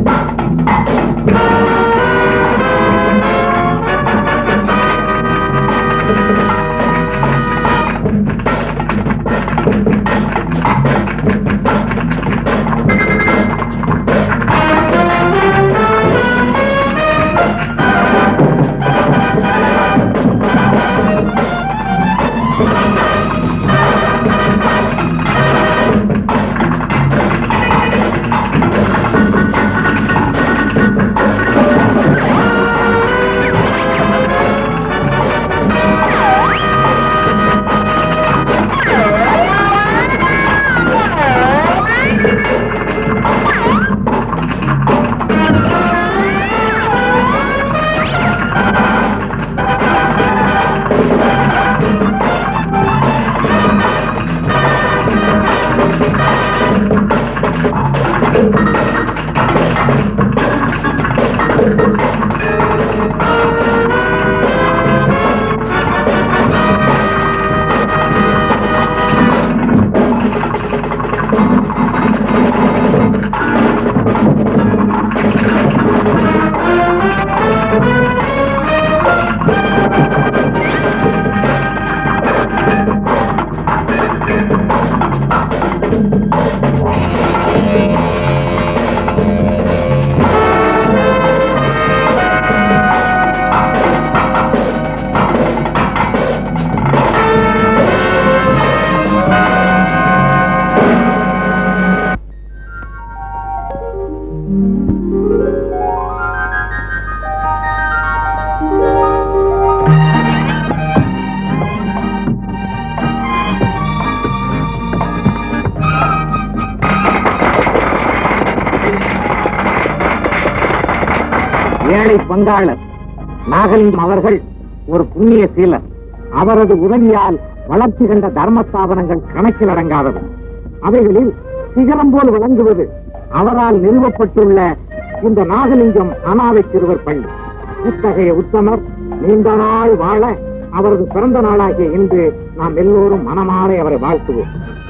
ஏழை பங்காளர் நாகலிங்கம் அவர்கள் ஒரு புண்ணிய சீலர் அவரது உதவியால் வளர்ச்சி கண்ட தர்ம ஸ்தாபனங்கள் கணக்கில் அடங்காதது அவைகளில் சிகரம் போல் விளங்குவது அவரால் நிறுவப்பட்டுள்ள இந்த நாகலிங்கம் அனாதை சிறுவர் பள்ளி இத்தகைய உத்தமர் நீண்ட நாள் வாழ அவரது பிறந்த நாளாகிய இன்று நாம் எல்லோரும் மனமாற அவரை வாழ்த்துவோம்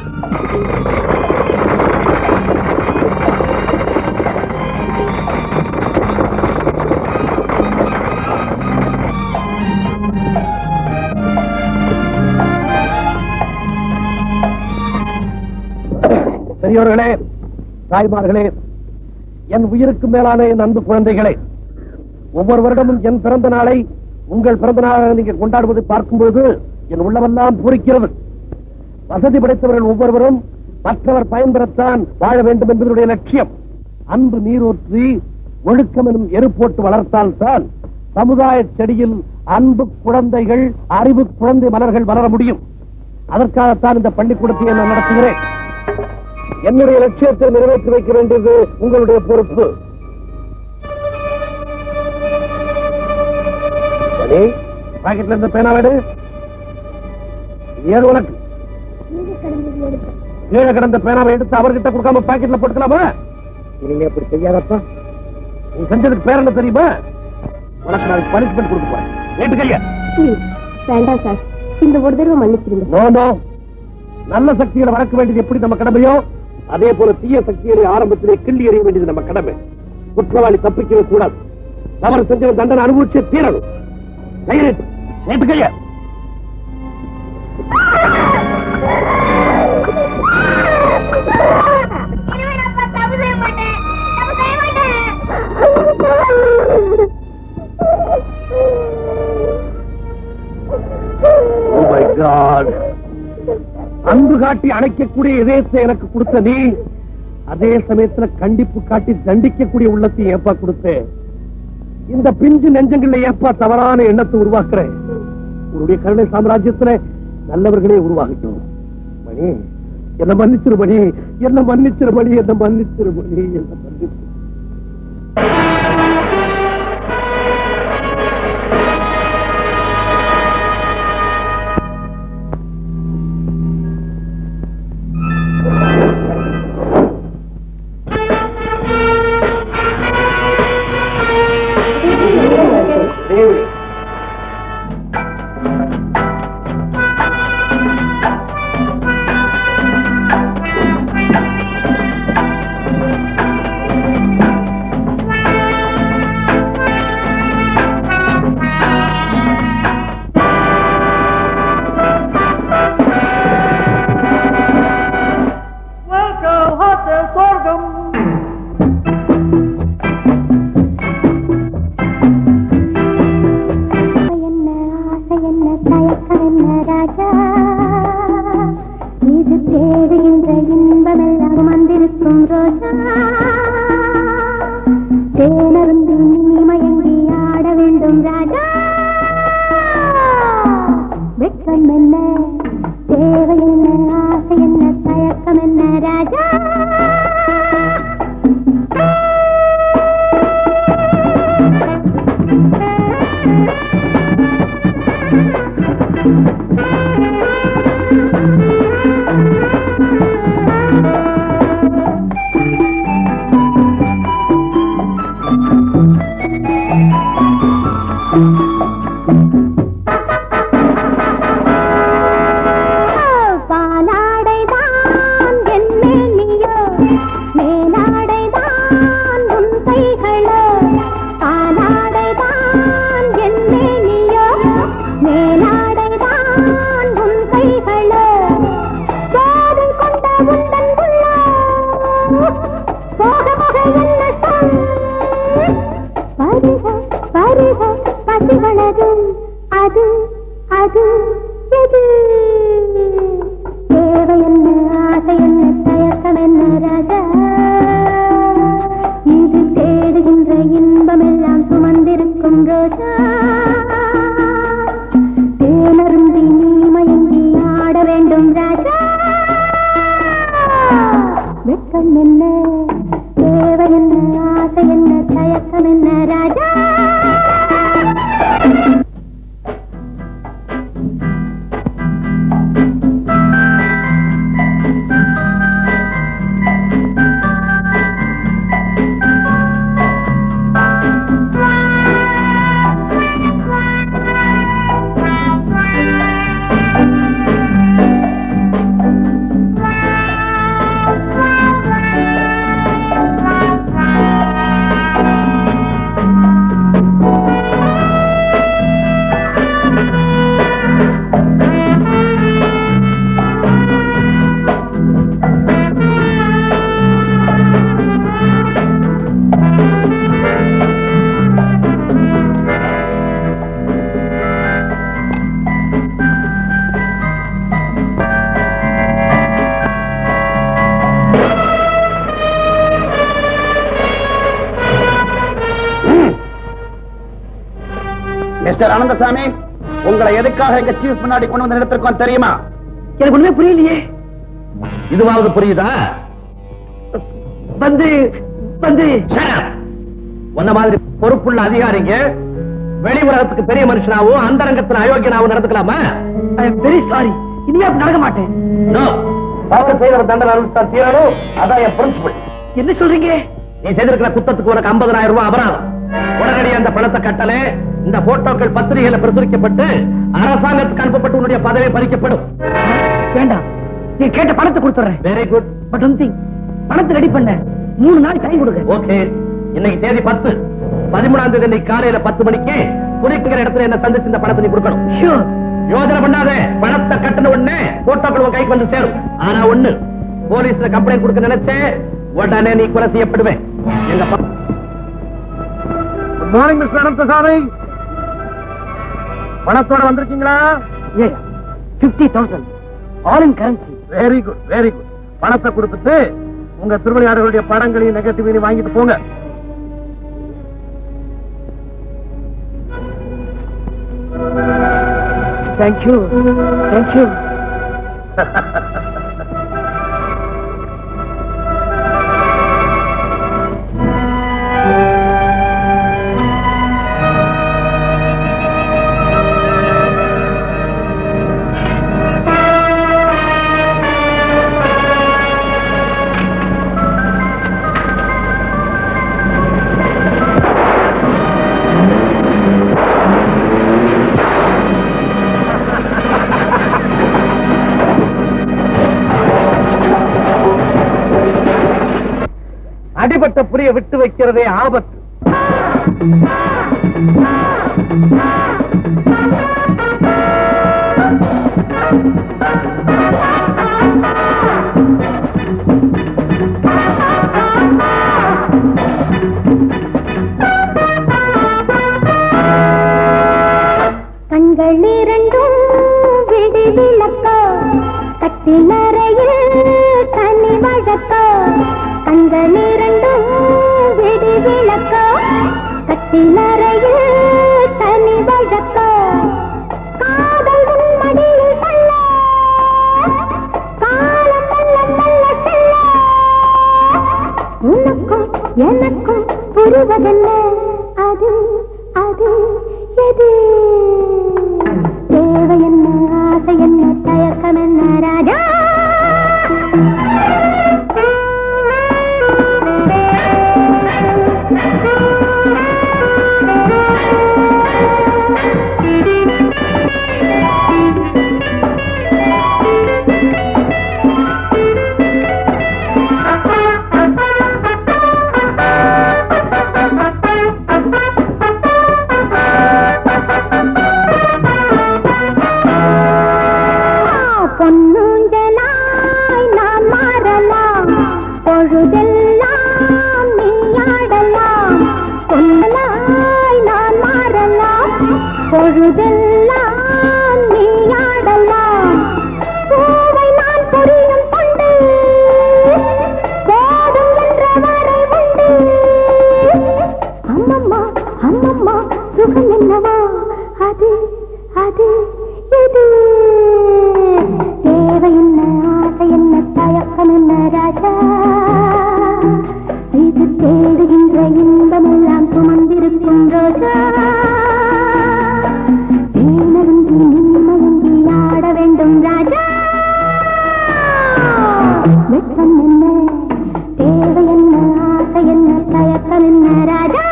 பெரியோர்களே தாய்மார்களே என் உயிருக்கு மேலான என் அன்பு குழந்தைகளே ஒவ்வொரு வருடமும் என் பிறந்த நாளை உங்கள் பிறந்த நாளாக நீங்க கொண்டாடுவதை பார்க்கும்போது என் உள்ளமெல்லாம் பூரிக்கிறது வசதி படைத்தவர்கள் ஒவ்வொருவரும் மற்றவர் பயன்பெறத்தான் வாழ வேண்டும் என்பதனுடைய லட்சியம் அன்பு நீரூற்றி ஒழுக்கம் எனும் எரு போட்டு வளர்த்தால்தான் சமுதாய செடியில் அன்பு குழந்தைகள் அறிவு குழந்தை மலர்கள் வளர முடியும் அதற்காகத்தான் இந்த பள்ளிக்கூடத்தை நான் நடத்துகிறேன் என்னுடைய லட்சியத்தை நிறைவேற்றி வைக்க வேண்டியது உங்களுடைய பொறுப்பு மணி, பாக்கெட்ல இருந்த பேனா வேடு ஏது உனக்கு கீழே கிடந்த பேனாவை எடுத்து அவர்கிட்ட கொடுக்காம பாக்கெட்ல போட்டுக்கலாமா இனிமே அப்படி செய்யாதப்பா நீ செஞ்சதுக்கு பேர் என்ன தெரியுமா உனக்கு நான் பனிஷ்மெண்ட் கொடுக்க போறேன் ஏட்டு கையா ப்ளீஸ் வேண்டாம் சார் இந்த ஒரு தடவை மன்னிச்சிருங்க நோ நோ நல்ல சக்திகளை வளர்க்க வேண்டியது எப்படி நம்ம கடமையோ அதே போல தீய சக்திகளை ஆரம்பத்திலே கிள்ளி எறிய வேண்டியது நம்ம கடமை குற்றவாளி தப்பிக்கவே கூடாது தவறு செஞ்சவன் தண்டனை அனுபவிச்சே தீரணும் கையெழுத்து நேற்று கைய Oh my God. அன்பு காட்டி அணைக்கக்கூடிய இதயத்தை எனக்கு கொடுத்த நீ அதே சமயத்துல கண்டிப்பு காட்டி தண்டிக்கக்கூடிய உள்ளத்தை ஏப்பா கொடுத்த இந்த பிஞ்சு நெஞ்சங்கள்ல ஏப்பா தவறான எண்ணத்தை உருவாக்குறேன் உன்னுடைய கருணை சாம்ராஜ்யத்துல நல்லவர்களே உருவாகட்டும் மணி என்ன மன்னிச்சிரு மணி என்ன மன்னிச்சிரு மணி என்ன மன்னிச்சிரு மணி என்ன மன்னிச்சிரு தேவி தேனருந்தி நீ மயங்கி ஆட வேண்டும் ராஜா வெட்கம் என்ன தேவை என்ன ஆசை என்ன தயக்கம் என்ன ராஜா பாலாடைதான் என் மேனியோ மேலாடைதான் உன் கைகளோ பாலாடைதான் என் மேனியோ மேலாடைதான் உன் கைகளோ காதை கொண்ட உந்தன் உள்ளோ போக போக என்ன சொல் வருக வருக பசிகளது அது அது எது தேவை என்ன ஆசை என்ன தயக்கம் என்ன ராஜா இது தேடுகின்ற இன்பம் எல்லாம் சுமந்திருக்கும் ரோஜா தேனருந்தி நீ மயங்கி ஆட வேண்டும் ராஜா வெட்கம் என்ன தேவை என்ன ஆசை என்ன தயக்கம் என்ன ராஜா மிஸ்டர் அனந்தசாமி உங்களை எதுக்காக எங்க சீஃப் முன்னாடி கொண்டு வந்து நிறுத்திருக்கோம் தெரியுமா எனக்கு ஒண்ணுமே புரியலையே இதுவாவது புரியுதா வந்து வந்து Shut up. உன்ன மாதிரி பொறுப்புள்ள அதிகாரிங்க வெளி உலகத்துக்கு பெரிய மனுஷனாவும் அந்தரங்கத்துல அயோக்கியனாவும் நடந்துக்கலாமா ஐ எம் வெரி சாரி இனிமே அப்படி நடக்க மாட்டேன் No. தவறு செய்யற தண்டனை அனுப்பித்தான் தீரணும் அதான் என் பிரின்சிபல் என்ன சொல்றீங்க நீ செய்திருக்கிற குத்தத்துக்கு உனக்கு 50000 ரூபாய் அபராதம் உடனடியாக அந்த பணத்தை கட்டலே இந்த போட்டோக்கள் பத்திரிகையில பிரசுரிக்கப்பட்டு அரசாங்கத்துக்கு அனுப்பப்பட்டு உன்னுடைய பதவி பறிக்கப்படும் வேண்டாம் நீ கேட்ட பணத்தை கொடுத்துறேன் very good but one thing பணத்தை ரெடி பண்ண மூணு நாள் டைம் கொடுங்க ஓகே இன்னைக்கு தேதி பத்து பதிமூணாம் தேதி இன்னைக்கு காலையில பத்து மணிக்கு புலிக்கிற இடத்துல என்ன சந்திச்சு இந்த பணத்தை நீ கொடுக்கணும் ஷூர் யோசனை பண்ணாத பணத்தை கட்டின உடனே போட்டோக்கள் உன் கைக்கு வந்து சேரும் ஆனா ஒண்ணு போலீஸ்ல கம்ப்ளைண்ட் கொடுக்க நினைச்சே உடனே நீ கொலை செய்யப்படுவேன் எங்க குட் மார்னிங் மிஸ்டர் அனந்தசாமி பணத்தோட வந்திருக்கீங்களா A fifty thousand all in currency very good very good பணத்தை கொடுத்துட்டு உங்க திருவிளையாடுகளுடைய படங்களையும் நெகட்டிவையும் வாங்கிட்டு போங்க தேங்க்யூ தேங்க்யூ அடிபட்ட புரிய விட்டு வைக்கிறதே ஆபத்து கண்கள் இரண்டும் விடி விளக்கோ கட்டிலறையில் தனி வழக்கோ கண்கள் இரண்டும் விடி விளக்கோ கட்டிலறையில் தனி வழக்கம் காதல் உன் மடியில் தள்ள காலம் மெல்ல மெல்ல செல்ல உனக்கும் எனக்கும் புரிவதென்ன அது அது எது தேவை என்ன ஆசை என்ன தயக்கம் என்ன ராஜா பொன்னூஞ்சலாய் நான் மாறலாம் பொழுதெல்லாம் நீ ஆடலாம் பொன்னலாய் நான் மாறலாம் பொழுதெல்லாம் நீ ஆடலாம் பூவை நான் புரியும் கொண்டு போதும் என்ற வரை உண்டு அம்மம்மா அம்மம்மா சுகம் என்னவா அது அது எது தேவை என்ன ஆசை என்ன தயக்கம் என்ன ராஜா இது தேடுகின்ற இன்பமெல்லாம் சுமந்திருக்கும் ரோஜா தேனருந்தி நிம்மயங்கி ஆட வேண்டும் ராஜா வெட்கம் என்ன தேவை என்ன ஆசை என்ன தயக்கம் என்ன ராஜா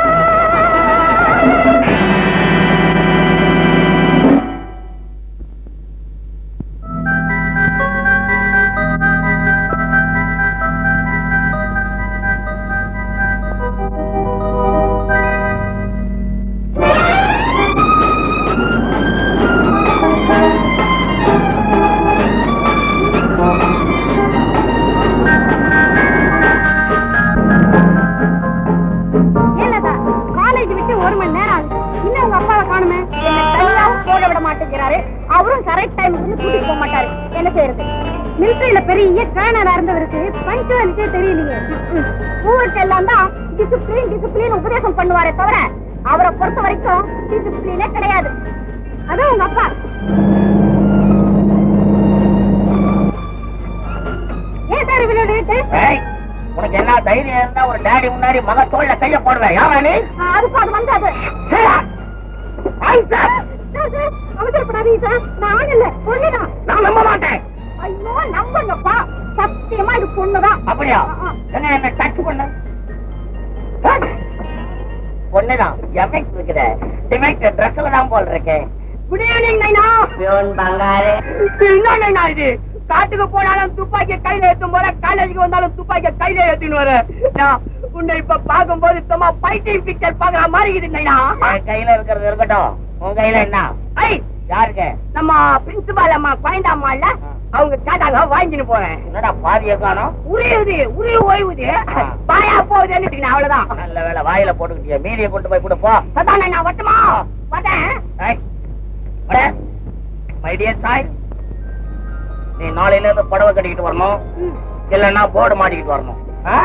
என்னதா காலேஜ் விட்டு ஒரு மணி நேரம் ஆகுது இன்னும் உங்க அப்பாவை காணுமே என்ன தனியாவும் போட விட மாட்டேங்கிறாரு அவரும் கரெக்ட் டைமுக்கு வந்து கூட்டிட்டு போக மாட்டாரு என்ன செய்யறது மிலிட்டரியில பெரிய கேர்னலா இருந்தவருக்கு பஞ்சுவாலிட்டே தெரியலையே ம்ம். ஊருக்கு எல்லாம் தான் டிசிப்ளின் டிசிப்ளின் உபதேசம் பண்ணுவாரே தவிர அவரை பொறுத்த வரைக்கும் டிசிப்ளினே கிடையாது அதான் உங்க அப்பா ஏன் சார் இவ்வளவு ரேட்டு ஏய், உனக்கு என்ன தைரியம் இருந்தா ஒரு டேடி முன்னாடி மக தோல்ல கைய போடுவேன் யாரா நீ அதுக்கு அது வந்து அது சரியா? ஆய் சார், சார், சார், அவசரப்படாதீங்க சார் நான் இல்ல பொண்ணுதான் நான் நம்ப மாட்டேன் ஐயோ நம்புங்கப்பா சத்தியமா இது பொண்ணுதான் அப்படியா ஆ, ஆ. என்ன என்ன டச் பண்ணு டச். பொண்ணுதான் எஃபெக்ட் இருக்குது டிமெக்ட் ட்ரெஸ்ல தான் போல் இருக்கேன் குட் ஈவினிங் நைனா பியோன் பங்காரு என்ன நைனா இது காட்டுக்கு போனாலும் துப்பாக்கிய கையில ஏத்தும் போற காலேஜுக்கு வந்தாலும் துப்பாக்கிய கையில ஏத்தின்னு வர நான் உன்னை இப்ப பாக்கும்போது சும்மா பைத்தியம் பிக்சர் பாக்குற மாதிரி இருக்குது நைனா என் கையில இருக்கிறது இருக்கட்டும் உன் கையில என்ன ஐ யாருக்கு நம்ம பிரின்சிபால் அம்மா குழந்தை அம்மா இல்ல அவங்க கேட்டாங்க வாங்கின்னு போறேன் என்னடா பாதிய காணோம் உரியுது உரிய ஓய்வுது ஆ. பாயா போகுதுன்னு அவ்வளவுதான் நல்ல வேலை வாயில போட்டுக்கிட்டிய மீதியை கொண்டு போய் கொடுப்போ சதான் நைனா வட்டமா வரேன் மை டியர் சாய் நீ நாளையில இருந்து புடவை கட்டிக்கிட்டு வரணும் இல்லன்னா போர்டு மாட்டிக்கிட்டு வரணும் ஆ?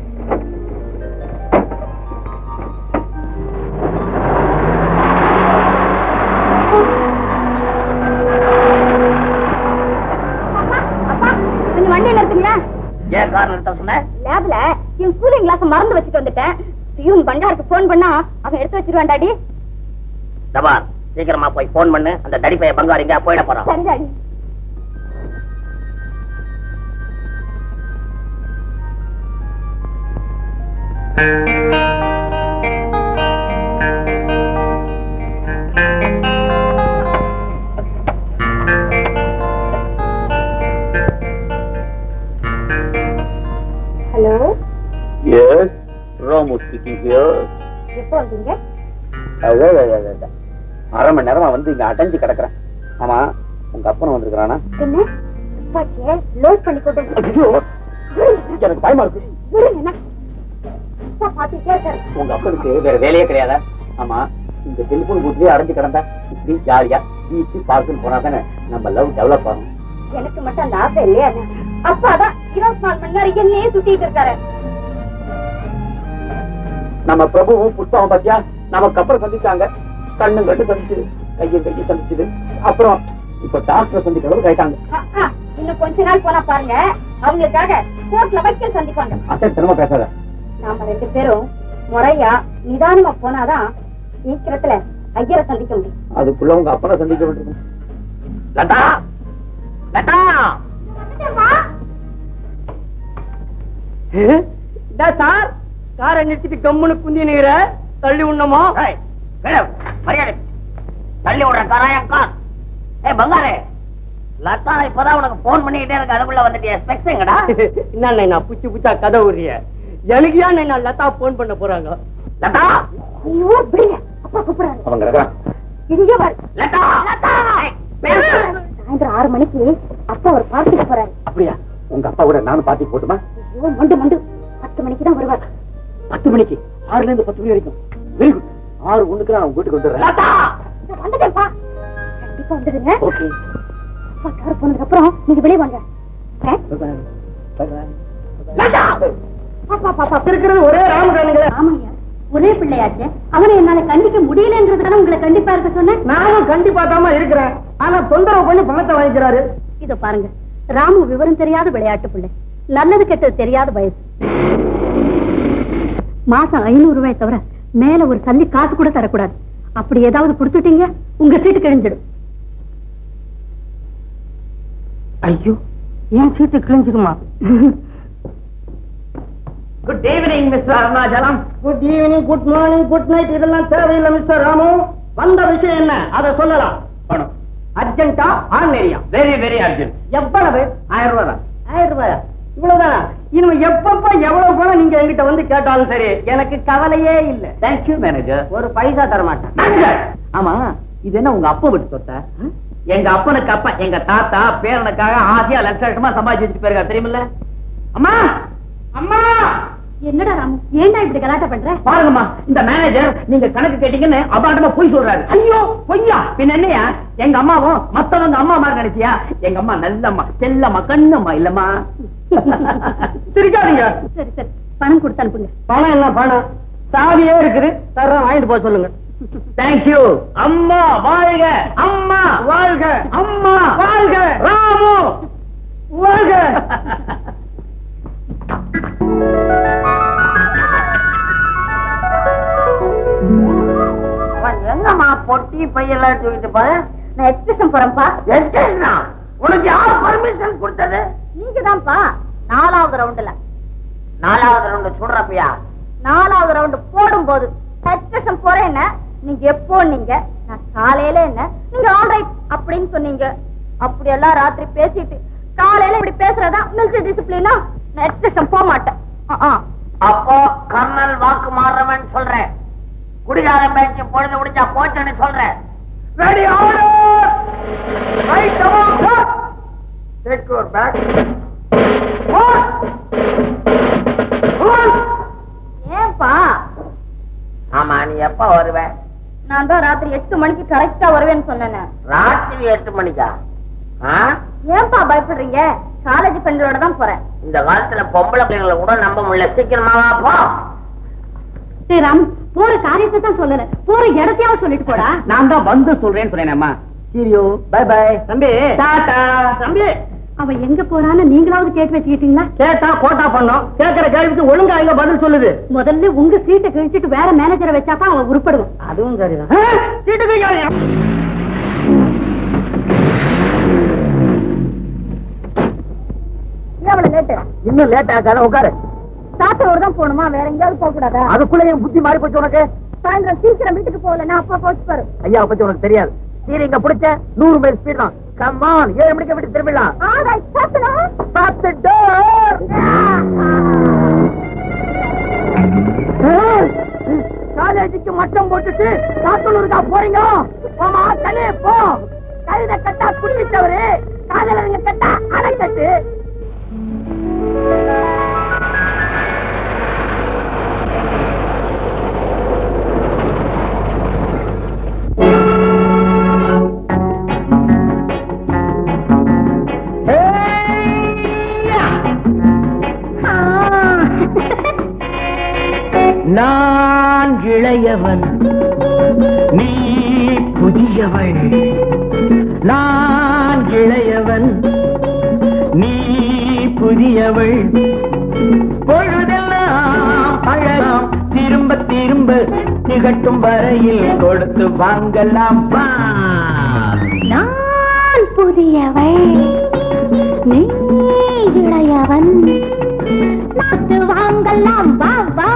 அப்பா கொஞ்சம் வண்டியில இருக்குங்களா ஏன் கார் நிறுத்த சொன்ன லேப்ல என் கூலிங் கிளாஸ் மறந்து வச்சுட்டு வந்துட்டேன் பியூன் பண்டாருக்கு போன் பண்ணா அவன் எடுத்து வச்சிருவான் டாடி தபார் சீக்கிரமா போய் போன் பண்ணு அந்த தடிப்பைய பங்காளிங்க போயிட போறான் சரி daddy hello yes Romu speaking here எப்போ வந்தீங்க அரை மணி நேரமா வந்து இங்க அடைஞ்சு கிடக்குறேன் ஆமா உங்க அப்பன் வந்திருக்கிறானா என்ன துப்பாக்கிய லோட் பண்ணி கொண்டு ஐயோ, எனக்கு பயமா இருக்கு விடுங்க என்ன அப்பா பாத்துட்டே இருக்காரு உங்க அப்பனுக்கு வேற வேலையே கிடையாதா ஆமா இந்த டெலிபோன் பூத்லயே அடைஞ்சு கிடந்தா இப்படி ஜாலியா பீச்சு பார்க்குன்னு போனா தானே நம்ம லவ் டெவலப் ஆகும் எனக்கு மட்டும் அந்த ஆசை இல்லையா அப்பா தான் இருபத்தி நாலு மணி நேரம் என்னையே சுத்திட்டு இருக்காரு நம்ம பிரபுவும் புஷ்பாவும் பாத்தியா நம்ம கப்பல் சந்திச்சாங்க கண்ணு கண்டு சந்திச்சுது கையும் கையும் சந்திச்சுது அப்புறம் இப்ப டாக்டர் சந்திக்கிற அளவுக்கு ஆயிட்டாங்க ஆ, ஆ, இன்னும் கொஞ்ச நாள் போனா பாருங்க அவங்களுக்காக கோர்ட்ல வக்கீல் சந்திப்பாங்க அசை தினமா பேசாத நாம ரெண்டு பேரும் முறையா நிதானமா போனாதான் சீக்கிரத்துல ஐயரை சந்திக்க முடியும் அதுக்குள்ள உங்க அப்பனை சந்திக்க வேண்டியிருக்கும் லதா லதா சார் காரை நிறுத்திட்டு கம்முன்னு குந்தி நீர தள்ளி உண்ணமா மரியாதை தள்ளி விடுற கராயம் கார் ஏ பங்காரே லதா இப்பதான் உனக்கு போன் பண்ணிக்கிட்டே இருக்கு அதுக்குள்ள வந்துட்டியா ஸ்பெக்ஸ் எங்கடா என்ன நான் புச்சு புச்சா கதை விடுறிய எனக்கு ஏன் நான் லதா போன் பண்ண போறாங்க லதா ஐயோ விடுங்க அப்பா கூப்பிடுறாரு அவங்க இருக்கிறான் இங்கே வர லதா லதா ஏய், பேசு. சாயந்தரம் ஆறு மணிக்கு அப்பா ஒரு பார்ட்டிக்கு போறாரு அப்படியா உங்க அப்பா கூட நானும் பாத்தி போட்டுமா ஐயோ மண்டு மண்டு பத்து மணிக்கு தான் வருவார் பத்து மணிக்கு ஆறுல இருந்து பத்து மணி வரைக்கும் வெரி குட் ஆறு ஒண்ணுக்கு நான் வீட்டுக்கு வந்துடுறேன் லதா நான் வந்துட்டேன்ப்பா கண்டிப்பா வந்துடுங்க ஓகே அப்பா கார் போனதுக்கு அப்புறம் நீங்க வெளியே வாங்க ஆ? லதா பாப்பா பாப்பா இருக்கிறது ஒரே ராமகானுங்களே ஆமாய்யா ஒரே பிள்ளையாச்சே அவனை என்னால கண்டிக்க முடியலங்கிறதுனால உங்களை கண்டிப்பா இருக்க சொன்னேன் நானும் கண்டிப்பா தாமா இருக்கிறேன் ஆனா தொந்தரவு பண்ணி பணத்தை வாங்கிக்கிறாரு இதோ பாருங்க ராமு விவரம் தெரியாத விளையாட்டு பிள்ளை நல்லது கெட்டது தெரியாத வயசு மாசம் ஐநூறு ரூபாய் தவிர மேல ஒரு சல்லி காசு கூட தரக்கூடாது அப்படி ஏதாவது கொடுத்துட்டீங்க உங்க சீட்டு கிழிஞ்சிடும் ஐயோ ஏன் சீட்டு கிழிஞ்சிருமா good evening mister Arunachalam good evening good morning good night இதெல்லாம் தேவையில்லை மிஸ்டர் ராமு வந்த விஷயம் என்ன அதை சொல்லலாம் பணம் அர்ஜென்ட்டா ஆன்லைனியா வெரி வெரி அர்ஜென்ட் எவ்வளவு ஆயிரம் ரூபாய் தான் ஆயிரம் ரூபாயா இவ்வளவுதானா இனிமே எப்பப்ப எவ்வளவு பணம் நீங்க என்கிட்ட வந்து கேட்டாலும் சரி எனக்கு கவலையே இல்ல தேங்க்யூ மேனேஜர் ஒரு பைசா தர மாட்டேன் மேனேஜர் ஆமா இது என்ன உங்க அப்பா விட்டு சொத்த எங்க அப்பனுக்கு அப்பா எங்க தாத்தா பேரனுக்காக ஆசையா லட்ச லட்சமா சம்பாதிச்சு வச்சுட்டு போயிருக்கா தெரியுமில்ல அம்மா அம்மா என்னடா ராமு ஏன்டா இப்படி கலாட்டா பண்ற பாருங்கம்மா இந்த மேனேஜர் நீங்க கணக்கு கேட்டீங்கன்னு அபாண்டமா பொய் சொல்றாரு ஐயோ பொய்யா பின்ன என்னையா எங்க அம்மாவும் மத்தவங்க அம்மா மாதிரி நினைச்சியா எங்க அம்மா நல்லம்மா செல்லம்மா கண்ணம்மா இல்லம்மா சிரிக்காதீங்க சரி சரி பணம் கொடுத்து அனுப்புங்க பணம் என்ன பணம் சாவியே இருக்குது தர்றேன் வாங்கிட்டு போக சொல்லுங்க தேங்க்யூ அம்மா வாழ்க அம்மா வாழ்க அம்மா வாழ்க ராமு வாழ்க என்னம்மா பொட்டி பையெல்லாம் தூக்கிட்டு போற நான் எக்ஸ்பிரஷன் போறேன்ப்பா எஸ்டேஷனா உனக்கு யார் பர்மிஷன் கொடுத்தது நீங்க தான்ப்பா நாலாவது ரவுண்டுல நாலாவது ரெண்டு சொல்றப்பயா நாலாவது ரவுண்டு போடும்போது எக்ஸ்பிரஷன் போறேன் என்ன நீங்க எப்போ நீங்க நான் காலையில என்ன நீங்க ஆல்ரைட் அப்படின்னு சொன்னீங்க அப்படி எல்லாம் ராத்திரி பேசிட்டு காலையில இப்படி பேசுறதா மிலிட்டரி டிசிப்ளினா நான் எக்ஸ்பிரஷன் போக மாட்டேன் ஆ, ஆ. அப்போ கர்னல் வாக்கு மாறுறவன் சொல்றேன் குடிகாரன் பேச்சு பொழுது முடிஞ்சா போச்சுன்னு சொல்றேன் ready order right come on take your bag ஏன்பா ஆமா நீ எப்ப வருவ நான் தான் ராத்திரி எட்டு மணிக்கு கரெக்டா வருவேன்னு சொன்னேன் ராத்திரி எட்டு மணிக்கா ஆ? ஏன்பா பயப்படுறீங்க காலேஜ் ஃப்ரெண்டோட தான் போறேன் இந்த காலத்துல பொம்பளை பிள்ளைங்களை கூட நம்ப முடியல சீக்கிரமா வா, போ சரி ராம் போற காரியத்தை தான் சொல்லல போற இடத்தையாவது சொல்லிட்டு போடா நான் தான் வந்து சொல்றேன்னு சொன்னேனம்மா சீரியோ பை பை தம்பி டாடா தம்பி அவ எங்க போறான்னு நீங்களாவது கேட்டு வச்சுக்கிட்டீங்களா கேட்டா கோட்டா பண்ணோம் கேட்கிற கேள்விக்கு ஒழுங்கா எங்க பதில் சொல்லுது முதல்ல உங்க சீட்டை கிழிச்சிட்டு வேற மேனேஜரை வச்சாதான் அவன் உருப்படுவான் அதுவும் சரிதான் சீட்டு வைக்காதீங்க. எவ்வளவு லேட்டு இன்னும் லேட் ஆகாத உட்காரு சாத்தோடு தான் போகணுமா வேற எங்கேயாவது போக கூடாதா அதுக்குள்ள என் புத்தி மாறி போச்சு உனக்கு சாயந்தரம் சீக்கிரம் வீட்டுக்கு போகலன்னா அப்பா போச்சு பாரு ஐயா பத்தி உனக்கு தெரியாது சீரி இங்க பிடிச்ச நூறு மைல் ஸ்பீட் தான் கம்மான் ஏழு மணிக்கு வீட்டுக்கு திரும்பிடலாம் ஆல்ரைட் சாத்தணும் Stop the door! காலேஜுக்கு மட்டம் போட்டுட்டு சாத்தனூருக்கா போறீங்க போமா தலே போ கழுத கட்டா குடிச்சவரு காதலருங்க கட்டா அணைக்கட்டு நான் நான் இளையவன் நீ புதியவள் நான் இளையவன் நீ புதியவள் பொழுதெல்லாம் அழகாம் திரும்ப திரும்ப திகட்டும் வரையில் கொடுத்து வாங்கலாம் வா நான் புதியவள் நீ இளையவன் நாத்து வாங்கலாம் வா வா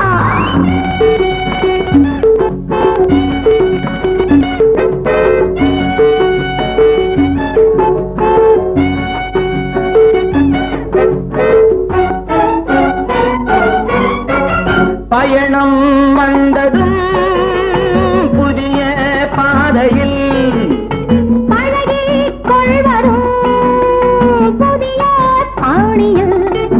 பயணம் வந்ததும் புதிய பாதையில் பழகிக் கொள்வதும் புதிய பாணியில்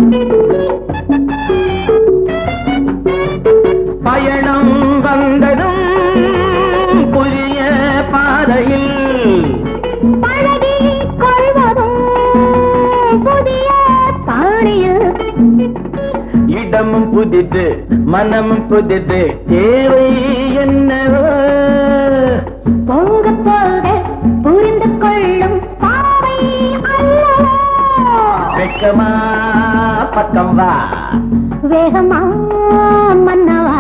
பயணம் வந்ததும் புதிய பாதையில் பழகிக் கொள்வதும் புதிய பாணியில் இடமும் புதிது மனமும் புதிது தேவை என்னவோ போக போக புரிந்து கொள்ளும் பாவை அல்லவோ வெக்கமா பக்கம் வா வேகமா மன்னவா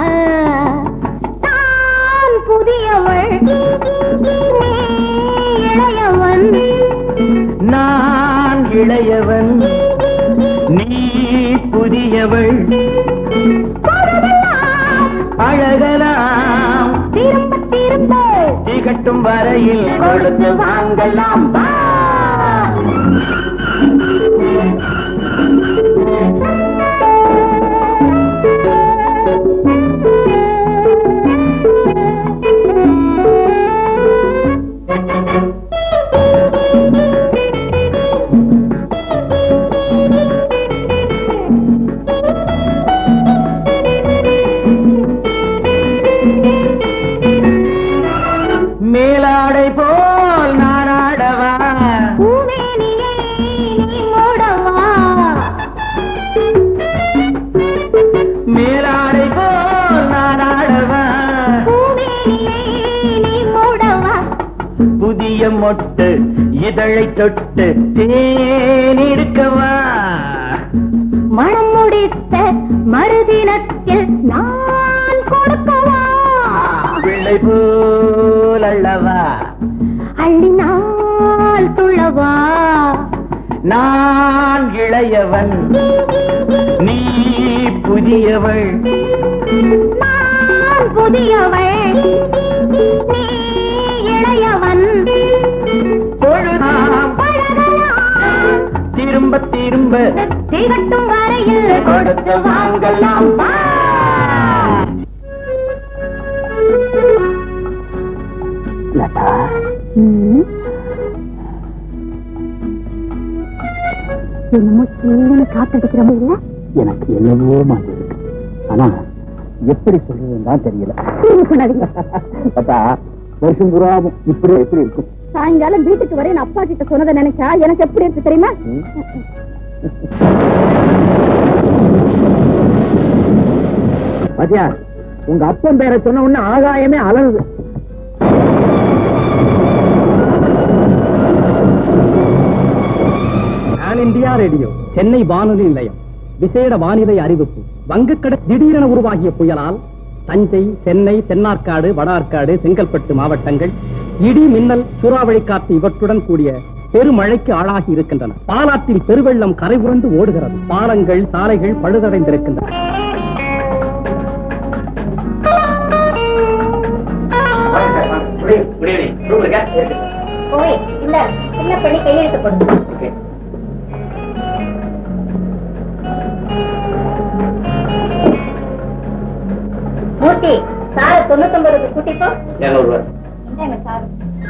நான் புதியவள் நீ இளையவன் நான் இளையவன் நீ புதியவள் பொழுதெல்லாம் அழகலாம் திரும்ப திரும்ப திகட்டும் வரையில் கொடுத்து வாங்கலாம் வா மேலாடை போல் நானாடவா பூமேனியை நீ மூடவா மேலாடை போல் நானாடவா பூமேனியை நீ மூடவா புதிய மொட்டு இதழை தொட்டு தேனிருக்கவா மனம் முடித்த மறுதினத்தில் நான் கொடுக்கவா பிள்ளை போல் அல்லவா அள்ளினால் துள்ளவா நான் இளையவன் நீ புதியவள் நான் புதியவள் நீ இளையவன் பொழுதாம் பழகலாம் திரும்ப திரும்ப திகட்டும் வரையில் கொடுத்து வாங்கலாம் வா. லதா ம். என்னமோ சின்ன காத்தடிக்கிற மாதிரி இல்ல எனக்கு என்னவோ மாதிரி இருக்கு ஆனா எப்படி சொல்றதுன்னு தான் தெரியல நீங்க சொன்னாதீங்க லதா வருஷம் புறாவும் இப்படி எப்படி இருக்கும் சாயங்காலம் வீட்டுக்கு வரேன் அப்பா கிட்ட சொன்னதை நினைச்சா எனக்கு எப்படி இருக்கு தெரியுமா பாத்தியா உங்க அப்பன் பேரை சொன்ன உடனே ஆகாயமே அலறுது ஆல் இந்தியா ரேடியோ சென்னை வானொலி நிலையம் விசேட வானிலை அறிவிப்பு வங்கக்கடல் திடீரென உருவாகிய புயலால் தஞ்சை சென்னை தென்னார்காடு வடார்காடு செங்கல்பட்டு மாவட்டங்கள் இடி மின்னல் சூறாவளி காற்று இவற்றுடன் கூடிய பெருமழைக்கு ஆளாகி இருக்கின்றன பாலாற்றில் பெருவெள்ளம் கரை புரண்டு ஓடுகிறது பாலங்கள் சாலைகள் பழுதடைந்திருக்கின்றன போய் இல்ல சின்ன பண்ணி கையெழுத்து போடு மூர்த்தி சார தொண்ணூத்தொன்பதுக்கு கூட்டிப்போ இந்தாங்க சார்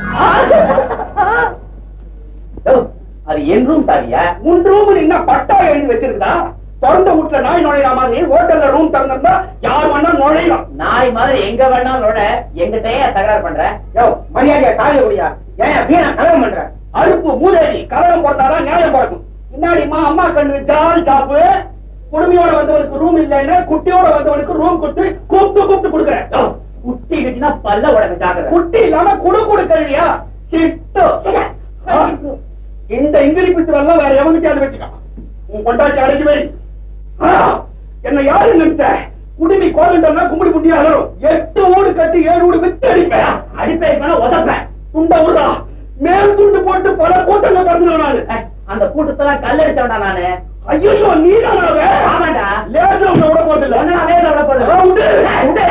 அது என் ரூம் சாரியா உன் ரூம் என்ன பட்டா எழுதி வச்சிருக்கா திறந்த வீட்டுல நாய் நுழையிற மாதிரி ஹோட்டல்ல ரூம் திறந்திருந்தா யார் வேணா நுழையலாம் நாய் மாதிரி எங்க வேணாலும் நோட எங்கிட்டயே தகராறு பண்ற யோ மரியாதையா காய முடியா ஏன் வீணா கலகம் பண்ற அறுப்பு மூதேவி கலகம் போட்டாதான் நியாயம் பிறக்கும் பின்னாடிமா அம்மா கண்ணு ஜால் ஜாப்பு குடுமையோட வந்தவனுக்கு ரூம் இல்லைன்னா குட்டியோட வந்தவனுக்கு ரூம் கொடுத்து கூப்பிட்டு கூப்பிட்டு கொடுக்குறேன் குட்டி இருக்குன்னா பல்ல உடனே ஜாக்கிரதை குட்டி இல்லாம குடு குடு கழுவியா சிட்டு ஆ, இந்த இங்கிலீஷ் பிச்சு வரலாம் வேற எவனுக்கு வச்சுக்கோ உன் கொண்டாட்டி அடைஞ்சு வை ஆ, என்ன யாரு நினைச்ச குடிமி கோலண்டம்னா கும்பிடி குட்டியா அலரும் எட்டு ஊடு கட்டி ஏழு ஊடு வித்து அடிப்பேன் அடிப்பேன் உதப்பேன் துண்ட ஊடா மேல் துண்டு போட்டு பல கூட்டங்கள் பறந்து நானு அந்த கூட்டத்தெல்லாம் கல்லடிச்சவடா நானு ஐயோ நீதான் ஆமாடா லேசர் உன்னை விட போதில்ல நான் லேசர் விட போதில்ல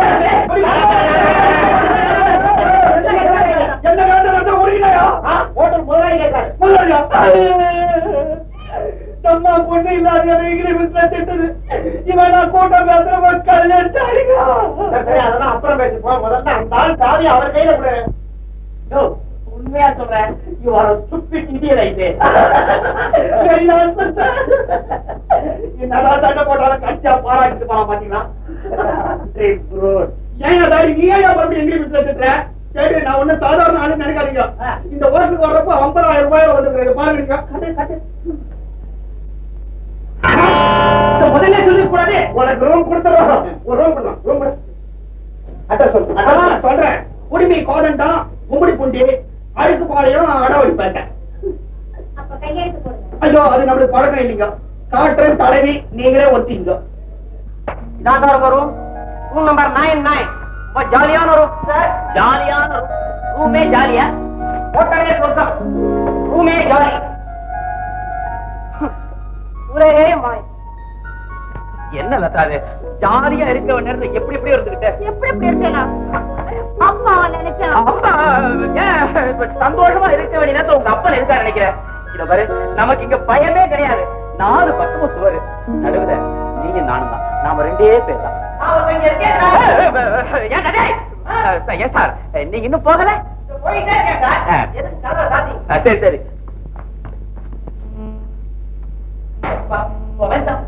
என்ன வேண்டாம் வேண்டாம் ஓடினாயா ஹோட்டல் முதலாளி கேட்காரு முதலாளியா நம்ம பொண்ணு இல்லாத இங்கிலீஷ்ல திட்டுது இவன் நான் கூட்டம் பேசுற மக்கள் அதெல்லாம் அப்புறம் பேசிப்போம் முதல்ல அந்த ஆள் சாவி அவர் கையில கொடு உண்மையா சொல்றேன் யூ ஆர் ஸ்டூபிட் இடியட் ஐட்டே என்னடா சண்டை போட்டாலும் கட்சியா பாராட்டிட்டு போலாம் பாத்தீங்களா ஏன் தாடி நீ ஏன் மறுபடியும் இங்கிலீஷ்ல திட்டுற சரி நான் ஒண்ணு சாதாரண ஆளு நினைக்காதீங்க இந்த ஓட்டுக்கு வர்றப்போ ஐம்பதாயிரம் ரூபாயில வந்துருக்கேன் பாருங்க கட்டு கட்டு இத முதல்ல சொல்லி கூடாது உனக்கு ரூம் கொடுத்துறோம் ஒரு ரூம் கொடுலாம் ரூம் கொடு அதான் சொல்லு அதான் சொல்றேன் குடிமை கோதண்டம் கும்படி பூண்டி அழுக்கு பாளையம் அடவடிப்பேன் அப்ப கையெழுத்து போடுங்க ஐயோ அது நம்மளுக்கு பழக்கம் இல்லைங்க காட்டுறேன் தலைவி நீங்களே ஒத்திங்க இதான் சார் வரும் ரூம் நம்பர் நைன் நைன் ஜாலியான ரூம் சார் ஜாலியான ரூம் ரூமே ஜாலியா ஹோட்டலே சொர்க்கம் ரூமே ஜாலி ஒரே மாய் என்ன லதா அது ஜாலியா இருக்க நேரத்துல எப்படி எப்படி இருந்துகிட்ட எப்படி எப்படி இருக்கேனா அப்பா நினைச்சேன் அப்பா ஏன் இப்ப சந்தோஷமா இருக்க வேண்டிய நேரத்துல உங்க அப்பா இருக்கா நினைக்கிறேன் இத பாரு நமக்கு இங்க பயமே கிடையாது நாலு பக்கமும் சுவரு நடுவுல நீங்க நானும் தான் நாம ரெண்டே பேர் தான் ஏன் சார் நீங்க இன்னும் போகல ஆ, சரி சரி வேண்டாம்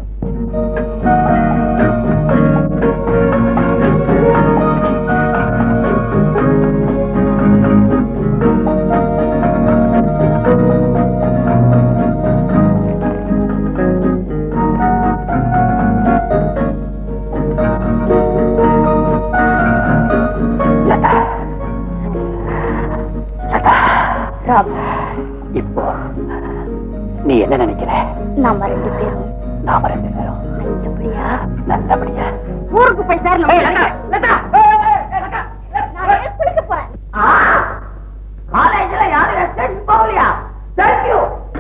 இப்போ நீ என்ன நினைக்கிற நம்ம ரெண்டு பேரும் நாம ரெண்டு பேரும் நல்லபடியா நல்லபடியா ஊருக்கு போய் சேரணும் ஏய், லதா, லதா, ஏய், ஏய், ஏய், லதா. நான் குளிக்க போறேன் காலேஜ்ல யாரும் ஸ்டேஷன் போகலையா தேங்க்யூ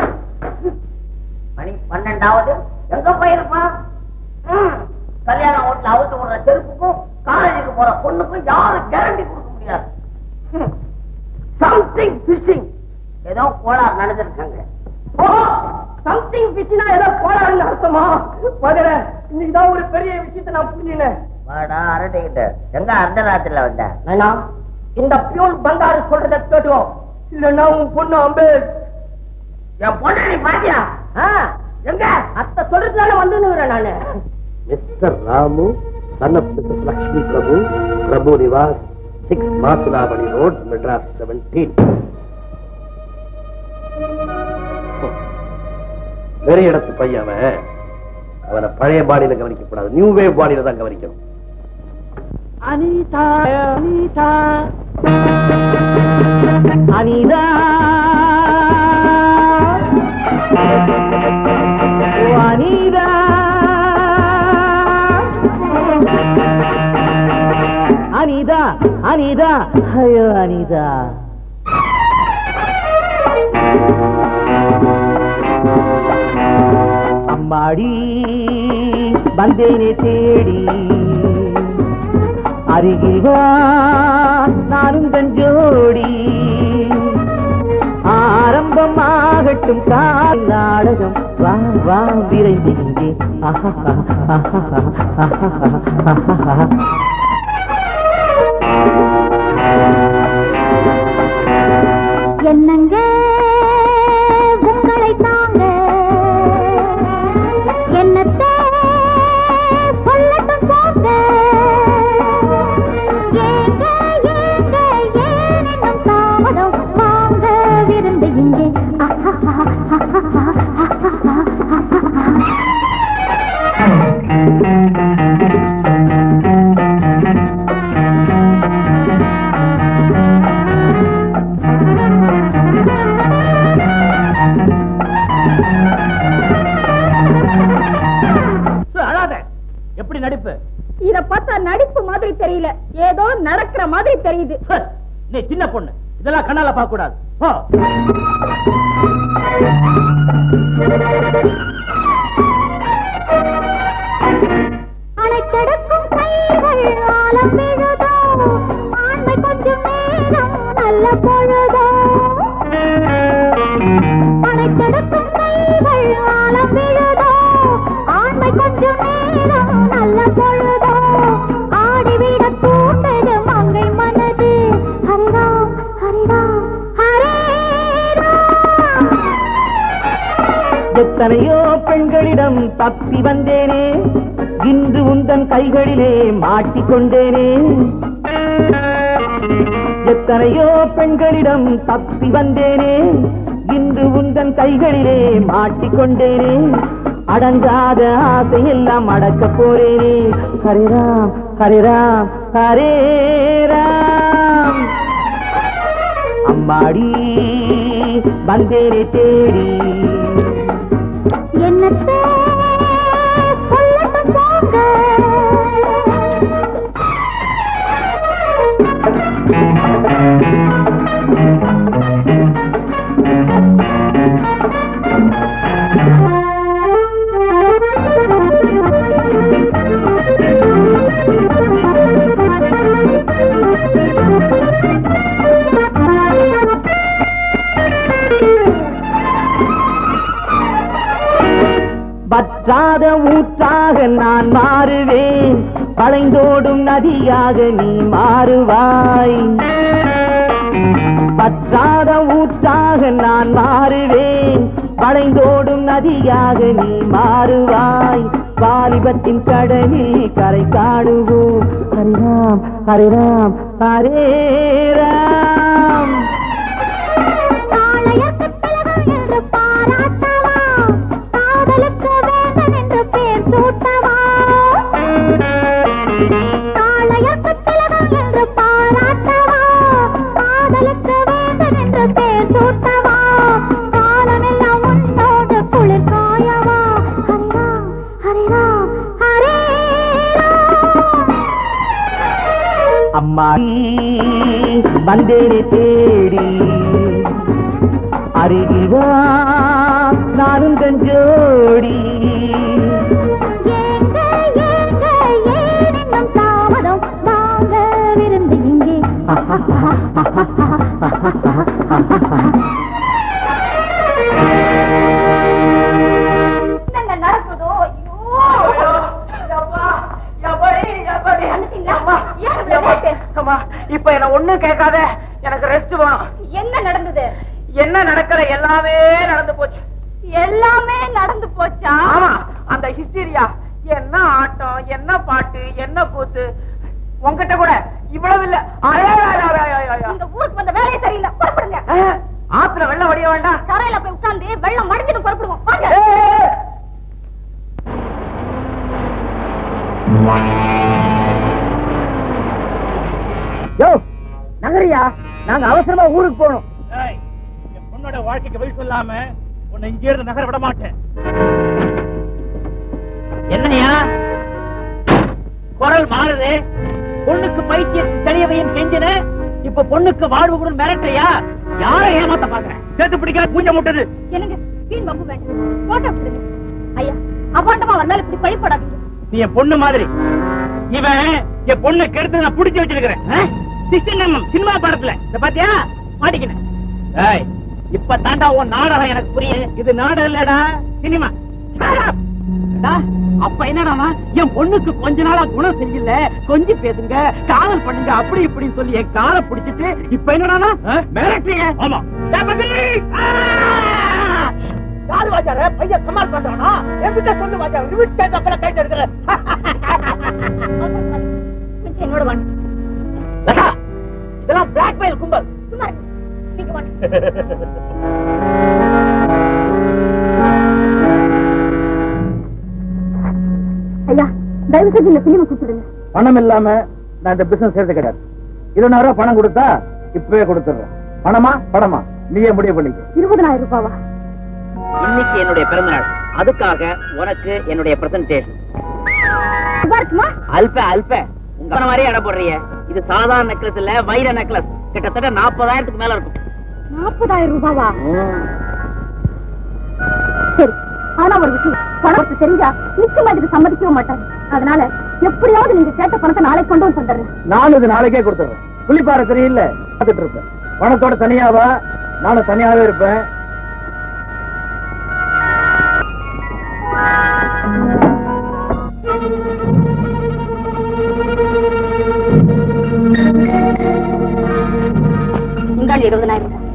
மணி பன்னெண்டாவது எங்க போயிருப்பான் ம், கல்யாண வீட்டுல அவுத்து விடுற செருப்புக்கும் காலேஜுக்கு போற பொண்ணுக்கும் யாரும் கேரண்டி கொடுக்க முடியாது சம்திங் பிஷிங் ஏதோ கோளாறு நடந்திருக்காங்க சம்திங் பிச்சுனா ஏதோ கோளாறுன்னு அர்த்தமா மதுர இன்னைக்கு தான் ஒரு பெரிய விஷயத்தை நான் புரியல வாடா அரட்டிக்கிட்டு எங்க அர்த்தராத்திரில வந்த நைனா இந்த பியூன் பங்காரு சொல்றத கேட்டுவோம் இல்லன்னா உன் பொண்ணு அம்பே என் பொண்ணு நீ பாத்தியா ஆ, எங்க அத்தை சொல்றதுனால வந்துன்னு நானு mister Ramu son of missus Lakshmi Prabhu Prabhu Nivas six Masilamani road Madras seventeen நிறைய இடத்து பையன் அவன் அவனை பழைய பாடியில கவனிக்கப்படாது நியூ வேவ் பாடியில தான் கவனிக்கணும் அனிதா அனிதா அனிதா ஓ அனிதா அனிதா அனிதா ஐயோ அனிதா அம்மாடி வந்தேனே தேடி அருகில் வா நானும் தஞ்சோடி ஆரம்பமாகட்டும் கால் நாடகம் வா வா விரைந்து இங்கே ஆஹா, ஆஹா, ஆஹா. என்னங்க உங்களை தாங்க என்னத்தை சொல்லட்டும் போங்க ஏங்க ஏங்க ஏனென்னும் தாமதம் வாங்க விருந்து இங்கே தோப்பு மாதிரி தெரியல ஏதோ நடக்கிற மாதிரி தெரியுது நீ சின்ன பொண்ணு இதெல்லாம் கண்ணால பார்க்க கூடாது போ. அணைக்கெடுக்கும் கைகள் ஆலம் விழுதோ ஆண்மை கொஞ்சம் நேரம் நல்ல பொழுதோ அணைக்கெடுக்கும் கைகள் ஆலம் விழுதோ ஆண்மை கொஞ்சம் நேரம் நல்ல பொழுதோ ஆடிவிட தூண்டது மங்கை மனது ஹரிராம் ஹரிராம் ஹரே ராம் எத்தனையோ பெண்களிடம் தப்பி வந்தேனே இன்று உந்தன் கைகளிலே மாட்டிக்கொண்டேனே எத்தனையோ பெண்களிடம் தப்பி வந்தேனே இன்று உந்தன் கைகளிலே மாட்டிக்கொண்டேனே அடங்காத ஆசையெல்லாம் அடக்கப் போறேனே ஹரிராம் ஹரிராம் ஹரேராம் அம்மாடி வந்தேனே தேடி என்னத்தை சொல்லட்டும் போங்க வற்றாத ஊற்றாக நான் மாறுவேன் வளைந்தோடும் நதியாக நீ மாறுவாய் வற்றாத ஊற்றாக நான் மாறுவேன் வளைந்தோடும் நதியாக நீ மாறுவாய் வாலிபத்தின் கடலில் கரை காணுவோம் ஹரிராம் ஹரிராம் ஹரேராம் தாளையத்துத் திலகம் என்று பாராட்டவா காதலுக்கு வேந்தன் என்று பேர் சூட்டவா தாளையத்துத் திலகம் என்று பாராட்டவா காதலுக்கு வேந்தன் என்று பேர் சூட்டவா காலமெல்லாம் உன்னோடு குளிர் காயவா ஹரிராம் ஹரிராம் ஹரே அம்மா வந்தேனே தேடி அருகில் வா நானும் கஞ்சோடி ஏங்க ஏங்க ஏன் இன்னும் தாமதம் வாங்க விருந்து இங்கே என்னங்க நடக்குதோ ஐயோ இப்ப என்ன ஒண்ணும் கேட்காத எனக்கு ரெஸ்ட் வேணும் என்ன நடந்தது என்ன நடக்கல எல்லாமே நடந்து போச்சு எல்லாமே நடந்து போச்சா ஆமா அந்த ஹிஸ்டீரியா என்ன ஆட்டம் என்ன பாட்டு என்ன கூத்து உன்கிட்ட கூட இவ்வளவு இல்ல அடே, அடே, அடே, அடே, அடே, அடே. இந்த ஊருக்கு வந்த வேலையே சரியில்லை புறப்படுங்க ஆ, ஆத்துல வெள்ளம் வடிய வேண்டாம் கரையில போய் உட்கார்ந்து வெள்ளம் மடிஞ்சிட்டு புறப்படுவோம் வாங்க ஏய், ஏய், ஏய். யோ நகரியா நாங்க அவசரமா ஊருக்கு போகணும் ஏய், என் பொண்ணோட வாழ்க்கைக்கு வழி சொல்லாம உன்னை இங்கே இருந்து நகர விட மாட்டேன் என்னையா குரல் மாறுது பொண்ணுக்கு பைத்தியத்து தெளியவையும் கெஞ்சின இப்ப பொண்ணுக்கு வாழ்வு கூட மிரட்டையா யாரை ஏமாத்த பாக்குறேன் சேர்த்து பிடிக்காத பூஞ்ச முட்டது என்னங்க வீண் வம்பு வேண்டாம் போட்டோ விடுங்க ஐயா அபாண்டமா அவர் மேல இப்படி பழிப்படாதீங்க நீ என் பொண்ணு மாதிரி இவன் என் பொண்ணு கெடுத்து நான் புடிச்சு வச்சிருக்கிறேன் ஆ? சிஸ்டம் சினிமா படத்துல இந்த பாத்தியா மாட்டிக்கினேன் ஏய் இப்ப தாண்டா உன் நாடகம் எனக்கு புரியுது இது நாடகம் இல்லடா சினிமா டா, அப்ப என்னடா என் பொண்ணுக்கு கொஞ்ச நாளா குணம் சரியில்லை கொஞ்சம் பேசுங்க காதல் பண்ணுங்க அப்படி இப்படின்னு சொல்லி என் காலை பிடிச்சிட்டு இப்ப என்னடா மிரட்டுறீங்க ஆமா டேய் மகளே! ஆ! யாரு வாஜார பையன் கமால் பண்றானா என்கிட்ட சொல்லு வாஜார லிமிட் கேட்ட அப்புறம் கைட்டு எடுக்கிற கொஞ்சம் என்னோட வாங்க லதா இதெல்லாம் பிளாக்மெயில் கும்பல் சும்மா இருங்க. நீங்க வாங்க ஐயா தயவு செஞ்சு இந்த பிலிமை கொடுத்துடுங்க பணம் இல்லாம நான் இந்த பிசினஸ் செய்யறது கிடையாது இருபதாயிரம் ரூபாய் பணம் கொடுத்தா இப்பவே கொடுத்துடுறேன் பணமா பணமா நீயே முடிவு பண்ணிக்க இருபதனாயிரம் ரூபாவா இன்னைக்கு என்னுடைய பிறந்த நாள் அதுக்காக உனக்கு என்னுடைய பிரசன்டேஷன் சுபா இருக்குமா அல்ப அல்ப உங்க சொன்ன மாதிரியே இடம் போடுறீங்க இது சாதாரண நெக்லஸ் இல்ல வைர நெக்லஸ் கிட்டத்தட்ட நாற்பதாயிரத்துக்கு மேல இருக்கும் நாற்பதாயிரம் ரூபாவா சரி ஆனா ஒரு விஷயம் பணம் ஒருத்தர் தெரிஞ்சா நிச்சயமா இதுக்கு சம்மதிக்கவே மாட்டாரு அதனால எப்படியாவது நீங்க கேட்ட பணத்தை நாளைக்கு கொண்டு வந்து தந்துடுறேன் நானும் இது நாளைக்கே கொடுத்துறேன் புள்ளிப்பாறை சரியில்லை பார்த்துட்டு இருப்பேன் பணத்தோட தனியாவா நானும் தனியாவே இருப்பேன் இந்தாண்டு இருபதனாயிரம் ரூபாய்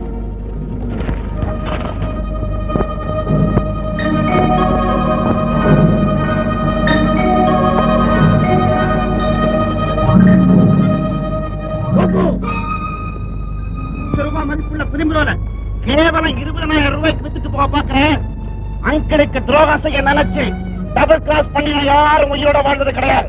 ரூபாய் மதிப்புள்ள பிரிம்புரோல கேவலம் இருபதனாயிரம் ரூபாய்க்கு வித்துட்டு போக பாக்குறேன் அங்கிளுக்கு துரோகம் செய்ய நினைச்சு டபுள் கிராஸ் பண்ணி யாரும் உயிரோட வாழ்ந்தது கிடையாது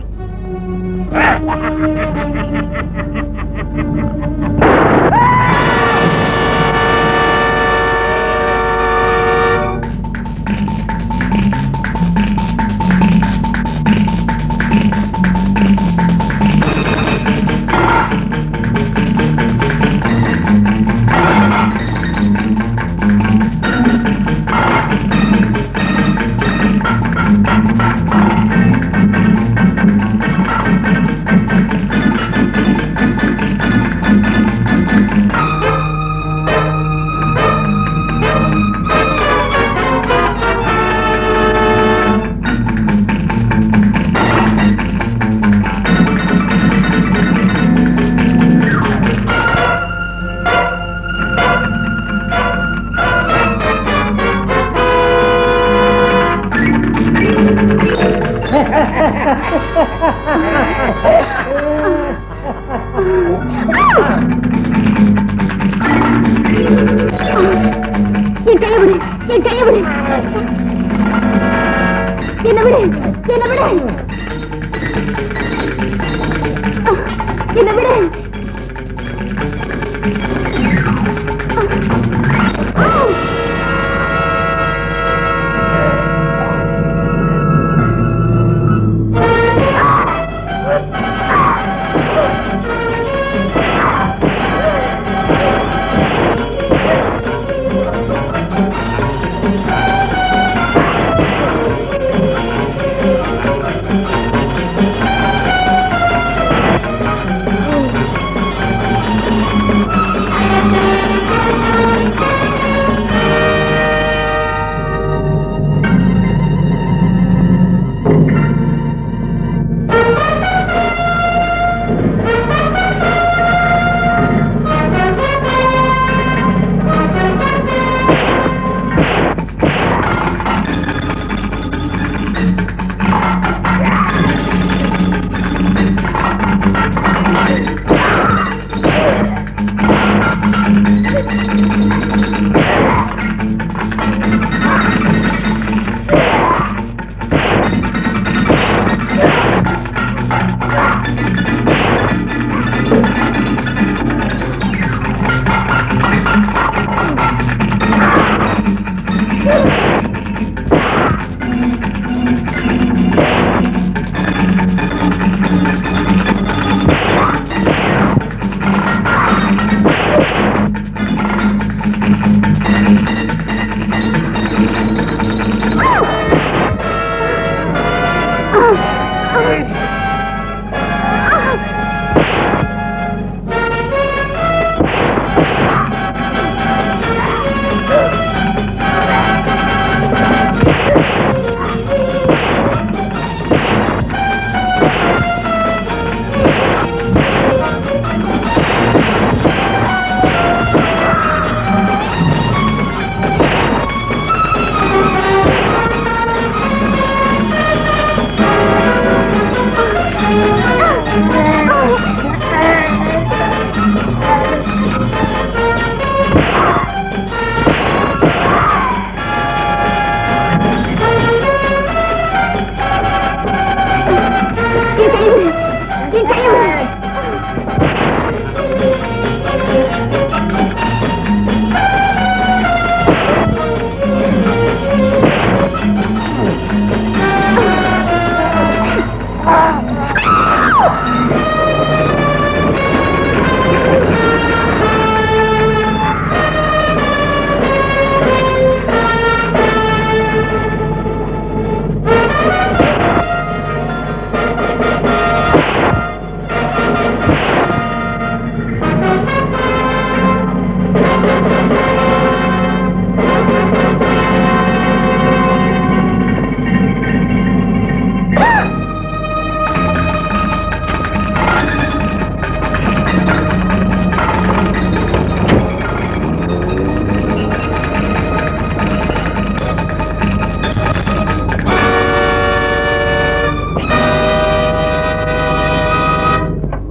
என் கையை விடு என் கையை விடு என்ன விடு என்ன விடு என்ன விடு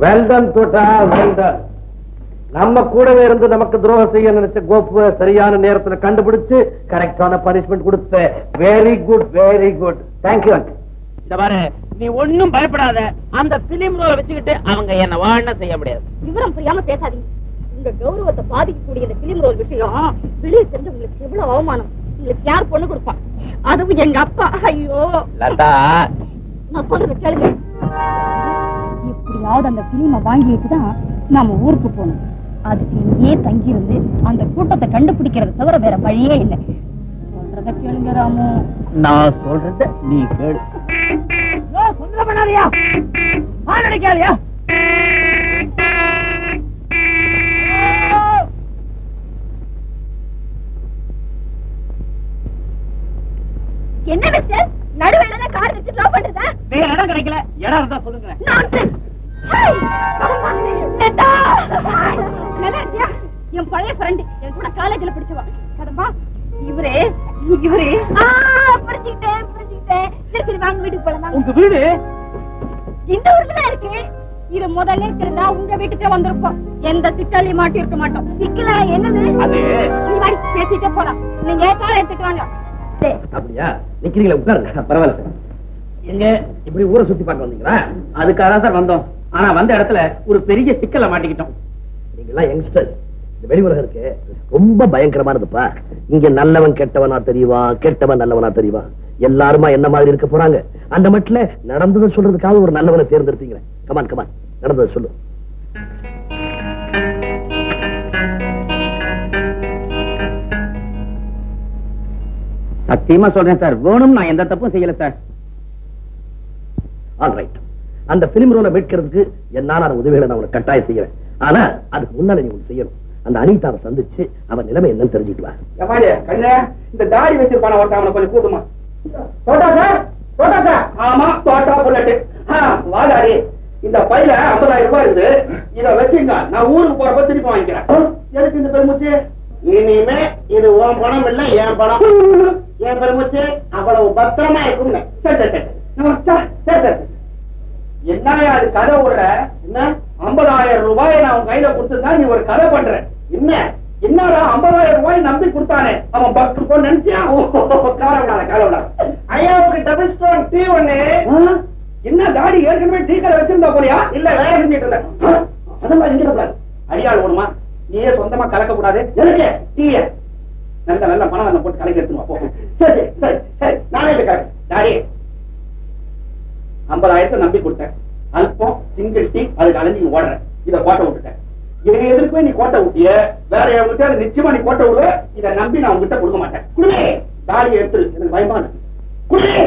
வெல்டன் தோட்டா வெல்டன் நம்ம கூடவே இருந்து நமக்கு துரோகம் செய்ய நினைச்ச கோப்புவ சரியான நேரத்துல கண்டுபிடிச்சு கரெக்டான பனிஷ்மெண்ட் கொடுத்த very good very good thank you uncle இந்த பாரு நீ ஒண்ணும் பயப்படாத அந்த பிலிம் ரோல வச்சுக்கிட்டு அவங்க என்ன வாழ செய்ய முடியாது விவரம் புரியாம பேசாதீங்க உங்க கௌரவத்தை பாதிக்கக்கூடிய இந்த பிலிம் ரோல் விஷயம் வெளியே தெரிஞ்சு உங்களுக்கு எவ்வளவு அவமானம் உங்களுக்கு யார் பொண்ணு கொடுப்பா அதுவும் எங்க அப்பா ஐயோ லதா நான் சொல்றது கேளுங்க எப்படியாவது அந்த பிலிமை வாங்கிட்டு தான் நாம ஊருக்கு போகணும் அதுக்கு இங்கேயே தங்கி இருந்து அந்த கூட்டத்தை கண்டுபிடிக்கிறது தவிர வேற வழியே இல்லை சொல்றத கேளுங்க ராமு நான் சொல்றத நீ கேளு சுந்தர பண்ணாதியா ஆள் அடிக்காதியா என்ன மிஸ்டர் நடுவேல கார் வச்சு லவ் பண்றதா வேற இடம் கிடைக்கல இடம் இருந்தா சொல்லுங்க Nonsense! Hey! லதா! நல்லா இருக்கியா? என் பழைய ஃப்ரெண்ட் என் கூட காலேஜ்ல படிச்சவா கதம்பா இவரே இவரே ஆ புரிஞ்சுக்கிட்டேன் புரிஞ்சுக்கிட்டேன் சரி சரி வாங்க வீட்டுக்கு போலாம் உங்க வீடு இந்த ஊர்ல தான் இருக்கு இது முதல்ல தெரிந்தா உங்க வீட்டுக்கே வந்திருப்போம் எந்த சிக்கலையும் மாட்டி இருக்க மாட்டோம் சிக்கலா என்னது அது நீ வாடி பேசிட்டே போலாம் நீங்க கார் எடுத்துட்டு வாங்க சரி. அப்படியா நிக்கிறீங்களா உட்காருங்க பரவாயில்ல சார் எங்க இப்படி ஊரை சுத்தி பார்க்க வந்தீங்களா அதுக்காக தான் சார் வந்தோம் ஆனா வந்த இடத்துல ஒரு பெரிய சிக்கலை மாட்டிக்கிட்டோம் நீங்கெல்லாம் யங்ஸ்டர்ஸ் இந்த வெளி உலகம் இருக்கு ரொம்ப பயங்கரமானதுப்பா இங்க நல்லவன் கெட்டவனா தெரியவான் கெட்டவன் நல்லவனா தெரியவான் எல்லாருமா என்ன மாதிரி இருக்க போறாங்க அந்த மட்டில நடந்ததை சொல்றதுக்காக ஒரு நல்லவனை தேர்ந்தெடுத்தீங்க கமான் கமான் நடந்ததை சொல்லு சத்தியமா சொல்றேன் சார் வேணும் நான் எந்த தப்பும் செய்யல சார் ஆல் ரைட் அந்த பிலிம் ரோலை மீட்கிறதுக்கு என்னால உதவிகளை நான் உனக்கு கட்டாயம் செய்யறேன் ஆனா அதுக்கு முன்னால நீ ஒண்ணு செய்யணும் அந்த அனிதாவை சந்திச்சு அவன் நிலைமை என்னன்னு தெரிஞ்சுட்டு வா எப்பாடி கண்ணே இந்த தாடி வச்சிருப்பான ஒருத்தன் அவனை கொஞ்சம் கூட்டுமா தோட்டா சார் தோட்டா சார் ஆமா தோட்டா புல்லட்டு வாதாடி இந்த பையில ஐம்பதாயிரம் ரூபாய் இருந்து இத வச்சுங்க நான் ஊருக்கு போறப்ப திருப்பி வாங்கிக்கிறேன் எதுக்கு இந்த பெருமூச்சு இனிமே இது உன் பணம் இல்ல என் பணம் என் பெருமூச்சு அவ்வளவு பத்திரமா இருக்கும் சரி சரி சரி சரி சரி சரி என்னையா அது கதை விடுற என்ன ஐம்பதாயிரம் ரூபாயை நான் உன் கையில கொடுத்துருந்தா நீ ஒரு கதை பண்ற என்ன என்னடா ஐம்பதாயிரம் ரூபாய் நம்பி கொடுத்தானே அவன் பத்து பொண்ணு நினைச்சியா கால விடாத கால விடாத ஐயாவுக்கு டபுள் ஸ்டோன் டீ ஒண்ணு என்ன தாடி ஏற்கனவே டீ கடை வச்சிருந்தா போலியா இல்ல வேலை செஞ்சுட்டு இருந்தேன் அதெல்லாம் செஞ்சிட கூடாது அடியாள் ஓடுமா நீயே சொந்தமா கலக்க கூடாது எதுக்கு டீய நல்ல நல்ல பணம் நல்ல போட்டு கலக்கி எடுத்துமா போ சரி சரி சரி நானே போய் கலக்கு தாடி ஐம்பதாயிரத்தை நம்பி கொடுத்தேன் அல்பம் சிங்கிள் டீ அதுக்கு அலைஞ்சு ஓடுறேன் இத கோட்டை விட்டுட்டேன் இவங்க எதிர்க்குமே நீ கோட்டை விட்டிய வேற எவங்கிட்ட நிச்சயமா நீ கோட்டை விடுவ இத நம்பி நான் உங்ககிட்ட கொடுக்க மாட்டேன் குடுமே தாலியை எடுத்துரு எனக்கு பயமா இருக்கு குடுமே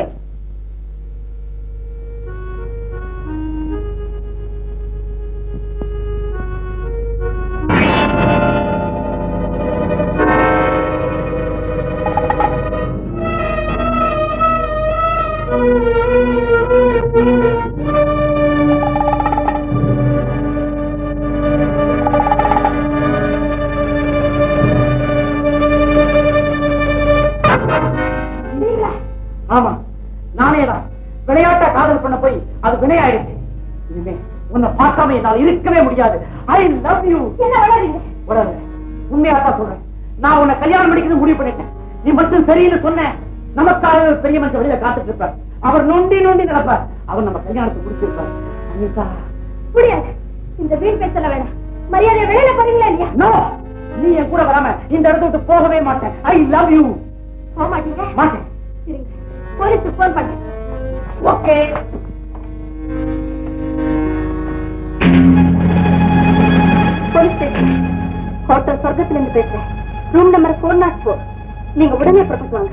ஆமா நானே தான் விளையாட்ட காதல் பண்ண போய் அது வினையாயிடுச்சு இனிமே உன்னை பார்க்காம என்னால் இருக்கவே முடியாது ஐ லவ் யூ என்ன வளரீங்க உடனே உண்மையா தான் சொல்றேன் நான் உன்னை கல்யாணம் பண்ணிக்கிறது முடிவு பண்ணிட்டேன் நீ மட்டும் சரின்னு சொன்ன நமக்காக ஒரு பெரிய மனுஷன் வெளியில காத்துட்டு இருப்பார் அவர் நொண்டி நொண்டி நடப்பார் அவர் நம்ம கல்யாணத்தை முடிச்சிருப்பார் அனிதா முடியாது இந்த வீண் பேச்சல வேணாம் மரியாதை வெளியில போறீங்களா இல்லையா நோ நீ என் கூட வராம இந்த இடத்த விட்டு போகவே மாட்டேன் ஐ லவ் யூ போக மாட்டீங்க மாட்டேன் சரிங்க போலீஸுக்கு போன் பண்ணேன் ஓகே போலீஸ் ஸ்டேஷன் ஹோட்டல் சொர்க்கத்துல இருந்து பேசுறேன் room number four naught four நீங்க உடனே புறப்பட்டு வாங்க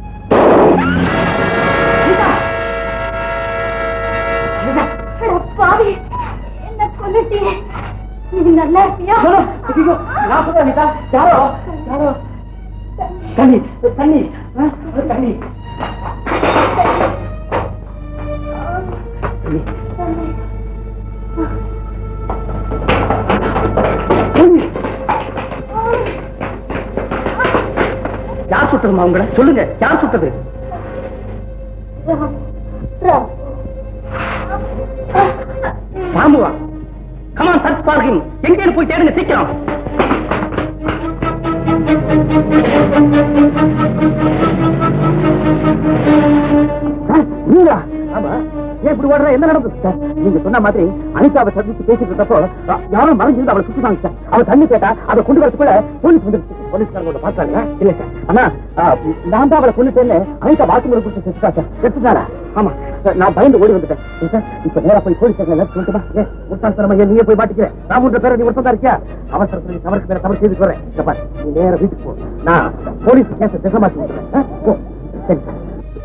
அட பாவி, என்ன கொன்னுட்டீங்க. நீ நல்லா இருப்பியா சொல்லு, ஐயோ, நான் சொல்றேன் அனிதா. யாரோ யாரோ தண்ணி தண்ணி ஆ, தண்ணி தண்ணி. தண்ணி. யார் சுட்டதுமா உங்களை சொல்லுங்க யார் சுட்டது ராம், ராம். பாம்புவா லுக் ஃபார் ஹிம் எங்கே போய் தேடுங்க சீக்கிரம் நீங்களா ஆமா ஏன் இப்படி ஓடுற என்ன நடந்தது சார் நீங்க சொன்ன மாதிரி அனிதாவை சந்திச்சு பேசிட்டு இருந்தப்போ அ, யாரும் மறைஞ்சிருந்து அவளை சுத்திட்டாங்க சார் அவ தண்ணி கேட்டா அதை கொண்டு வரதுக்குள்ள போலீஸ் வந்துருச்சு போலீஸ்காரங்க பாத்தாங்க இல்ல சார் ஆனா அ, நான் தான் அவளை கொண்டுட்டேன்னு அனிதா பாத்ரூம்ல குடிச்சு செத்துட்டா சார் செத்துட்டாரா ஆமா சார், நான் பயந்து ஓடி வந்துட்டேன் ஏன் சார் இப்ப நேரா போய் போலீஸ் ஸ்டேஷன்ல சொல்லிட்டுமா ஏ முட்டாள்தனமா ஏன் நீயே போய் மாட்டிக்கிற நான் மூன்று பேரை நீ ஒருத்தம் இருக்கியா அவசரத்துல நீ தவறுக்கு மேல தவறு செய்துட்டு வரேன் இங்க பாரு நீ நேரா வீட்டுக்கு போ நான் போலீஸ் கேஸை திசை மாத்தி விட்டுறேன் ஆ? போ சரி சார்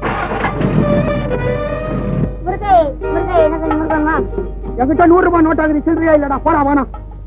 முருகை முருகை என்ன கொஞ்சம் முருகம்மா என்கிட்ட நூறு ரூபாய் நோட் ஆகுது சில்லறையா இல்லடா போடா வேணாம்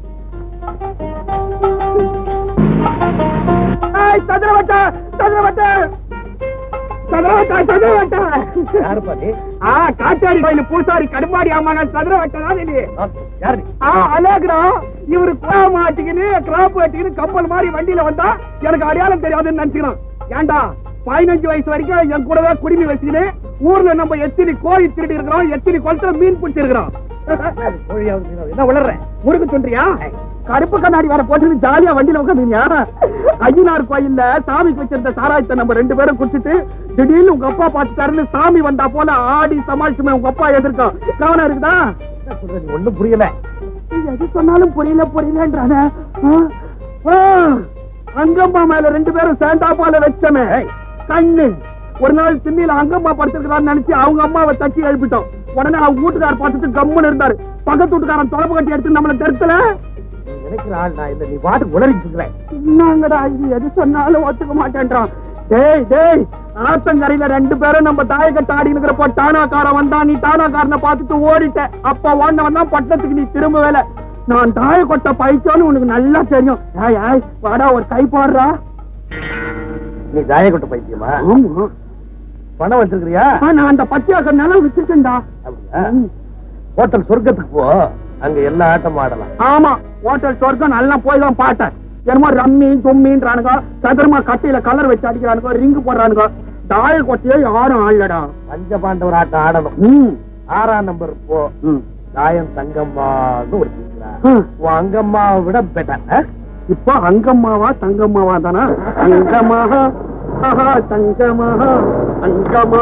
சதுரவட்ட சதுரவட்ட சதுரவட்ட சதுரவட்ட யாரு பாட்டி ஆ காட்டாரி கோயில் பூசாரி கடுமாடி அம்மா சதுரவட்ட தான் இது யாரு ஆ அலேக்ரா இவரு குழா மாட்டிக்கின்னு கிராப் மாட்டிக்கின்னு கப்பல் மாதிரி வண்டியில வந்தா எனக்கு அடையாளம் தெரியாதுன்னு நினைச்சுக்கிறான் ஏன்டா பதினஞ்சு வயசு வரைக்கும் என் கூடவே குடிமி வச்சுக்கின்னு ஊர்ல நம்ம எத்தனை கோழி திருடி இருக்கிறோம் எத்தனை குளத்துல மீன் பிடிச்சிருக்கிறோம் என்ன வளர்ற முருகு சொல்றியா கருப்பு கண்ணாடி வேற போட்டு ஜாலியா வண்டியில உட்காந்துங்க ஐயனார் கோயில்ல சாமிக்கு வச்சிருந்த சாராயத்தை நம்ம ரெண்டு பேரும் குடிச்சிட்டு திடீர்னு உங்க அப்பா பார்த்துட்டாருன்னு சாமி வந்தா போல ஆடி சமாளிச்சுமே உங்க அப்பா எதிர்க்கும் கவனம் இருக்குதா ஒண்ணும் புரியல எது சொன்னாலும் புரியல புரியலன்றானே ஆ, ஆ, அங்கம்மா மேல ரெண்டு பேரும் சேண்டாப்பால வச்சமே கண்ணு ஒரு நாள் திண்ணில அங்கம்மா படுத்திருக்கிறான்னு நினைச்சு அவங்க அம்மாவை தட்டி எழுப்பிட்டோம் உடனே அவங்க வீட்டுக்காரர் பார்த்துட்டு கம்முன்னு இருந்தாரு பக்கத்து வீட்டுக்காரன் தொலைப்பு கட்டி எடுத்து நம்மள தெருத்துல நினைக்கிற ஆள் நான் இல்ல நீ பாட்டுக்கு உளறிட்டு இருக்கிறேன் என்னங்கடா இது எது சொன்னாலும் ஒத்துக்க மாட்டேன்றான் டேய் டேய் ஆத்தங்கரையில ரெண்டு பேரும் நம்ம தாயக்கட்ட ஆடி இருக்கிறப்ப டானாக்காரன் வந்தான் நீ டானாக்காரனை பார்த்துட்டு ஓடிட்ட அப்ப ஓடினவன் தான் பட்டணத்துக்கு நீ திரும்ப வேலை நான் தாய கொட்ட பயிச்சோன்னு உனக்கு நல்லா தெரியும் ஏய் ஏய் வாடா ஒரு கை போடுறா நீ ஜாயக்கொட்ட பைத்தியமா ஆமா பணம் வச்சிருக்கிறியா ஆ, நான் அந்த பச்சையாக்க நிலம் வச்சிருக்கேன்டா அப்படியா? ஹோட்டல் சொர்க்கத்துக்கு போ அங்க எல்லா ஆட்டமும் ஆடலாம் ஆமா ஹோட்டல் சொர்க்கம் நல்லா போய் தான் பார்த்தேன் என்னமோ ரம்மி தும்மின்றானுங்க சதுரமா கட்டையில கலர் வச்சு அடிக்கிறானுங்க ரிங்கு போடுறானுங்க தாய கொட்டையே யாரும் ஆடலடா பஞ்ச பாண்டவர் ஆட்டம் ஆடணும் ம் ஆறாம் நம்பர் போ ம். தாயம் தங்கம்மான்னு ஒரு டீச்சரா ம். உன் அங்கம்மாவை விட பெட்டர் இப்போ அங்கம்மாவா தங்கம்மாவா தானா அங்கமாக ஆஹா, தங்கமாக அங்கமா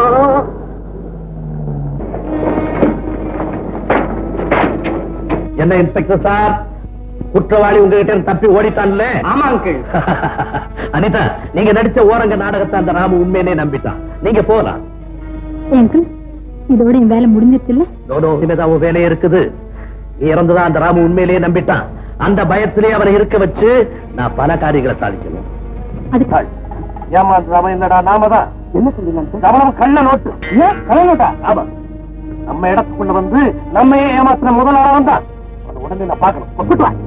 என்ன இன்ஸ்பெக்டர் சார் குற்றவாளி உங்ககிட்ட இருந்து தப்பி ஓடிட்டான்ல ஆமா அங்கிள் அனிதா நீங்க நடிச்ச ஓரங்க நாடகத்தை அந்த ராமு உண்மையிலே நம்பிட்டான் நீங்க போலாம் அங்கிள் இதோட என் வேலை முடிஞ்சிருச்சு இல்ல நோனோ இனிதான் உன் வேலையே இருக்குது நீ இறந்துதான் அந்த ராமு உண்மையிலேயே நம்பிட்டான் அந்த பயத்திலே அவனை இருக்க வச்சு நான் பல காரியங்களை சாதிக்கணும் அதுக்கு ஏமாந்து அவன் இல்லடா நாம தான் என்ன சொல்றீங்க கவனம் கள்ள நோட்டு ஏன் கலை நோட்டா ஆமா நம்ம இடத்துக்குள்ள வந்து நம்மையே ஏமாத்துற முதலாளவன் தான் அவனை உடனே நான் பார்க்கணும் கூட்டு வா.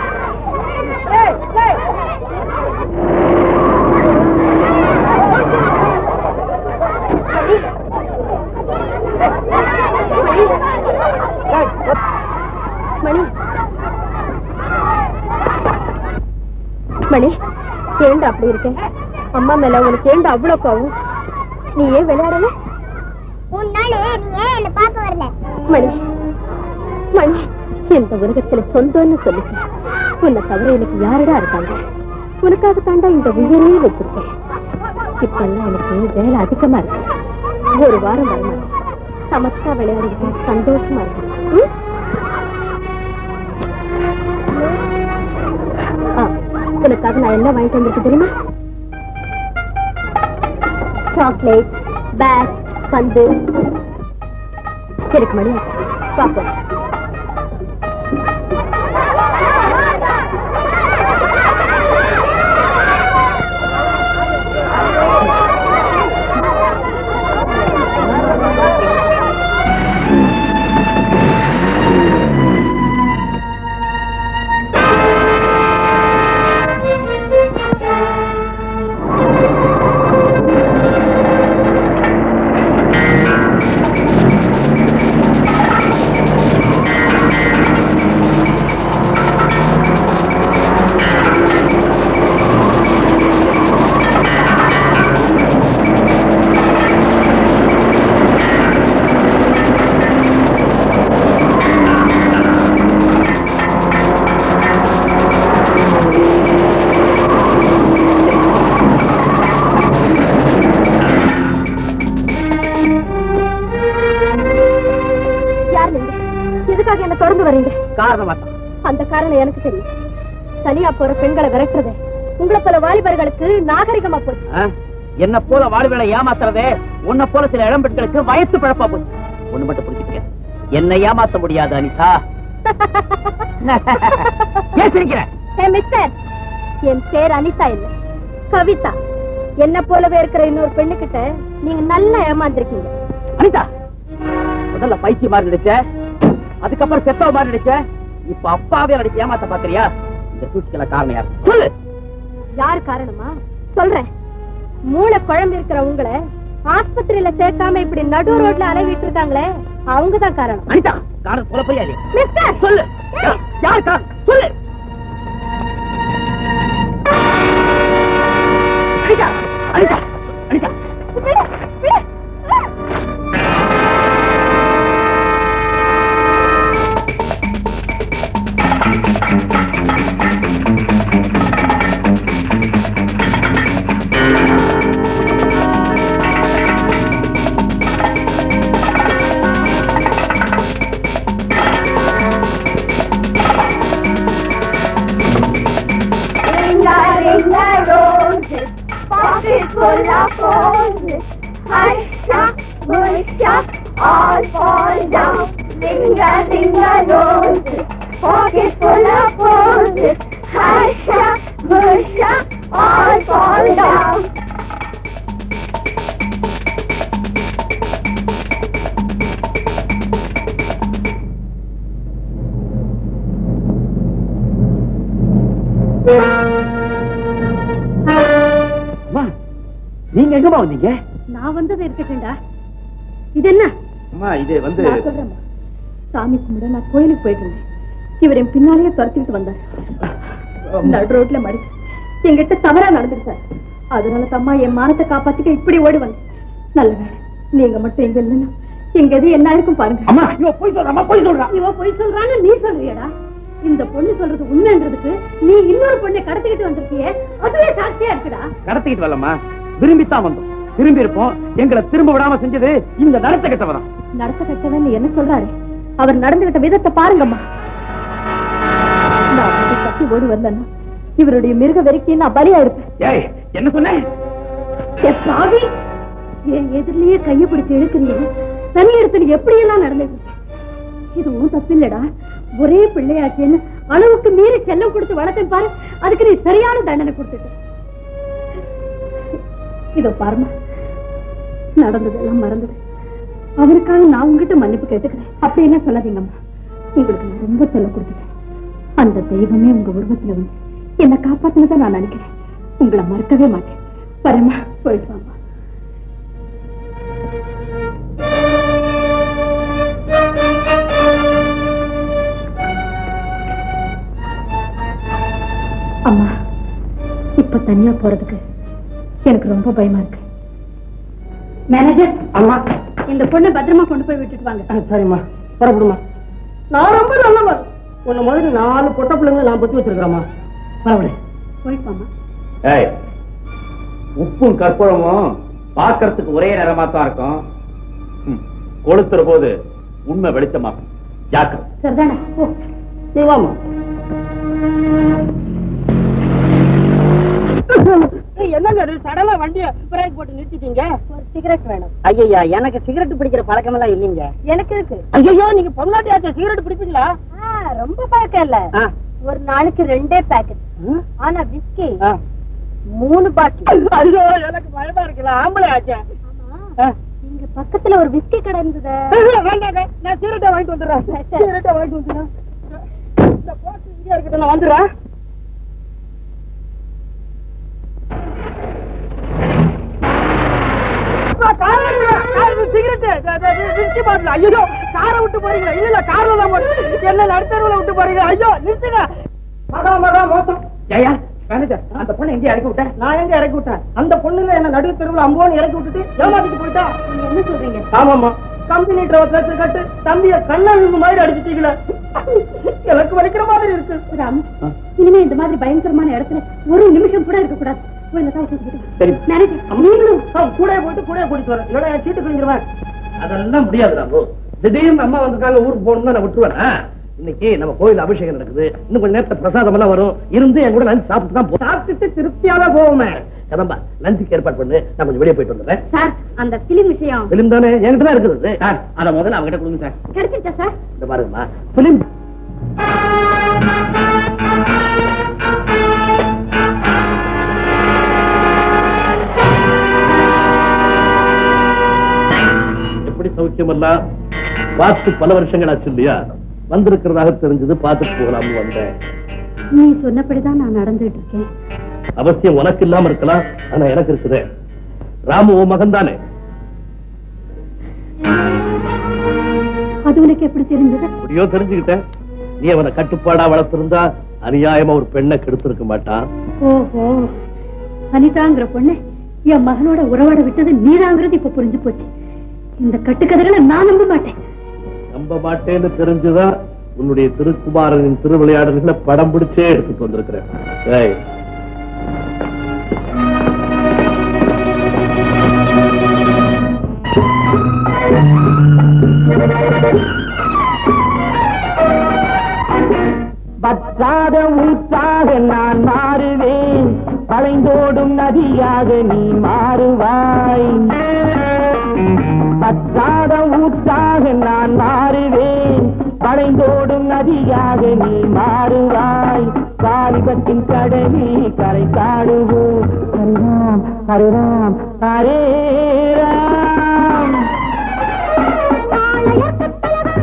மணி மணி ஏண்டா அப்படி இருக்க அம்மா மேல உனக்கு ஏண்டா அவ்வளவு கோவம் நீ ஏன் விளையாடல மூணு நாள் நீ ஏன் என்ன பார்க்க வரல மணி மணி இந்த உலகத்துல சொந்தம்னு சொல்லிக்க உன்னை தவிர எனக்கு யாருடா இருக்காங்க உனக்காக தாண்டா இந்த உயிரையே வச்சிருக்கேன் இப்பெல்லாம் எனக்கு வேலை அதிகமா இருக்கு ஒரு வாரம் வரணும் சமத்தா விளையாடிட்டு சந்தோஷமா இருக்கும் ம்? ஆ, உனக்காக நான் என்ன வாங்கிட்டு வந்திருக்கு தெரியுமா சாக்லேட் பேக் பந்து எனக்கு மணி பாப்போம் ஆ வர்றீங்க காரணமா தான் அந்த காரணம் எனக்கு தெரியும் தனியா போற பெண்களை விரட்டுறது உங்களை போல வாலிபர்களுக்கு நாகரிகமா போச்சு ஆ? என்ன போல வாழ்வுகளை ஏமாத்துறதே உன்னை போல சில இளம்பெண்களுக்கு வயசு பழப்பா போச்சு ஒண்ணு மட்டும் புரிஞ்சுக்க என்னை ஏமாத்த முடியாது அனிதா ஏன் சிரிக்கிற ஏ மிஸ்டர் என் பேர் அனிதா இல்ல கவிதா என்ன போலவே இருக்கிற இன்னொரு பெண்ணுகிட்ட நீங்க நல்லா ஏமாந்திருக்கீங்க அனிதா முதல்ல பைத்திய மாதிரி நடிச்ச அதுக்கப்புறம் செத்தவ மாதிரி நடிச்ச இப்ப அப்பாவே நடிச்சு ஏமாத்த பாக்குறியா இந்த சூழ்ச்சிக்கல காரணம் யார் சொல்லு யார் காரணமா சொல்றேன் மூளை குழம்பு இருக்கிற உங்களை ஆஸ்பத்திரியில சேர்க்காம இப்படி நடு ரோட்ல அலைவிட்டு இருக்காங்களே அவங்கதான் காரணம் அனிதா காரணம் சொல்ல போறியா நீ? மிஸ்டர் சொல்லு யா- யார் காரணம் சொல்லு அனிதா அனிதா அனிதா விடு, விடு. அம்மா, நீங்க எங்கம்மா வந்தீங்க நான் வந்தது இருக்கட்டும்டா இது என்ன அம்மா இது வந்து நான் சொல்றேன்மா. சாமி கும்பிட நான் கோயிலுக்கு போயிட்டு இருந்தேன் இவர் என் பின்னாலேயே துரத்திட்டு வந்தார் நடு ரோட்ல மடி என்கிட்ட தவறா நடந்துருச்சார் அதனால தம்மா என் மானத்தை காப்பாத்திக்க இப்படி ஓடி வந்தேன் நல்ல வேலை நீங்க மட்டும் எங்க இல்லைன்னா எங்க எது என்ன இருக்கும் பாருங்க அம்மா இவ போய் சொல்றா போய் சொல்றா இவ பொய் சொல்றான்னு நீ சொல்றியடா இந்த பொண்ணு சொல்றது உண்மைன்றதுக்கு நீ இன்னொரு பொண்ணை கடத்திக்கிட்டு வந்திருக்கியே அதுவே சாட்சியா இருக்குடா கடத்திக்கிட்டு வரலம்மா விரும்பித்தான் வந்தோம் திரும்பி இருப்போம் எங்களை திரும்ப விடாம செஞ்சது இந்த நடத்த கட்டவரம் நடத்த கட்டவன் என்ன சொல்றாரு அவர் நடந்துகிட்ட விதத்தை பாருங்கம்மா நான் அவரை தப்பி ஓடி வந்தேன்னா இவருடைய மிருக வெறிக்கு நான் பலியா இருப்பேன் ஏய் என்ன சொன்னேன் ஏ பாவி என் எதிரிலேயே கையை பிடிச்சு இழுக்கிறீங்க தனி இடத்துல எப்படி எல்லாம் நடந்துட்டு இருக்க? இது உன் தப்பில்லடா ஒரே பிள்ளையாச்சேன்னு அளவுக்கு மீறி செல்லம் கொடுத்து வளர்த்தேன் பாரு அதுக்கு நீ சரியான தண்டனை கொடுத்துட்ட இதோ பாருமா நடந்ததெல்லாம் மறந்தது அவருக்காக நான் உங்ககிட்ட மன்னிப்பு கேட்டுக்கிறேன் அப்படி என்ன சொல்லாதீங்கம்மா உங்களுக்கு நான் ரொம்ப செல்லம் கொடுத்துட்டேன் அந்த தெய்வமே உங்க உருவத்துல வந்து என்னை காப்பாத்தினதை நான் நினைக்கிறேன் உங்களை மறக்கவே மாட்டேன் வரமா போயிட்டு வாம்மா அம்மா இப்ப தனியா போறதுக்கு எனக்கு ரொம்ப பயமா இருக்கு மேனேஜர் அம்மா இந்த பொண்ணை பத்திரமா கொண்டு போய் விட்டுட்டு வாங்க சரிம்மா புறப்படுமா நான் ரொம்ப நல்லவன் உன்ன மாதிரி நாலு பொட்ட பிள்ளைங்களை நான் பத்தி வச்சிருக்கிறேம்மா பரவாயில்ல போயிட்டு வாமா ஏய் உப்பும் கற்பூரமும் பார்க்கறதுக்கு ஒரே நிறமா தான் இருக்கும் ம், கொளுத்துற போது உண்மை வெளிச்சமாகும் ஜாக்கிரதை சரிதானே போ நீ வாமா என்னங்க இது சடலா வண்டிய பிரேக் போட்டு நிறுத்திட்டீங்க ஒரு சிகரெட் வேணும் ஐயா எனக்கு சிகரெட் பிடிக்கிற பழக்கம் எல்லாம் இல்லைங்க எனக்கு இருக்கு ஐயோ நீங்க பொம்னாட்டியாச்ச சிகரெட் பிடிப்பீங்களா ஆ, ரொம்ப பழக்கம் இல்ல ஆ. ஒரு நாளைக்கு ரெண்டே பேக்கெட் ஆனா விஸ்கி ஆ. மூணு பாட்டில் ஐயோ எனக்கு பயமா இருக்குல்ல ஆம்பளை ஆச்சே ஆ. இங்க பக்கத்துல ஒரு விஸ்கி கடை இருந்தது வேண்டாங்க நான் சிகரெட்டை வாங்கிட்டு வந்துடுறேன் சரி. சிகரெட்டை வாங்கிட்டு வந்துடுறேன் இந்த போட்டு இங்கே இருக்கட்டும் நான் வந்துடுறேன் ஐயோ காரை விட்டு போறீங்களா இல்ல இல்ல கார்ல தான் போறீங்க என்ன நடுத்தருவுல விட்டு போறீங்க ஐயோ நிறுத்துங்க மகா மகா மோசம் ஜெயா மேனேஜர் அந்த பொண்ணை எங்கேயும் இறக்கி விட்டேன் நான் எங்க இறக்கி விட்டேன் அந்த பொண்ணுல என்ன நடு தெருவுல அம்போன்னு இறக்கி விட்டுட்டு ஏமாத்திட்டு போயிட்டா நீங்க என்ன சொல்றீங்க ஆமாமா கம்பெனி டிரைவர் கட்டு தம்பிய கண்ணா விழுந்து மாதிரி அடிச்சிட்டீங்களே எனக்கு வலிக்கிற மாதிரி இருக்கு ராம் இனிமே இந்த மாதிரி பயங்கரமான இடத்துல ஒரு நிமிஷம் கூட இருக்க கூடாது போய் இந்த தாவை தூக்கிட்டு வா. சரி மேனேஜர் நீங்களும் கூட போயிட்டு கூட கூட்டிட்டு வரேன் இல்லைன்னா என் சீட்டு கிழிஞ்சிருவேன் அதெல்லாம் முடியாது ராமு திடீர்னு அம்மா வந்திருக்காங்க ஊருக்கு போகணும்னு நான் விட்டுருவேனா இன்னைக்கு நம்ம கோயில் அபிஷேகம் நடக்குது இன்னும் கொஞ்ச நேரத்துல பிரசாதம் எல்லாம் வரும் இருந்து என் கூட லஞ்ச் சாப்பிட்டு தான் போ சாப்பிட்டுட்டு திருப்தியாவே போவோமே கதம்பா லஞ்சுக்கு ஏற்பாடு பண்ணு நான் கொஞ்சம் வெளியே போயிட்டு வந்துடுறேன் சார் அந்த பிலிம் விஷயம் பிலிம் தானே என்கிட்ட தான் இருக்குது சார் அதை முதல்ல அவங்ககிட்ட கொடுங்க சார் கிடைச்சிருச்சா சார் இந்த பாருங்கம்மா பிலிம் எப்படி சௌக்கியமெல்லாம் பார்த்து பல வருஷங்கள் ஆச்சு இல்லையா வந்திருக்கிறதாக தெரிஞ்சது பார்த்துட்டு போகலாம்னு வந்தேன் நீ சொன்னபடிதான் நான் நடந்துட்டு இருக்கேன் அவசியம் உனக்கு இல்லாம இருக்கலாம் ஆனா எனக்கு இருக்குது ராமு உன் மகன் தானே அது உனக்கு எப்படி தெரிஞ்சது எப்படியோ தெரிஞ்சுக்கிட்டேன் நீ அவனை கட்டுப்பாடா வளர்த்திருந்தா அநியாயமா ஒரு பெண்ணை கெடுத்திருக்க மாட்டான் ஓஹோ அனிதாங்கிற பொண்ணு என் மகனோட உறவாட விட்டது நீதாங்கிறது இப்ப புரிஞ்சு போச்சு இந்த கட்டுக்கதைகளை நான் நம்ப மாட்டேன் நம்ப மாட்டேன்னு தெரிஞ்சுதான் உன்னுடைய திருக்குமாரனின் திருவிளையாடல்களை படம் பிடிச்சே எடுத்துட்டு வந்திருக்கிறேன் ஏய், பற்றாத ஊற்றாக நான் மாறுவேன் வளைந்தோடும் நதியாக நீ மாறுவாய் பற்றாத ஊற்றாக நான் மாறுவேன் வளைந்தோடும் நதியாக நீ மாறுவாய் காலிபத்தின் கடலில் கரை காடுவோம் ஹரிராம் ஹரிராம் ஹரே ராம்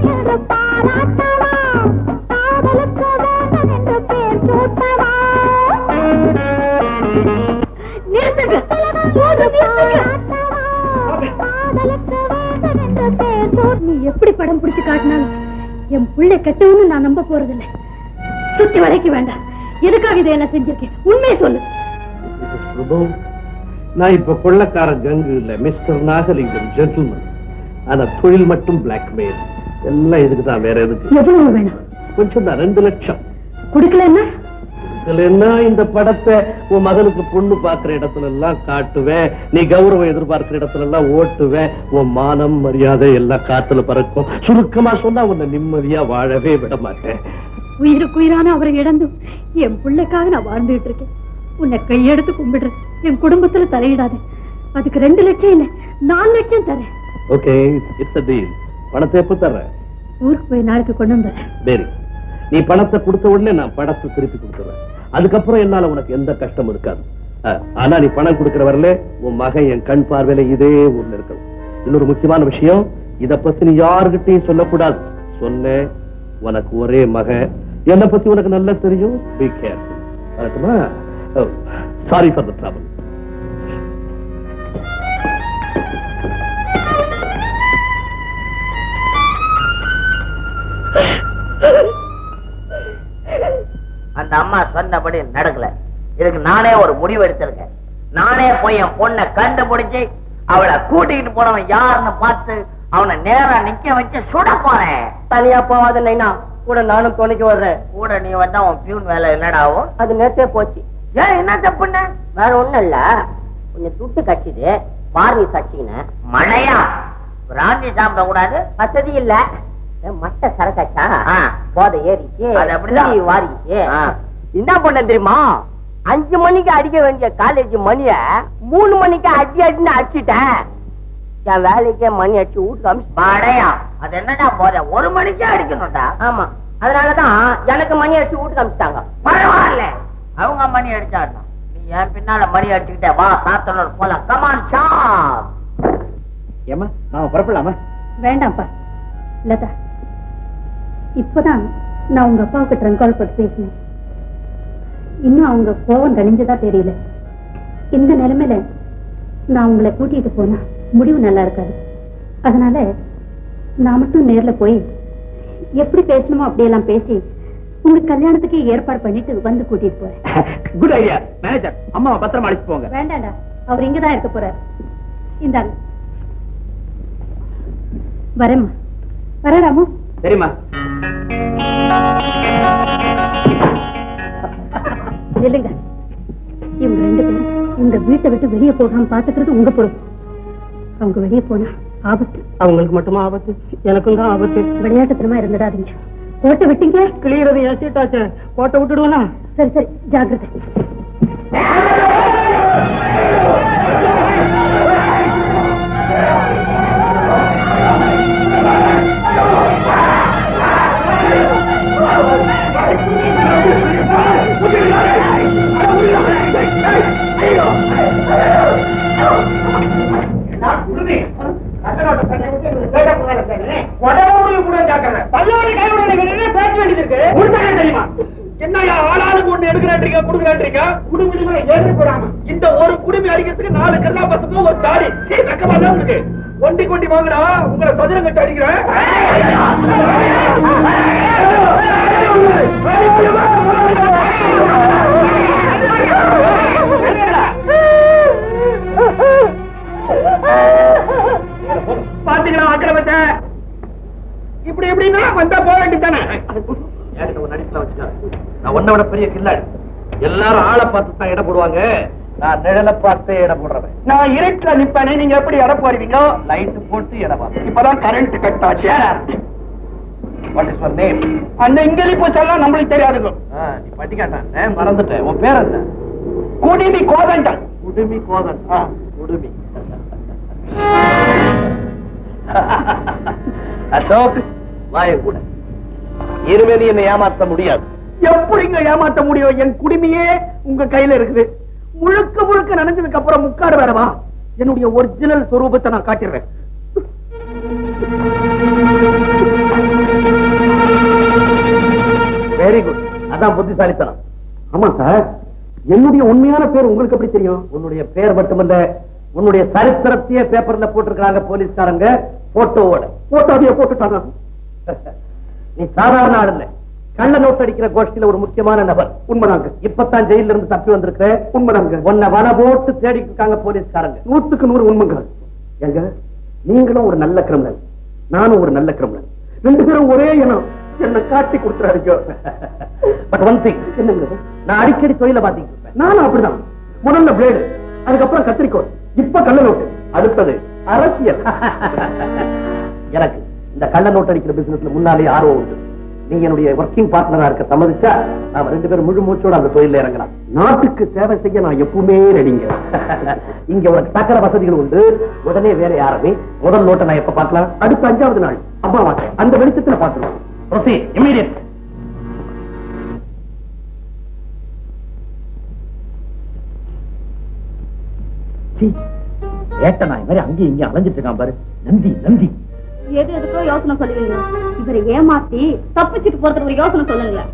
நீ எப்படி படம் பிடிச்சு காட்டினாலும் என் பிள்ளை கெட்டவன்னு நான் நம்ப போறதில்லை சுத்தி வரைக்கும் வேண்டாம் எதுக்காக இதை என்ன செஞ்சிருக்கேன் உண்மையை சொல்லு Mrs. பிரபு நான் இப்ப கொள்ளக்கார கங்கு இல்ல மிஸ்டர் நாகலிங்கம் ஜென்டில்மேன் ஆனா தொழில் மட்டும் பிளாக்மெயில் எல்லாம் இதுக்கு தான் வேற எதுக்கு எவ்வளவு வேணும் கொஞ்சம் தான் ரெண்டு லட்சம் கொடுக்கலன்னா இதுல என்ன இந்த படத்தை உன் மகனுக்கு பொண்ணு பாக்குற இடத்துல எல்லாம் காட்டுவேன் நீ கௌரவம் எதிர்பார்க்கிற இடத்துல எல்லாம் ஓட்டுவேன் உன் மானம் மரியாதை எல்லாம் காத்துல பறக்கும் சுருக்கமா சொன்னா உன்னை நிம்மதியா வாழவே விட மாட்டேன் உயிருக்கு உயிரான அவரை இழந்தும் என் பிள்ளைக்காக நான் வாழ்ந்துட்டு இருக்கேன் உன்னை கையெடுத்து கும்பிடுறேன் என் குடும்பத்துல தலையிடாத அதுக்கு ரெண்டு லட்சம் இல்ல நாலு லட்சம் தரேன் ஓகே இட்ஸ் டீல் பணத்தை எப்ப தர்றேன் ஊருக்கு போய் நாளைக்கு கொண்டு வந்துடுறேன் சரி நீ பணத்தை கொடுத்த உடனே நான் பணத்தை திருப்பி கொடுத்துறேன் அதுக்கப்புறம் என்னால உனக்கு எந்த கஷ்டம் இருக்காது அஹ், ஆனா நீ பணம் கொடுக்கிற வரல உன் மகன் என் கண் பார்வையில இதே ஊர்ல இருக்கணும் இன்னொரு முக்கியமான விஷயம் இத பத்தி நீ யாருகிட்டையும் சொல்லக்கூடாது சொன்னேன் உனக்கு ஒரே மகன் என்னை பத்தி உனக்கு நல்லா தெரியும் be careful sorry for the travel அந்த அம்மா சொன்னபடி நடக்கல இதுக்கு நானே ஒரு முடிவு எடுத்திருக்கேன் நானே போய் என் பொண்ணை கண்டுபிடிச்சு அவளை கூட்டிக்கிட்டு போனவன் யாருன்னு பார்த்து அவனை நேரா நிக்க வச்சு சுட போறேன் தனியா போவாத நைனா கூட நானும் துணைக்கு வர்றேன் கூட நீ வந்தா உன் பியூன் வேலை என்னடாவும் அது நேத்தே போச்சு ஏன் என்ன தப்புன்னு வேற ஒண்ணும் இல்ல கொஞ்சம் துட்டு கட்சிது பார்வை கட்சிக்கினேன் மழையா பிராந்தி சாப்பிட கூடாது வசதி இல்ல மட்ட சரக்காச்சா ஆ. போதை ஏறிச்சு அது அப்படிதான். குடி வாரிச்சு ஆ. என்ன பண்ண தெரியுமா அஞ்சு மணிக்கு அடிக்க வேண்டிய காலேஜ் மணிய மூணு மணிக்கு அடி அடின்னு அடிச்சிட்டேன் என் வேலைக்கே மணி அடிச்சு வீட்டுக்கு அமிச்சு மழையா அது என்னடா போத ஒரு மணிக்கே அடிக்கணும்டா ஆமா அதனாலதான் எனக்கு மணி அடிச்சு வீட்டுக்கு அமிச்சிட்டாங்க பரவாயில்ல அவங்க மணி அடிச்சாடணும் நீ என் பின்னால மணி அடிச்சுக்கிட்டே வா சாத்தனூர் போல கமான் ஷாப் ஏமா நாம புறப்படலாமா வேண்டாம்ப்பா லதா இப்பதான் நான் உங்க அப்பாவுக்கு ட்ரங்க் கால் போட்டு பேசினேன் இன்னும் அவங்க கோவம் தணிஞ்சதா தெரியல இந்த நிலைமையில நான் உங்களை கூட்டிட்டு போனா முடிவு நல்லா இருக்காது அதனால நான் மட்டும் நேர்ல போய் எப்படி பேசணுமோ அப்படியெல்லாம் பேசி உங்க கல்யாணத்துக்கு ஏற்பாடு பண்ணிட்டு வந்து கூட்டிட்டு போறேன் குட் ஐடியா மேனேஜர் அம்மாவை பத்திரமா அழைச்சு போங்க வேண்டாம்டா அவர் இங்கதான் இருக்க போறாரு இந்தாங்க வரேம்மா வர ராமு சரிம்மா நில்லுங்க இவங்க ரெண்டு பேரும் இந்த வீட்டை விட்டு வெளியே போகாம பாத்துக்கிறது உங்க பொறுப்பு அவங்க வெளியே போனா ஆபத்து அவங்களுக்கு மட்டுமா ஆபத்து எனக்கும் தான் ஆபத்து விளையாட்டுத்தனமா இருந்துடாதீங்க போட்டு விட்டீங்க கிளியறது என் சீட்டாச்சு போட்ட விட்டுடுவேனா சரி சரி ஜாக்கிரதை என்னையா ஆளாளுக்கு ஒண்ணு எடுக்கிறான்றீங்க குடுக்குறான்றீங்க குடும்பம் ஏறி போடாம இந்த ஒரு குடுமி அடிக்கிறதுக்கு நாலு கல்லா பசங்க ஒரு தாடி சீ, வெக்கமா இல்ல உங்களுக்கு ஒண்டி கொண்டி வாங்குடா உங்களை சதுரம் கட்டு அடிக்கிறேன் பாத்தீங்களா அக்கிரமத்தை இப்படி எப்படின்னா வந்தா போக வேண்டியதானே என்கிட்ட ஒரு நடிப்புல வச்சுக்காத. நான் உன்னை விட பெரிய கில்லாடி எல்லாரும் ஆளை பார்த்து தான் இடம் போடுவாங்க நான் நிழலை பார்த்தே இடம் போடுறவன் நான் இருட்டுல நிப்பேனே நீங்க எப்படி இட போடுவீங்க லைட் போட்டு இடம் பார்ப்பேன் இப்பதான் கரண்ட் கட் ஆச்சு வாட் இஸ் யுவர் நேம் அந்த இங்கிலி பூச்செல்லாம் நம்மளுக்கு தெரியாதுங்க நீ பட்டிக்காட்டான் மறந்துட்டேன் உன் பேர் என்ன குடிமி கோதண்டம் குடுமி கோதன் குடுமி அசோக் வாய கூட இனிமே நீ என்னை ஏமாத்த முடியாது எப்படிங்க ஏமாத்த முடியும் என் குடிமையே உங்க கையில இருக்குது முழுக்க முழுக்க நினைஞ்சதுக்கு அப்புறம் முக்காடு வேறவா என்னுடைய ஒரிஜினல் சொரூபத்தை நான் காட்டிடுறேன் வெரி குட் அதான் புத்திசாலித்தனம் ஆமா சார் என்னுடைய உண்மையான பேர் உங்களுக்கு எப்படி தெரியும் உன்னுடைய பேர் மட்டுமல்ல உன்னுடைய சரித்திரத்தையே பேப்பர்ல போட்டிருக்காங்க போலீஸ்காரங்க போட்டோவோட போட்டாதைய போட்டுட்டாங்க நீ சாதாரண ஆள் இல்ல கள்ள நோட்டு அடிக்கிற கோஷ்டியில ஒரு முக்கியமான நபர் உண்மைதாங்க இப்பதான் ஜெயில இருந்து தப்பி வந்திருக்க உண்மைதாங்க உன்னை வன போட்டு தேடிட்டு இருக்காங்க போலீஸ்காரங்க நூத்துக்கு நூறு உண்மைங்க ஏங்க நீங்களும் ஒரு நல்ல கிரிமினல் நானும் ஒரு நல்ல கிரிமினல் ரெண்டு பேரும் ஒரே இனம் என்ன காட்டி கொடுத்துறாருங்க பட் ஒன் திங் என்னங்க நான் அடிக்கடி தொழில பாத்திட்டு இருப்பேன் நானும் அப்படிதான் முதல்ல பிளேடு அதுக்கப்புறம் கத்திரிக்கோள் இப்ப கள்ள நோட்டு அடுத்தது அரசியல் எனக்கு இந்த கள்ள நோட்டு அடிக்கிற பிசினஸ்ல முன்னாலே ஆர்வம் உண்டு நீ என்னுடைய ஒர்க்கிங் பார்ட்னரா இருக்க சம்மதிச்சா நாம ரெண்டு பேரும் முழு மூச்சோட அந்த தொழில இறங்கலாம் நாட்டுக்கு சேவை செய்ய நான் எப்பவுமே ரெடிங்க இங்க உனக்கு சக்கர வசதிகள் உண்டு உடனே வேலை ஆரம்பி முதல் நோட்டை நான் எப்ப பார்க்கலாம் அடுத்த அஞ்சாவது நாள் அம்மா வாங்க அந்த வெளிச்சத்துல பாத்துருவோம் Proceed, immediate. ஏட்ட நாய் மாதிரி அங்கேயும் இங்கேயும் அலைஞ்சிட்டு இருக்கான் பாரு நந்தி நந்தி எது எதுக்கோ யோசனை சொல்லுவீங்க இவரை ஏமாத்தி தப்பிச்சுட்டு போறதுக்கு ஒரு யோசனை சொல்லுங்களேன்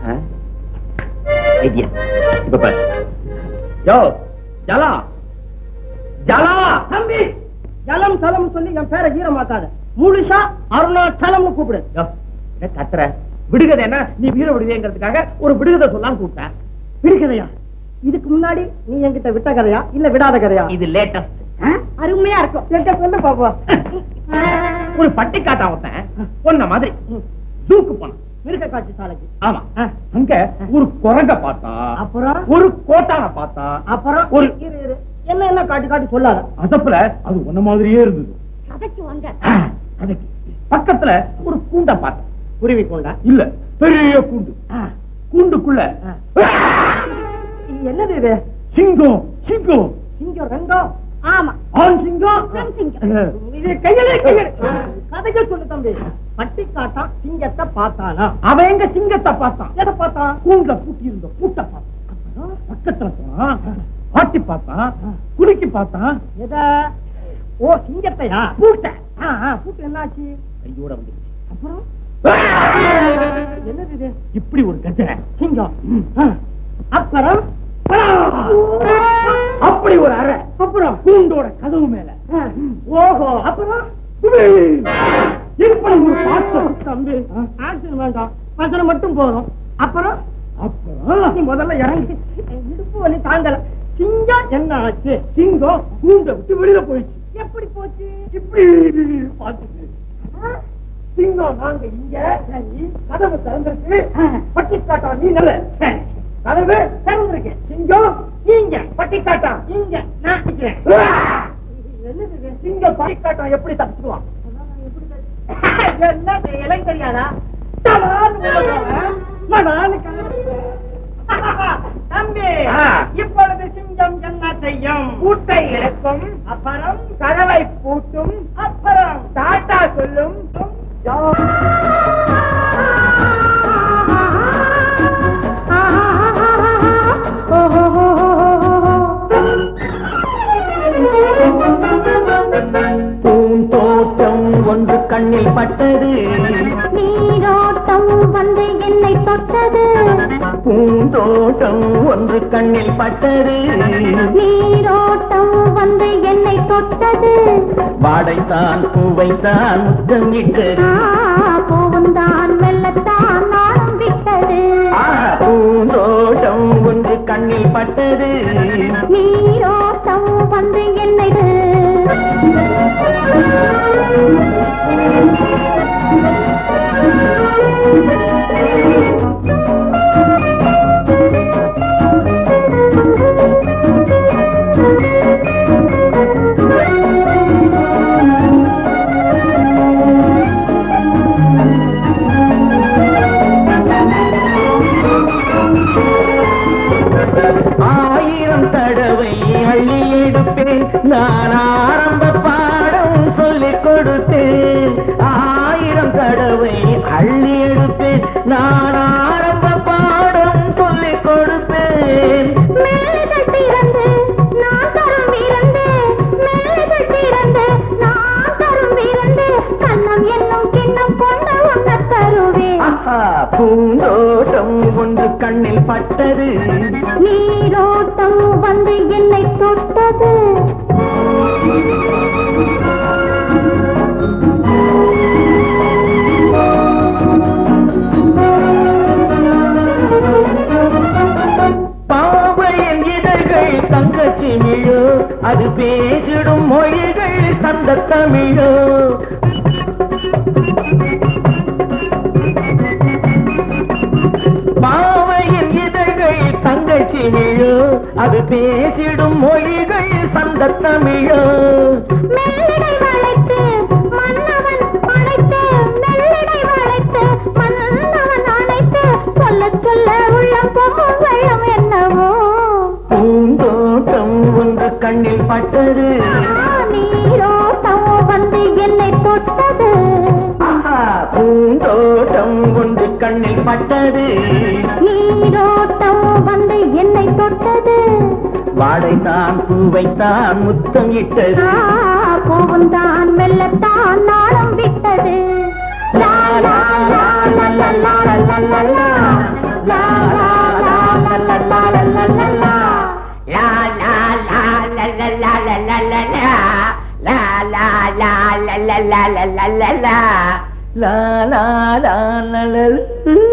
ஐடியா இப்ப பாரு யோ ஜலா ஜலா தம்பி ஜலம் சலம் சொல்லி என் பேரை ஈர மாத்தாத முழுசா அருணாச்சலம்னு கூப்பிடு யோ, என்ன கத்துற விடுகதை என்ன நீ வீர விடுவேங்கிறதுக்காக ஒரு விடுகதை சொல்லாம கூப்பிட்டேன் விடுகதையா இதுக்கு முன்னாடி நீ என்கிட்ட விட்ட கதையா இல்ல விடாத கதையா இது லேட்டஸ்ட் அருமையா இருக்கும் என்கிட்ட சொல்லு பாப்பா ஒரு பட்டிக்காட்டா ஒருத்தன் பொண்ண மாதிரி ஜூக்கு போனான் மிருக காட்சி சாலைக்கு ஆமா அங்க ஒரு குரங்க பார்த்தா அப்புறம் ஒரு கோட்டான பார்த்தா அப்புறம் ஒரு இரு, இரு. என்ன என்ன காட்டி காட்டி சொல்லாத அதப்புல அது ஒன்ன மாதிரியே இருந்தது கதைக்கு வாங்க ஆ, அதுக்கு பக்கத்துல ஒரு கூண்ட பார்த்தேன் குருவி கொண்டா இல்ல பெரிய கூண்டு கூண்டுக்குள்ள இது என்னது இது சிங்கம் சிங்கம் சிங்கம் ரெங்கம் ஆமா ஆண் சிங்கம் பெண் சிங்கம். இது கையலே கையலே கதைக்க சொல்லு தம்பி பட்டி காட்டா சிங்கத்தை பார்த்தானா அவன் எங்க சிங்கத்தை பார்த்தான் எதை பார்த்தான் கூண்டுல பூட்டி இருந்த பூட்டை பார்த்தான் அப்புறம் பக்கத்துல போனான் ஆட்டி பார்த்தான் குலுக்கி பார்த்தான் எதை ஓ சிங்கத்தையா பூட்டை ஆ, ஆ, பூட்டு என்னாச்சு கையோட வந்துருச்சு அப்புறம் என்னது இது இப்படி ஒரு கஜனை சிங்கம் ஆ, அப்புறம் அப்படி ஒரு அறை அப்புறம் கூண்டோட கதவு மேல ஆ, ஓஹோ அப்புறம் இப்படி ஒரு பாத்திரம் தம்பி ஆக்சன் வேண்டாம் பசனை மட்டும் போதும் அப்புறம் அப்புறம் நீ முதல்ல இறங்கி என் இடுப்பு வலி தாங்கல சிங்கம் என்ன ஆச்சு சிங்கம் கூண்டை விட்டு வெளியில போயிடுச்சு எப்படி போச்சு இப்படி பார்த்துட்டு சிங்கம் நாங்க இங்க சரி, கதவு திறந்திருக்கு பட்டி காட்டா நீ நல்ல கதவு திறந்திருக்கு சிங்கம் நீங்க பட்டி காட்டா இங்க நான் நிக்கிறேன். என்னது இது? சிங்கம் பட்டி காட்டா எப்படி தப்பிச்சுக்குவான் என்ன இளம் தெரியாதா மடான்னு கலந்து தம்பி இப்பொழுது சிங்கம் என்ன செய்யும் பூட்டை இழக்கும் அப்புறம் கதவை பூட்டும் அப்புறம் டாட்டா சொல்லும் பூந்தோட்டம் ஒன்று கண்ணில் பட்டது நீரோட்டம் வந்து என்னை தொட்டது பூந்தோட்டம் ஒன்று கண்ணில் பட்டது நீரோட்டம் வந்து என்னை தொட்டது வாடைத்தான் பூவைத்தான் முத்தம் இட்டது ஆ, பூவுந்தான் மெல்லத்தான் நாளும் விட்டது பூந்தோட்டம் ஒன்று கண்ணில் பட்டது நீரோட்டம் வந்து என்னை ஆயிரம் தடவை அள்ளி எடுப்பேன் நான் ஆரம்ப பாடம் சொல்லிக் கொடுத்தேன் ஆயிரம் தடவை அள்ளி எடுப்பேன் நான் ஆரம்ப பாடம் சொல்லிக் கொடுப்பேன் மேலைகள் திறந்து நான் தரும் விருந்து மேலைகள் திறந்து நான் தரும் விருந்து கண்ணம் என்னும் கிண்ணம் கொண்டு உண்ண தருவேன் ஆஹா, பூந்தோட்டம் ஒன்று கண்ணில் பட்டது நீரோட்டம் வந்து என்னை தொட்டது பாவையின் இதழ்கள் தங்கச்சி மிழோ அது பேசிடும் மொழிகள் தந்த தமிழோ பாவையின் இதழ்கள் தங்கச்சி மிழோ அது பேசிடும் மொழிகள் சந்த தமிழோ மெல்லிடை வளைத்து மன்னவன் அணைத்து மெல்லிடை வளைத்து மன்னவன் அணைத்து சொல்ல சொல்ல உள்ளம் பொங்கும் வெள்ளம் என்னவோ பூந்தோட்டம் ஒன்று கண்ணில் பட்டது நீரோட்டம் வந்து என்னை தொட்டது ஆஹா, பூந்தோட்டம் ஒன்று கண்ணில் பட்டது நீரோட்டம் வந்து என்னை தொட்டது வாடைத்தான் பூவைத்தான் முத்தம் இட்டது ஆ, பூவுந்தான் மெல்லத்தான் நாளம் விட்டது லா, லா, லா, லா, லா, லா, லா, லா, லா, லா. லா, லா, லா, லா, லா, லா, லா, லா, லா, லா. லா லா லா லா லா லா லா லா லா லா. லா லா லா லா லா லா லா லா லா லா. லா லா லா லா லா லா.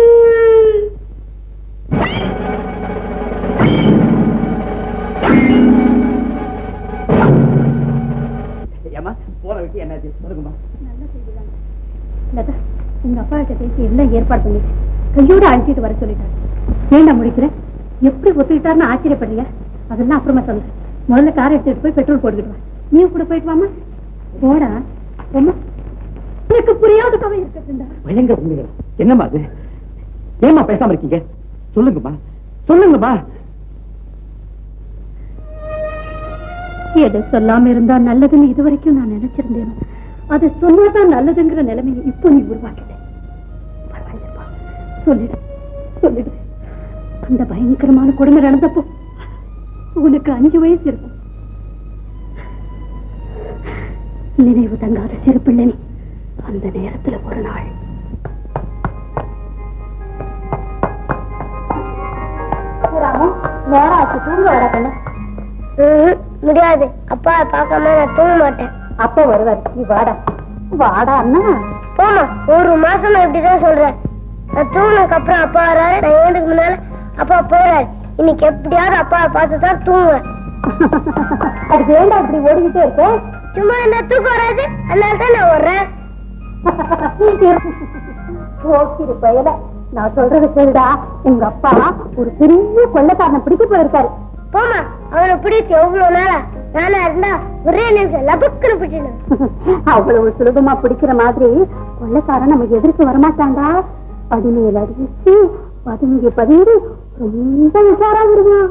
ஏமா போற விஷயம் என்னாச்சு சொல்லுங்கம்மா லதா உங்க அப்பா கிட்ட பேசி எல்லாம் ஏற்பாடு பண்ணிட்டு கையோட அழைச்சிட்டு வர சொல்லிட்டாரு ஏண்டா முடிக்கிறேன் எப்படி ஒத்துக்கிட்டாருன்னு ஆச்சரியப்படுறியா அதெல்லாம் அப்புறமா சொல்றேன் முதல்ல கார் எடுத்துட்டு போய் பெட்ரோல் போட்டுக்கிட்டு வா நீ கூட போயிட்டு வாமா போடா அம்மா எனக்கு புரியாத கவை இருக்கட்டுண்டா பயங்கர உண்மைகள் என்னம்மா அது ஏமா பேசாம இருக்கீங்க சொல்லுங்கம்மா சொல்லுங்கம்மா எதை சொல்லாம இருந்தா நல்லதுன்னு இதுவரைக்கும் நான் நினைச்சிருந்தேன் அது சொன்னாதான் நல்லதுங்கிற நிலைமையை இப்போ நீ உருவாக்கிட்டேன் பரவாயில்லப்பா சொல்லிடு சொல்லிடு அந்த பயங்கரமான கொடுமை நடந்தப்போ உனக்கு அஞ்சு வயசு இருக்கும் நினைவு தங்காத சிறு பிள்ளை நீ அந்த நேரத்துல ஒரு நாள் நேரம் ஆச்சு தூங்க வர கண்ணு முடியாது அப்பா பார்க்காம நான் தூங்க மாட்டேன் அப்பா வருவார் நீ வாடா வாடா அண்ணா போமா ஒரு மாசமா இப்படிதான் சொல்றேன் நான் தூங்கினதுக்கு அப்புறம் அப்பா வராரு நான் ஏழுக்கு முன்னால அப்பா போறாரு இன்னைக்கு எப்படியாவது அப்பா பார்த்து தான் தூங்குவேன் அதுக்கு ஏன்டா இப்படி ஓடிக்கிட்டே இருக்க சும்மா என்ன தூக்கம் வராது அதனால தான் நான் வர்றேன் போக்கிரு பயல நான் சொல்றது சரிடா உங்க அப்பா ஒரு பெரிய கொள்ளைக்காரனை பிடிக்க போயிருக்காரு போமா அவனை பிடிச்சு எவ்வளவு நாளா நானா இருந்தா ஒரே நிமிஷம் லபக்குன்னு பிடிச்சிடும் அவ்வளவு சுலபமா பிடிக்கிற மாதிரி கொள்ளைக்காரன் நம்ம எதிர்க்கு வரமாட்டான்டா அடிமையில் அடி வச்சு பதுங்கி பதுங்கி ரொம்ப உஷாராக இருக்கான்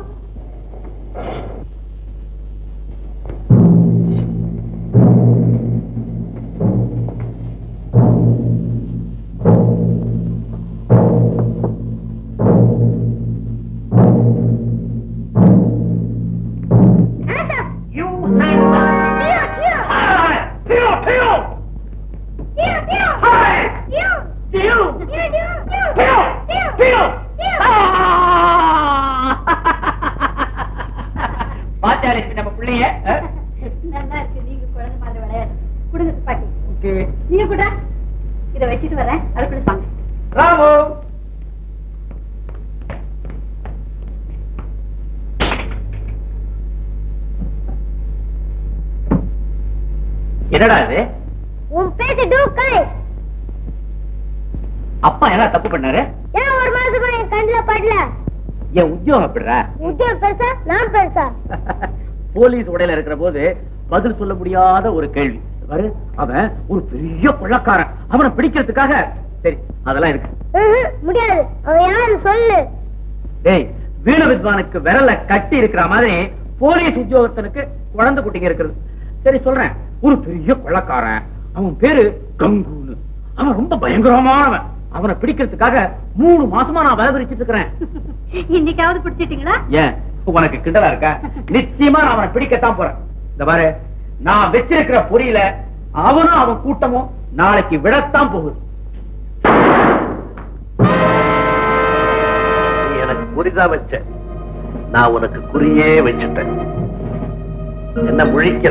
பாத்தியாலே நம்ம பிள்ளைய நல்லா இருக்கு நீங்க குழந்தை மாதிரி விளையாடு கொடுங்க துப்பாக்கி நீங்க கூட இத வச்சுட்டு வரேன் அதுக்குள்ள வாங்க ராமு என்னடா இது உன் பேச்சு டூக்காய் அப்பா என்ன தப்பு பண்ணாரு ஏன் ஒரு மாசமா என் கண்ணுல படல என் உத்தியோகம் எப்படிடா உத்தியோகம் பெருசா நான் பெருசா போலீஸ் உடையில இருக்கிற போது பதில் சொல்ல முடியாத ஒரு கேள்வி பாரு அவன் ஒரு பெரிய கொள்ளக்காரன் அவனை பிடிக்கிறதுக்காக சரி அதெல்லாம் இருக்கு ம்ஹும், முடியாது அவன் யாரு சொல்லு டேய் வீண வித்வானுக்கு விரல கட்டி இருக்கிற மாதிரி போலீஸ் உத்தியோகத்தனுக்கு குழந்தை குட்டிங்க இருக்கிறது சரி சொல்றேன் ஒரு பெரிய கொள்ளக்காரன் அவன் பேரு கங்குன்னு அவன் ரொம்ப பயங்கரமானவன் அவனை பிடிக்கிறதுக்காக மூணு மாசமா நான் வேலை விரிச்சிட்டு இருக்கிறேன் இன்னைக்காவது பிடிச்சிட்டீங்களா ஏன் உனக்கு கிண்டலா இருக்கா நிச்சயமா நான் அவனை பிடிக்கத்தான் போறேன் இந்த பாரு நான் வச்சிருக்கிற பொறியில அவனும் அவன் கூட்டமும் நாளைக்கு விடத்தான் போகுது நீ எனக்கு குறிதான் வச்ச நான் உனக்கு குறியே வச்சுட்டேன் என்ன முழிக்கிற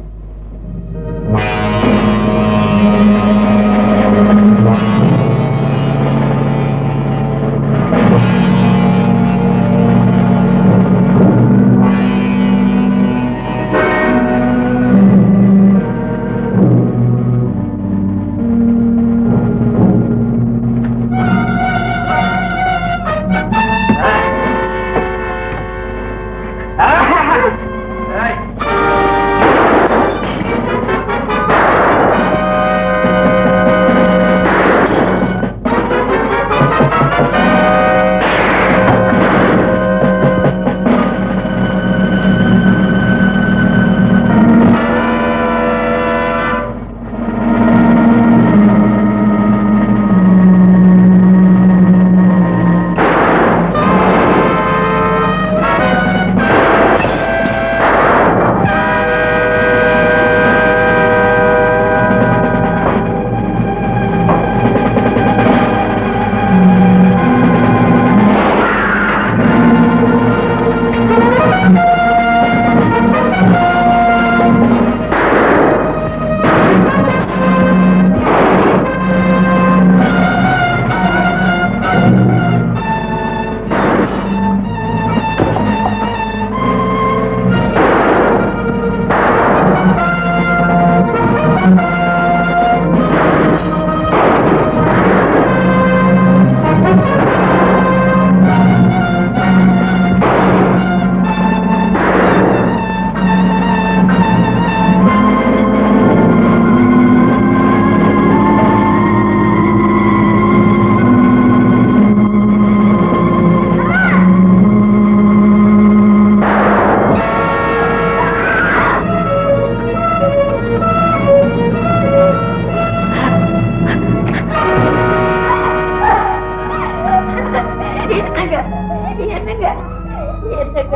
என்னங்க என்னங்க என்னங்க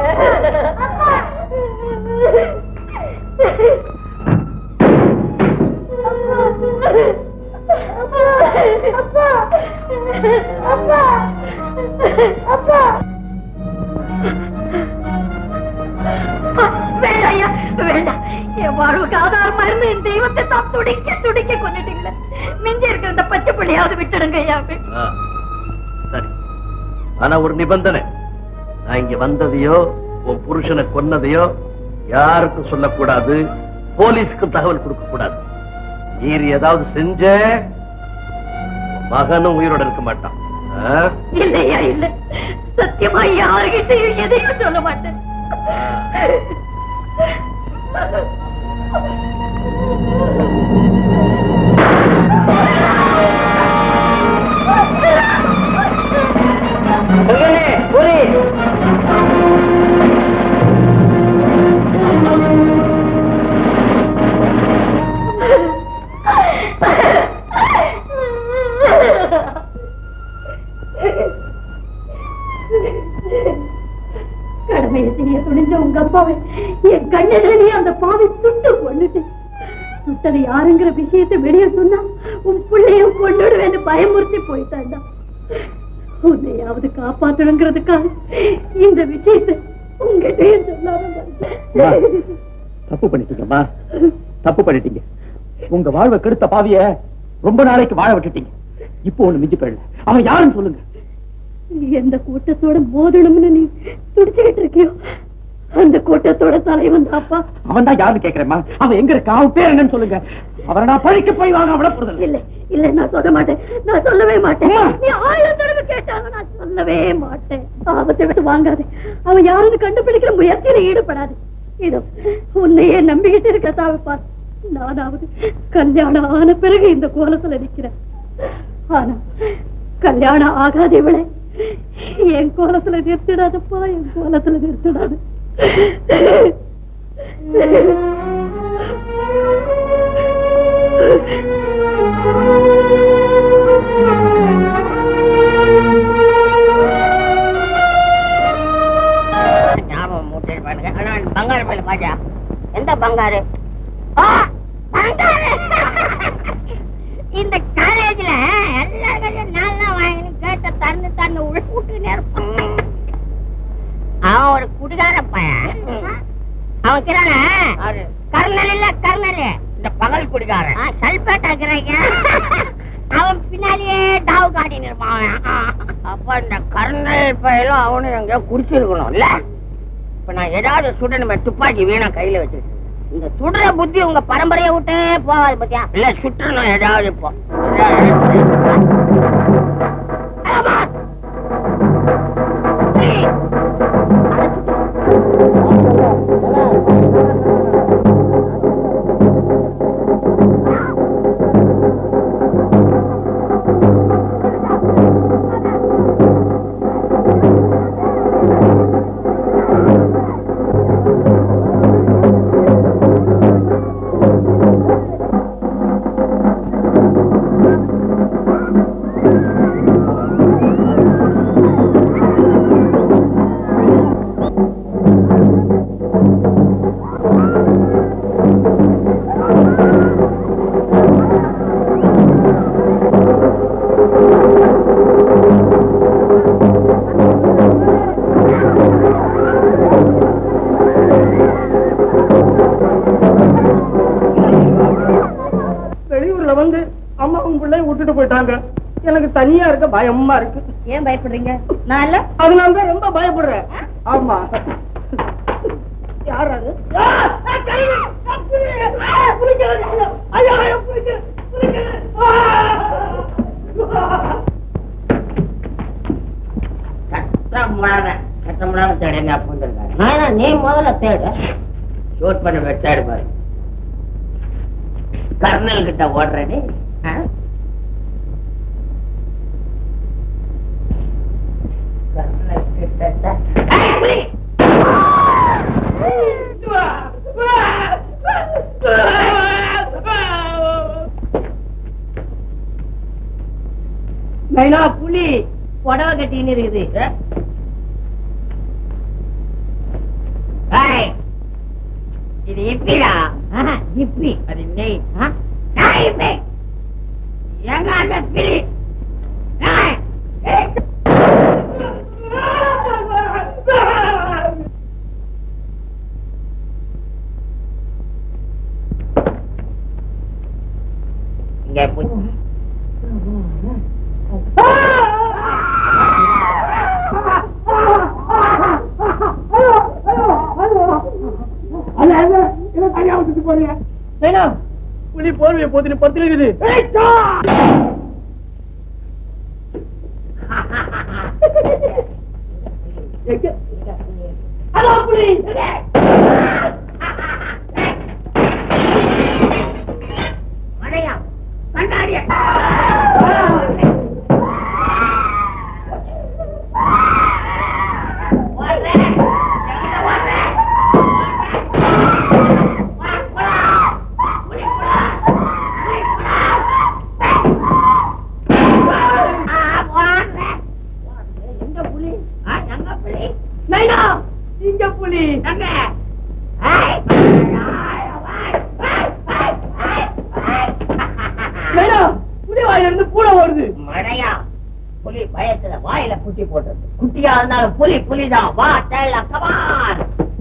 அப்பா அப்பா அப்பா வேண்டாம் ஐயா வேண்டாம் என் வாழ்வுக்கு ஆதாரமா இருந்து என் தெய்வத்தை தான் துடிக்க துடிக்க கொண்டுட்டீங்களே மிஞ்சி இருக்கிற இந்த பச்சை பிள்ளையாவது விட்டுடுங்க ஐயா ஆ, சரி ஆனா ஒரு நிபந்தனை நான் இங்க வந்ததையோ உன் புருஷனை கொன்னதையோ யாருக்கும் சொல்லக்கூடாது போலீஸ்க்கு தகவல் கொடுக்க கூடாது மீறி ஏதாவது செஞ்ச உன் மகனும் உயிரோட இருக்க மாட்டான் ஆ? இல்லையா இல்ல சத்தியமா யாருகிட்டையும் எதையும் சொல்ல மாட்டேன் கொடுமையை செய்ய துணிஞ்ச உங்க அப்பாவை என் கண்ணெதிரே அந்த பாவை சுட்டு கொண்டுட்டு சுட்டது யாருங்கிற விஷயத்தை வெளியே சொன்னா உன் பிள்ளையும் கொண்டுடுவேன்னு பயமுறுத்தி போயிட்டாண்டா உன்னையாவது காப்பாத்தணுங்கிறதுக்காக இந்த விஷயத்தை உங்ககிட்டயே சொல்லாம வந்தேன். தப்பு பண்ணிட்டீங்கம்மா தப்பு பண்ணிட்டீங்க உங்க வாழ்வை கெடுத்த பாவிய ரொம்ப நாளைக்கு வாழ விட்டுட்டீங்க இப்போ ஒண்ணு மிஞ்சி போயிடல அவன் யாருன்னு சொல்லுங்க எந்த கூட்டத்தோட மோதணும்னு நீ துடிச்சுக்கிட்டு இருக்கியோ அந்த கூட்டத்தோட தலைவன் தாப்பா அவன் தான் யாருன்னு கேக்குறேம்மா அவன் எங்க இருக்கா அவன் பேர் என்னன்னு சொல்லுங்க அவரை நான் பழிக்க போய் வாங்க அவள போறது இல்ல இல்ல நான் சொல்ல மாட்டேன் நான் சொல்லவே மாட்டேன் நீ ஆயிரம் தடவை கேட்டாலும் நான் சொல்லவே மாட்டேன் ஆபத்தை விட்டு வாங்காது அவன் யாருன்னு கண்டுபிடிக்கிற முயற்சியில ஈடுபடாது இதோ உன்னையே நம்பிக்கிட்டு இருக்க தாவப்பா நானாவது கல்யாணம் ஆன பிறகு இந்த கோலத்துல நிக்கிறேன் ஆனா கல்யாணம் ஆகாத இவளை என் கோலத்துல நிறுத்திடாதப்பா என் கோலத்துல நிறுத்திடாது ஞாபகம் மூட்டை பாருங்க ஆனா பங்காரு மேல பாஜா எந்த பங்காரு ஆ, பங்காரு இந்த காலேஜ்ல எல்லாரும் நல்லா வாங்கி கேட்ட தந்து தந்து விட்டுனே இருப்பான் அவன் ஒரு குடிகார பையன் அவன் கிரான கர்னல் இல்ல கர்னல் இந்த பகல் குடிகாரன் சல்பேட்டா இருக்கிறாங்க அவன் பின்னாடியே டாவு காட்டின்னு இருப்பான் அவன். அப்ப இந்த கர்னல் பையலும் அவனும் எங்கேயோ குடிச்சிருக்கணும் இல்ல இப்ப நான் ஏதாவது சுடணுமே துப்பாக்கி வீணா கையில வச்சுட்டு இந்த சுடுற புத்தி உங்க பரம்பரையை விட்டே போகாது பத்தியா இல்ல சுற்றணும் ஏதாவது இப்போ ஆமா. வெளியூர்ல வந்து அம்மாவும் பிள்ளையும் விட்டுட்டு போயிட்டாங்க எனக்கு தனியா இருக்க பயமா இருக்கு ஏன் பயப்படுறீங்க நான் இல்ல அதனால தான் ரொம்ப பயப்படுறேன் ஆமா யார் அது ஆ, ஆ, கையில, ஆ, புலி, ஆ, புலிக்கிறது, ஐயோ, ஐயோ, புலிக்கிறது, புலிக்கிறது, ஆ. கஷ்டமான கஷ்டமான தேடி என்ன பண்ணிருக்காரு நானா நீ முதல்ல தேடு ஷூட் பண்ண வெட்டாடு பாரு கர்னல் கிட்ட ஓடுற நீ ஆ? கர்னல் கிட்ட தான்- ஏய், புலி! நைனா புலி புடவை கட்டின்னு இருக்குது ஏய், இது இப்பிடா இப்பி அது நெய் ஆ? நான் இப்பி எங்க அந்த பிரி ஏய், ஏய். இங்க போய் நைனா புலி போர்வையை போத்திட்டு படுத்துல இருக்குது ஹலோ புலி மழையா கண்ணாடிய எங்க புலி ஆ, எங்க புலி நைனா இங்க புலி அங்க மேடம் புலி வாயில இருந்து பூனை வருது மழையா புலி பயத்துல வாயில குட்டி போட்டது குட்டியா இருந்தாலும் புலி புலிதான் வா தேல கமான்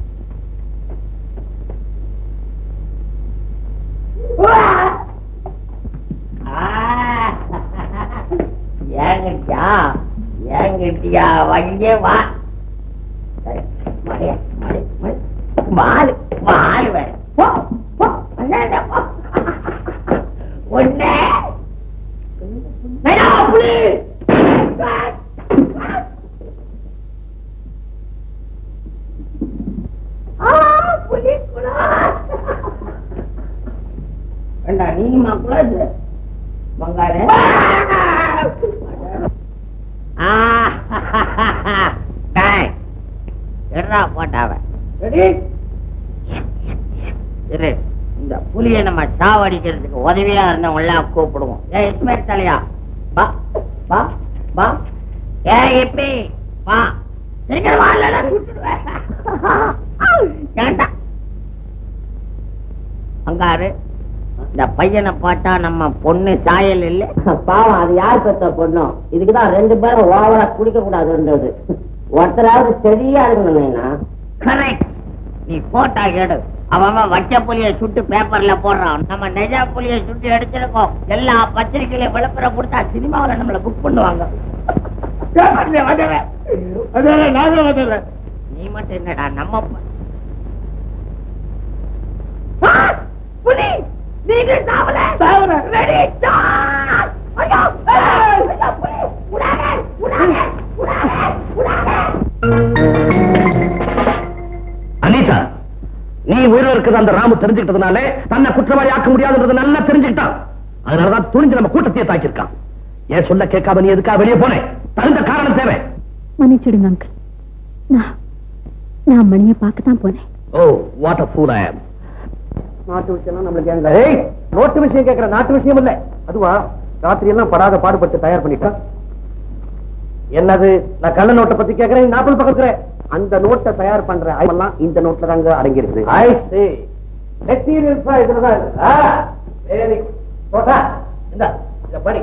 ஏங்கிட்டியா ஏங்கிட்டியா வங்கே வா சரி, மழையா, மழை, மழை. வாலு வாலு வேணும் போ போ அண்ணாண்ட போ ஒண்ணே மேடம் புலி ஆ, புலி குலாஸ். ஏண்டா, நீயுமா குலாஸ்? பங்காரு? ஆ, டேய், எடுறா போட்டாவ ரெடி இரு இந்த புலியை நம்ம சாவடிக்கிறதுக்கு உதவியா இருந்தவங்க எல்லாம் கூப்பிடுவோம் ஏ இஸ்மேல் தலையா வா வா வா ஏ எப்படி வா சீக்கிரம் வா இல்லைன்னா சுட்டுடுவேன். ஏன்டா அங்காரு இந்த பையனை பார்த்தா நம்ம பொண்ணு சாயல் இல்ல பாவம் அது யார் பெற்ற பொண்ணும் இதுக்குதான் ரெண்டு பேரும் ஓவரா குடிக்க கூடாது இருந்தது ஒருத்தராவது சரியா இருக்கணும்னா கரெக்ட் நீ போட்டா எடு அவன் அவன் வச்ச புலிய சுட்டு பேப்பர்ல போடுறான் நம்ம நெஜா புலிய சுட்டு எடுத்திருக்கோம் எல்லா பத்திரிகையில விளம்பரம் கொடுத்தா சினிமாவில நம்மள புக் பண்ணுவாங்க பேப்பர்ல வந்துடுறேன் வந்துடுறேன் நானும் வந்துடுறேன் நீ மட்டும் என்னடா நம்ம ப- ஆ! புலி நீங்க சாவல சாவல ரெடி ஸ்டார்ட் ஐயோ ஏய்! ஐயோ, புலி உடாதே உடாதே உடாதே உடாதே அனிதா நீ உயிரோட இருக்கிறது அந்த ராமு தெரிஞ்சுக்கிட்டதுனால தன்னை குற்றவாளி ஆக்க முடியாதுன்றது நல்லா தெரிஞ்சுக்கிட்டான் அதனாலதான் துணிஞ்சு நம்ம கூட்டத்தையே தாக்கியிருக்கான் ஏன் சொல்ல கேட்காம நீ எதுக்கா வெளியே போனேன் தகுந்த காரணம் தேவை மன்னிச்சிடுங்க அங்கிள் நான் நான் மணியை பார்க்க தான் போனேன் ஓ வாட் அ ஃபூல் ஐ அம் நாட்டு விஷயம் நம்மளுக்கு ஏங்க ஏய் நோட்டு விஷயம் கேட்கிற நாட்டு விஷயம் இல்ல அதுவா ராத்திரி எல்லாம் படாத பாடுபட்டு தயார் பண்ணிட்டான் என்னது நான் கள்ள நோட்டை பத்தி கேட்கிறேன் நாற்பது பக்கம் இருக்கிறேன் அந்த நோட்டை தயார் பண்ற எல்லாம் இந்த நோட்ல தாங்க அடங்கி இருக்குது ஐ சே மெட்டீரியல்ஸா இதுலதான் இருக்கு ஆ, very good. போட்டா இந்த இத படி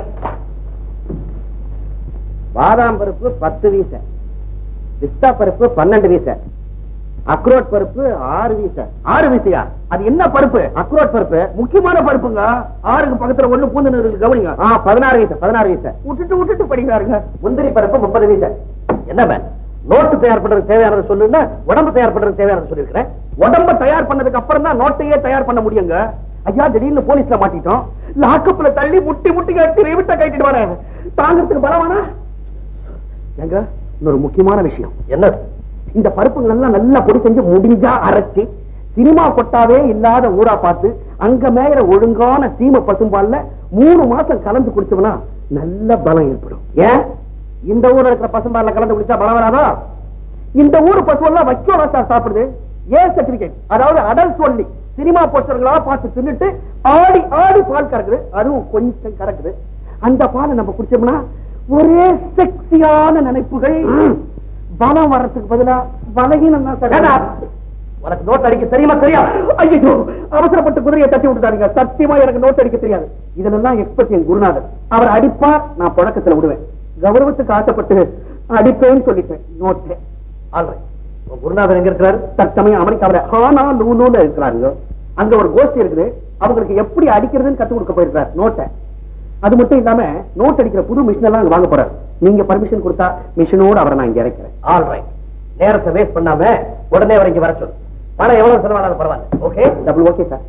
பாதாம் பருப்பு பத்து வீச பிஸ்தா பருப்பு பன்னெண்டு வீச அக்ரோட் பருப்பு ஆறு வீச ஆறு வீசையா அது என்ன பருப்பு அக்ரோட் பருப்பு முக்கியமான பருப்புங்க ஆறுக்கு பக்கத்துல ஒண்ணு பூந்து இருக்கு கவனிங்க ஆ பதினாறு வீச பதினாறு வீச விட்டுட்டு விட்டுட்டு படிக்கிறாருங்க முந்திரி பருப்பு முப்பது வீச என்ன மேம் நோட்டு தயார் பண்றதுக்கு தேவையானது சொல்லுன்னா உடம்பு தயார் பண்றதுக்கு தேவையானது சொல்லிருக்கிறேன் உடம்ப தயார் பண்ணதுக்கு அப்புறம் தான் நோட்டையே தயார் பண்ண முடியுங்க ஐயா திடீர்னு போலீஸ்ல மாட்டிட்டோம் லாக்கப்ல தள்ளி முட்டி முட்டி கட்டி ரிவிட்ட கட்டிட்டு வரேன் தாங்கிறதுக்கு பலவானா ஏங்க இன்னொரு முக்கியமான விஷயம் என்ன இந்த பருப்புகள் எல்லாம் நல்லா பொடி செஞ்சு முடிஞ்சா அரைச்சு சினிமா கொட்டாவே இல்லாத ஊரா பார்த்து அங்க மேயிற ஒழுங்கான சீம பசும்பால்ல மூணு மாசம் கலந்து குடிச்சோம்னா நல்ல பலம் ஏற்படும் ஏன் இந்த ஊர்ல இருக்கிற பசும்பால்ல கலந்து குடிச்சா பலம் வராதா இந்த ஊர் பசுவெல்லாம் வைக்கோல சார் சாப்பிடுது ஏ சர்டிபிகேட் அதாவது அடல் சொல்லி சினிமா போஸ்டர்களா பார்த்து தின்னுட்டு ஆடி ஆடி பால் கறக்குது அதுவும் கொஞ்சம் கறக்குது அந்த பாலை நம்ம குடிச்சோம்னா ஒரே செக்ஸியான நினைப்புகள் பலம் வர்றதுக்கு பதிலா பலகீனம் தான் சார் உனக்கு நோட் அடிக்க தெரியுமா தெரியாது ஐயோ அவசரப்பட்டு குதிரையை தட்டி விட்டுட்டாருங்க சத்தியமா எனக்கு நோட் அடிக்க தெரியாது இதெல்லாம் எக்ஸ்பர்ட் என் குருநாதர் அவர் அடிப்பார் நான் புழக்கத்துல விடுவேன் கௌரவத்துக்கு ஆசைப்பட்டு அடிப்பேன்னு சொல்லிட்டேன் நோட்டு ஆல்ரைட் உன் குருநாதர் எங்க இருக்கிறாரு தற்சமயம் அமெரிக்காவில ஹானா லூலூல இருக்கிறாருங்க அங்க ஒரு கோஷ்டி இருக்குது அவங்களுக்கு எப்படி அடிக்கிறதுன்னு கத்து கொடுக்க போயிருக்காரு நோட்டை அது மட்டும் இல்லாம நோட் அடிக்கிற புது மிஷின் எல்லாம் அங்க வாங்க போறாரு நீங்க பர்மிஷன் கொடுத்தா மிஷினோட அவரை நான் இங்க இறக்கிறேன் ஆல்ரைட் நேரத்தை வேஸ்ட் பண்ணாம உடனே வர இங்க வர சொல்லு பணம் எவ்வளவு செலவானாலும் பரவாயில்ல okay double okay sir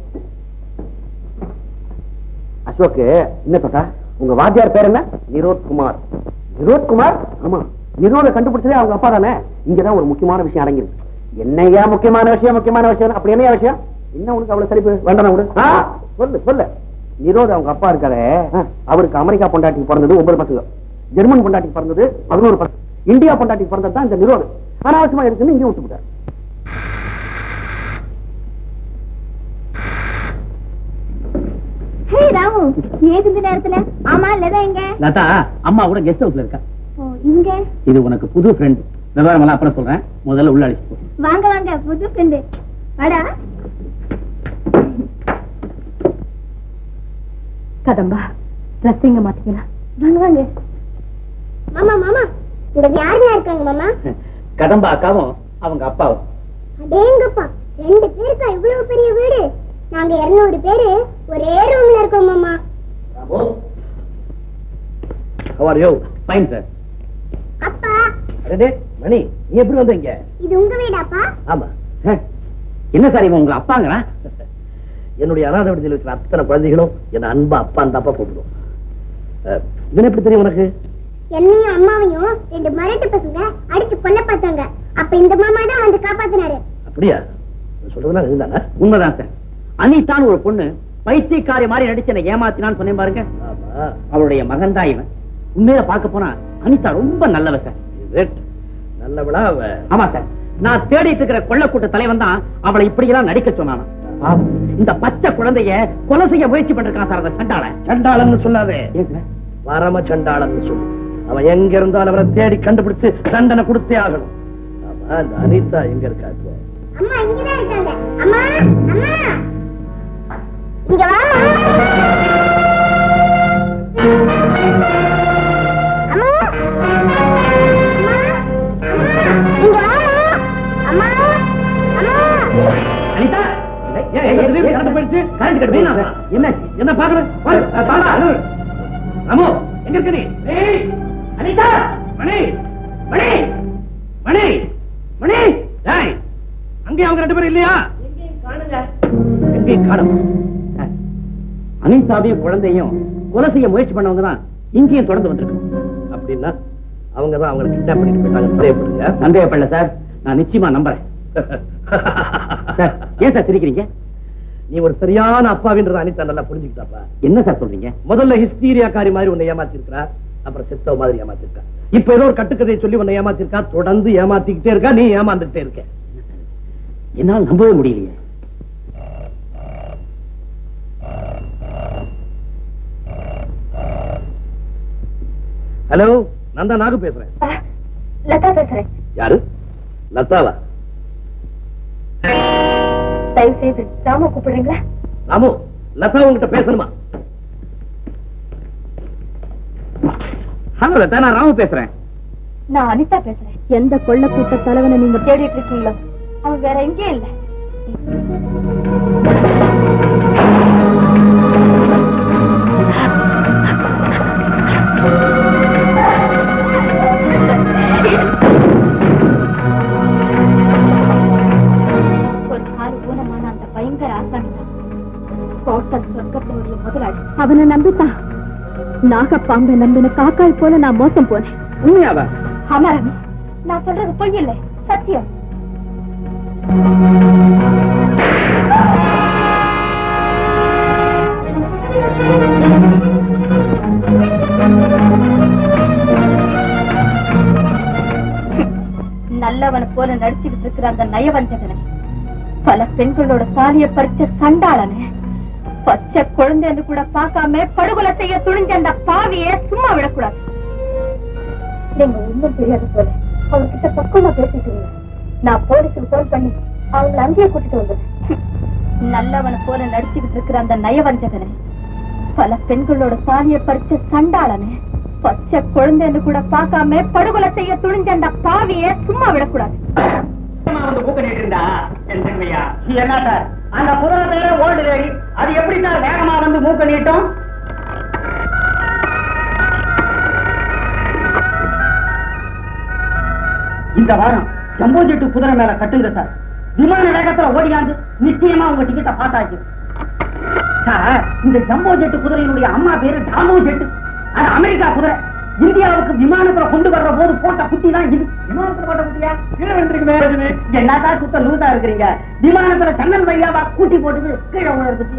Ashok என்ன தொட்டா உங்க வாத்தியார் பேர் என்ன நிரோத் குமார் நிரோத் குமார் ஆமா நிரோத கண்டுபிடிச்சதே அவங்க அப்பா தானே இங்கதான் ஒரு முக்கியமான விஷயம் அடங்கிருக்கு என்னையா முக்கியமான விஷயம் முக்கியமான விஷயம் அப்படி என்னையா விஷயம் என்ன உனக்கு அவ்வளவு சலிப்பு வேண்டாம் விடு ஆ, சொல்லு சொல்லு நிரோத் அவங்க அப்பா இருக்காரு அவருக்கு அமெரிக்கா பொண்டாட்டிக்கு பிறந்தது ஒன்பது பசங்க ஜெர்மன் பொண்டாட்டிக்கு பிறந்தது பதினோரு பசங்க இந்தியா பொண்டாட்டிக்கு பிறந்தது தான் இந்த நிரோத் அனாவசியமா இருக்குன்னு இங்கே விட்டு விட்டார் ஹே ராமு ஏது இந்த நேரத்துல ஆமா லதா எங்க லதா அம்மா கூட கெஸ்ட் ஹவுஸ்ல இருக்கா ஓ இங்க இது உனக்கு புது ஃப்ரெண்ட் விவரம் எல்லாம் அப்புறம் சொல்றேன் முதல்ல உள்ள அழைச்சிட்டு போ வாங்க வாங்க புது ஃப்ரெண்டு வாடா கதம்பா ட்ரெஸ்ஸிங்க மாத்திக்கலாம் வாங்க வாங்க மாமா மாமா இங்க யாருங்க இருக்காங்க மாமா கதம்பா அக்காவும் அவங்க அப்பாவும் அடேங்கப்பா ரெண்டு பேருக்கா இவ்வளவு பெரிய வீடு நாங்க இருநூறு பேரு ஒரே ரூம்ல இருக்கோம் மாமா ஹவர் யோ ஃபைன் சார் அப்பா அடடே மணி நீ எப்படி வந்த இங்க இது உங்க வீடாப்பா ஆமா என்ன சார் இவன் உங்களை அப்பாங்கிறான் என்னுடைய அனாதை விடுதியில் இருக்கிற அத்தனை குழந்தைகளும் என்ன அன்பா அப்பா அந்த அப்பா கூப்பிடுவோம் அஹ், இவன் எப்படி தெரியும் உனக்கு என்னையும் அம்மாவையும் ரெண்டு மரட்டு பசங்க அடிச்சு கொல்ல பார்த்தாங்க அப்ப இந்த மாமா தான் வந்து காப்பாத்தினாரு அப்படியா நான் சொல்றதெல்லாம் இருந்தாங்க உண்மைதான் சார் அனிதான் ஒரு பொண்ணு பைத்தியக்காரி மாதிரி நடிச்சு என்னை ஏமாத்தினான்னு சொன்னேன் பாருங்க ஆமா அவளுடைய மகன் தான் இவன் உண்மையில பார்க்க போனா அனிதா ரொம்ப நல்லவ சார் Is it? நல்லவளா அவ ஆமா சார் நான் தேடிட்டு இருக்கிற கொள்ளக்கூட்ட தலைவன் தான் அவளை இப்படி எல்லாம் நடிக்க சொன்னானா பாவம், இந்த பச்சை குழந்தைய கொலை செய்ய முயற்சி பண்ணிருக்கான் சார் அந்த சண்டாளன் சண்டாளன்னு சொல்லாதே ஏன் சார் பரம சண்டாளன்னு சொல்லு அவன் எங்க இருந்தாலும் அவனை தேடி கண்டுபிடிச்சு தண்டனை கொடுத்தே ஆகணும் ஆமா அந்த அனிதா எங்க இருக்கா இப்போ அம்மா இங்கதான் இருக்காங்க அம்மா அம்மா இங்க வாமா அம்மா அம்மா அம்மா இங்க வாமா அம்மா அம்மா அனிதா ஏய், ஏய், ஏய், ஏய், கரண்ட் போயிடுச்சு கரண்ட் கட்டு வீணா என்ன என்ன பாக்குற பாலா ராமு எங்க இருக்க நீ ஏய், அனிதா மணி மணி மணி மணி டேய் அங்கே அவங்க ரெண்டு பேரும் இல்லையா எங்கேயும் காணும் அனிதாவையும் குழந்தையும் கொலை செய்ய முயற்சி பண்ணவங்க தான் இங்கேயும் தொடர்ந்து வந்திருக்கு அப்படின்னா அவங்க தான் அவங்களை கிட்னாப் பண்ணிட்டு போயிட்டாங்க சந்தேகப்படுங்க சந்தேகப்படல சார் நான் நிச்சயமா நம்புறேன் சார் ஏன் சார் சிரிக்கிறீங்க நீ ஒரு சரியான அப்பாவின்றத அனிதா நல்லா புரிஞ்சுக்கிட்டாப்பா என்ன சார் சொல்றீங்க முதல்ல ஹிஸ்டீரியாக்காரி மாதிரி உன்னை ஏமாத்திருக்கா அப்புறம் செத்தவ மாதிரி ஏமாத்திருக்கா இப்ப ஏதோ ஒரு கட்டுக்கதையை சொல்லி உன்னை ஏமாத்திருக்கா தொடர்ந்து ஏமாத்திக்கிட்டே இருக்கா நீ ஏமாந்துட்டே இருக்க என்னால் நம்பவே முடியலையே ஹலோ நான் தான் நாகு பேசுறேன் லதா பேசுறேன் யாரு லதாவா தயவு செய்து ராம கூப்பிடுறீங்களா ராமு லதா உங்ககிட்ட பேசணுமா ஹலோ லதா நான் ராமு பேசுறேன் நான் அனிதா பேசுறேன் எந்த கொள்ள கூட்ட தலைவனை நீங்க தேடிட்டு இருக்கீங்களோ அவன் வேற எங்கேயும் இல்ல ஒரு கால் ஊனமான அந்த பயங்கர ஆசாமி தான் கோட்டல் சொர்க்கத்தினுடைய முதலாளி அவனை நம்பித்தான் நாகப்பாம்பை நம்பின காக்காய் போல நான் மோசம் போனேன் உண்மையாவா ஆமா ரவி நான் சொல்றது பொய் இல்லை சத்தியம் நல்லவனை போல நடிச்சுக்கிட்டு இருக்கிற அந்த நயவஞ்சகனை பல பெண்களோட சாலிய பறிச்ச சண்டாளனை பச்சை குழந்தைன்னு கூட பார்க்காம படுகொலை செய்ய துணிஞ்ச அந்த பாவிய சும்மா விடக்கூடாது நீங்க ஒண்ணும் தெரியாது போல அவர்கிட்ட பக்குவமா பேசிக்கிறீங்க நான் போலீஸுக்கு போன் பண்ணி அவங்களை அங்கேயே கூட்டிட்டு வந்தேன் நல்லவனை போல நடிச்சுக்கிட்டு இருக்கிற அந்த நயவஞ்சகனை பல பெண்களோட சாலிய பறிச்ச சண்டாளனை பச்சை குழந்தைன்னு கூட பார்க்காம படுகொலை செய்ய துணிஞ்ச அந்த பாவிய சும்மா விடக்கூடாது என்ன சார் அந்த குதிரை பேர ஓல்டு லேடி அது எப்படி சார் வேகமா வந்து மூக்க நீட்டும் இந்த வாரம் ஜம்போ ஜெட்டு குதிரை மேல கட்டுங்க சார் விமான வேகத்துல ஓடியாந்து நிச்சயமா உங்க டிக்கெட்டை பாஸ் ஆச்சு சார் இந்த ஜம்போ ஜெட்டு குதிரையினுடைய அம்மா பேரு டாமோ ஜெட்டு அது அமெரிக்கா குதிரை இந்தியாவுக்கு விமானத்துல கொண்டு வர்ற போது போட்ட குட்டி தான் இது விமானத்துல போட்ட குட்டியா கீழே விழுந்திருக்கு என்னடா சுத்த லூசா இருக்கிறீங்க விமானத்துல ஜன்னல் வழியாவா கூட்டி போட்டுது கீழே விழுறதுக்கு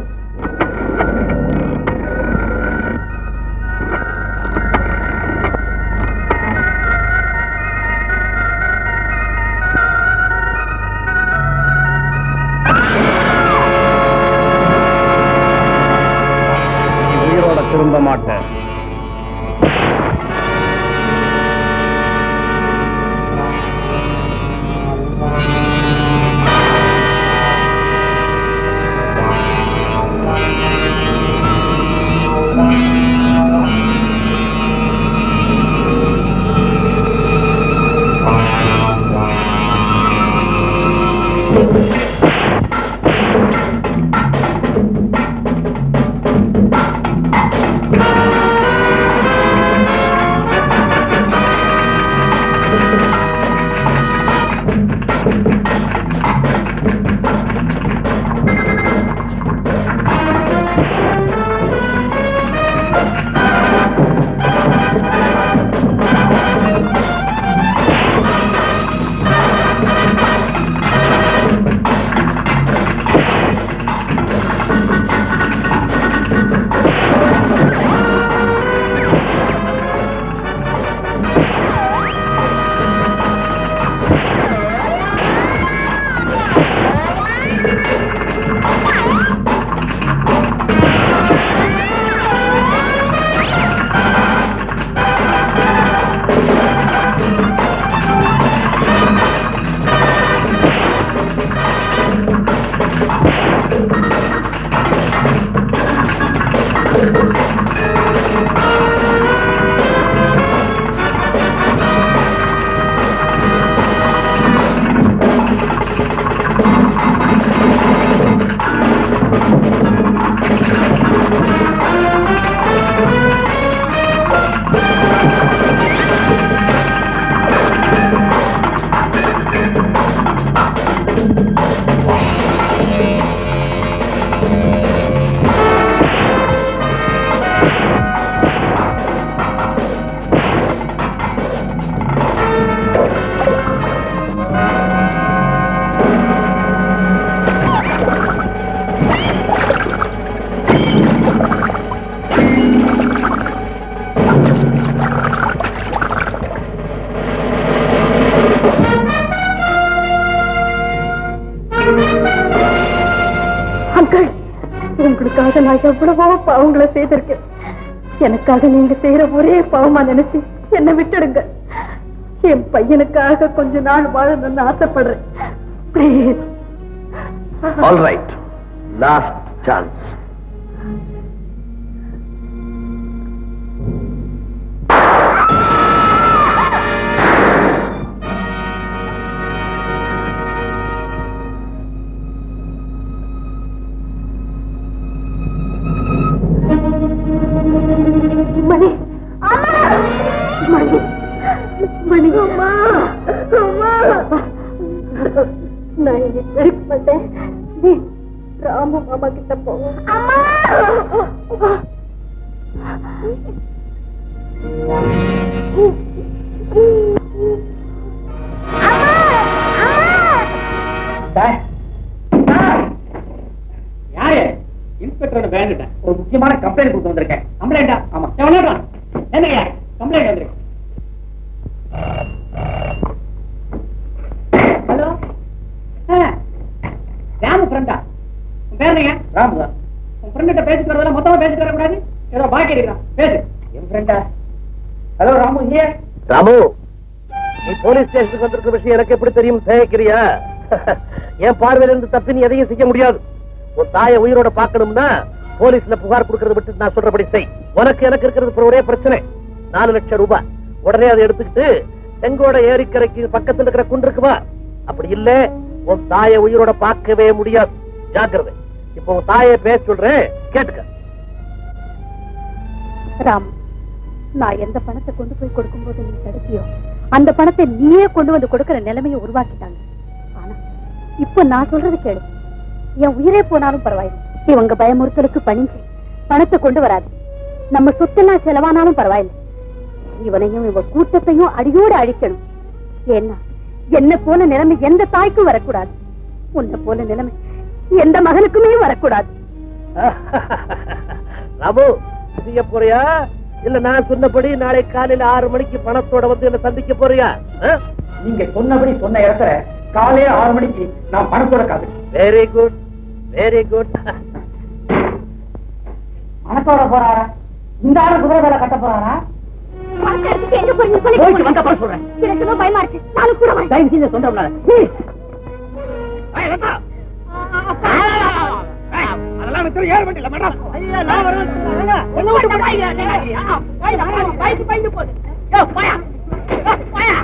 உயிரோட திரும்ப மாட்டேன் அங்கிள் உங்களுக்காக நான் எவ்வளவோ பாவங்களை செய்திருக்கேன் எனக்காக நீங்க செய்யற ஒரே பாவமா நினைச்சு என்னை விட்டுடுங்க என் பையனுக்காக கொஞ்ச நாள் வாழணும்னு ஆசைப்படுறேன் Please. All right last chance Mani அம்மா மணி மணி அம்மா அம்மா நான் இங்க இருக்க மாட்டேன் நீ ராமு மாமா கிட்ட போ அம்மா சார் சார் யாரு இன்ஸ்பெக்டரோட வேண்டுட்டேன் ஒரு முக்கியமான கம்ப்ளைண்ட் கொடுத்து வந்திருக்கேன் கம்ப்ளைண்டா ஆமா எவனா என்னங்க கம்ப்ளைண்ட் வந்திருக்கு ஹலோ ராமு ஃப்ரெண்டா உன் பேர் என்னங்க ராமு தான் உன் ஃப்ரெண்ட்ட பேசிட்டு வரதெல்லாம் மொத்தமா பேசிட்டு வரக்கூடாது ஏதோ பாக்கி இருக்கிறான் பேசு என் ஃப்ரெண்டா ஹலோ ராமு ஹியர் ராமு நீ போலீஸ் ஸ்டேஷனுக்கு வந்திருக்கிற விஷயம் எனக்கு எப்படி தெரியும் சேகிரியா என் பார்வையில இருந்து தப்பி நீ எதையும் செய்ய முடியாது உன் தாயை உயிரோட பார்க்கணும்னா போலீஸ்ல புகார் கொடுக்கறத விட்டு நான் சொல்றபடி செய் உனக்கு எனக்கு இருக்கிறது இப்ப ஒரே பிரச்சனை நாலு லட்சம் ரூபாய் உடனே அதை எடுத்துக்கிட்டு செங்கோட ஏரிக்கரைக்கு பக்கத்துல இருக்கிற குன்றுக்கு வா அப்படி இல்ல உன் தாயை உயிரோட பார்க்கவே முடியாது ஜாக்கிரதை இப்போ உன் தாயை பேச சொல்றேன் கேட்டுக்க ராம் நான் எந்த பணத்தை கொண்டு போய் கொடுக்கும்போது நீ தடுப்பியோ அந்த பணத்தை நீயே கொண்டு வந்து கொடுக்கிற நிலைமையை உருவாக்கிட்டாங்க ஆனா இப்போ நான் சொல்றது கேளு என் உயிரே போனாலும் பரவாயில்லை இவங்க பயமுறுத்தலுக்கு பணிஞ்சு பணத்தை கொண்டு வராது நம்ம சொத்தெல்லாம் செலவானாலும் பரவாயில்லை இவனையும் இவ கூட்டத்தையும் அடியோடு அழிக்கணும் ஏன்னா என்ன போல நிலைமை எந்த தாய்க்கும் வரக்கூடாது உன்னை போல நிலைமை எந்த மகனுக்குமே வரக்கூடாது ராமு செய்ய போறியா இல்ல நான் சொன்னபடி நாளை காலையில ஆறு மணிக்கு பணத்தோட வந்து என்ன சந்திக்க போறியா நீங்க சொன்னபடி சொன்ன இடத்துல காலையில ஆறு மணிக்கு நான் பணத்தோட காது வெரி குட் வெரி குட் பணத்தோட போறாரா இந்த ஆளு குதிரை வேலை கட்ட போறாரா எங்க போறீங்க போயிட்டு வந்தா பணம் சொல்றேன் எனக்கு ஏதோ பயமா இருக்கு நானும் கூட வரேன். தயவு செஞ்சு சொந்தம்னால அதெல்லாம் எனக்கு ஏழு வண்டியில மேடம் ஐயா நான் வரேன் ஒண்ணு மட்டும் போடாதீங்க. ஐயா, ஐயா, பயந்து பயந்து போகுது யோ, போயா. யோ, போயா.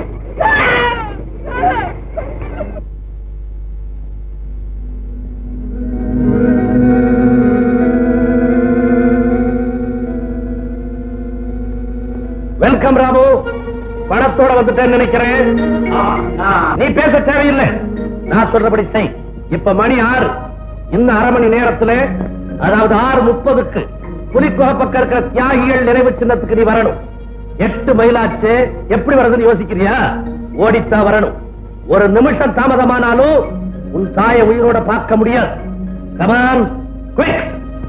வெல்கம் ராமு பணத்தோட வந்துட்டேன்னு நினைக்கிறேன் நீ பேச தேவையில்லை நான் சொல்றபடி செய் இப்ப மணி ஆறு இன்னும் அரை மணி நேரத்துல அதாவது ஆறு முப்பதுக்கு புலிக்குகை பக்கம் இருக்கிற தியாகிகள் நினைவு சின்னத்துக்கு நீ வரணும் எட்டு மைலாச்சு எப்படி வருதுன்னு யோசிக்கிறியா ஓடித்தான் வரணும் ஒரு நிமிஷம் தாமதமானாலும் உன் தாயை உயிரோட பார்க்க முடியாது கமான் குயிக்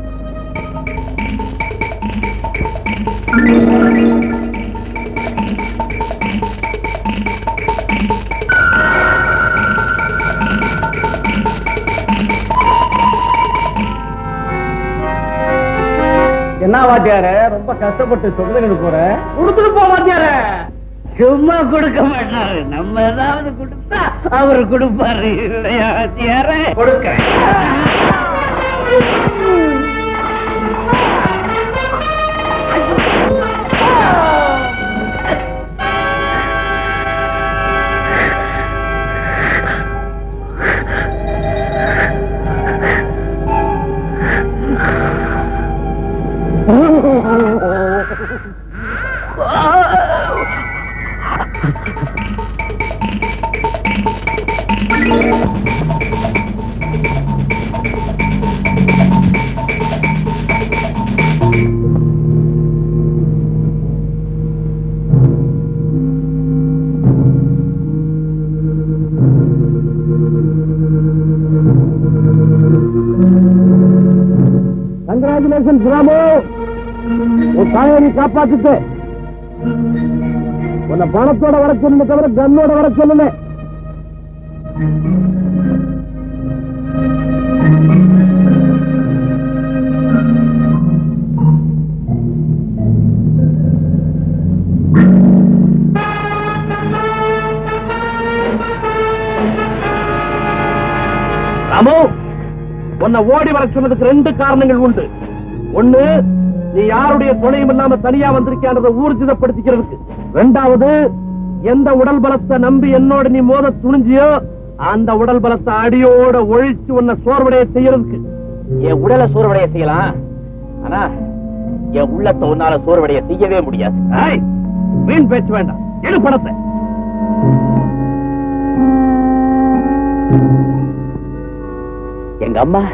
என்ன வாத்தியார ரொம்ப கஷ்டப்பட்டு சொல்லுங்க போற கொடுத்துட்டு போ வாத்தியார சும்மா கொடுக்க மாட்டாரு நம்ம ஏதாவது கொடுத்தா அவரு கொடுப்பாரு இல்லையா வாத்தியாரே? கொடுக்கிறேன் கங்கராச்சுலேஷன் ராமு உன் தாயை நீ காப்பாத்துட்டு உன்னை பணத்தோட வர சொல்லு தவிர கன்னோட வர சொல்லல ராமு உன்னை ஓடி வர சொன்னதுக்கு ரெண்டு காரணங்கள் உண்டு ஒண்ணு நீ யாருடைய துணையும் இல்லாம தனியா வந்திருக்கியான்றத ஊர்ஜிதப்படுத்திக்கிறதுக்கு ரெண்டாவது எந்த உடல் பலத்தை நம்பி என்னோட நீ மோத துணிஞ்சியோ அந்த உடல் பலத்தை அடியோட ஒழிச்சு உன்னை சோர்வடைய செய்யறதுக்கு என் உடலை சோர்வடைய செய்யலாம் ஆனா என் உள்ளத்தை உன்னால சோர்வடைய செய்யவே முடியாது ஏய், வீண் பேச்சு வேண்டாம் எடு பணத்தை எங்க அம்மா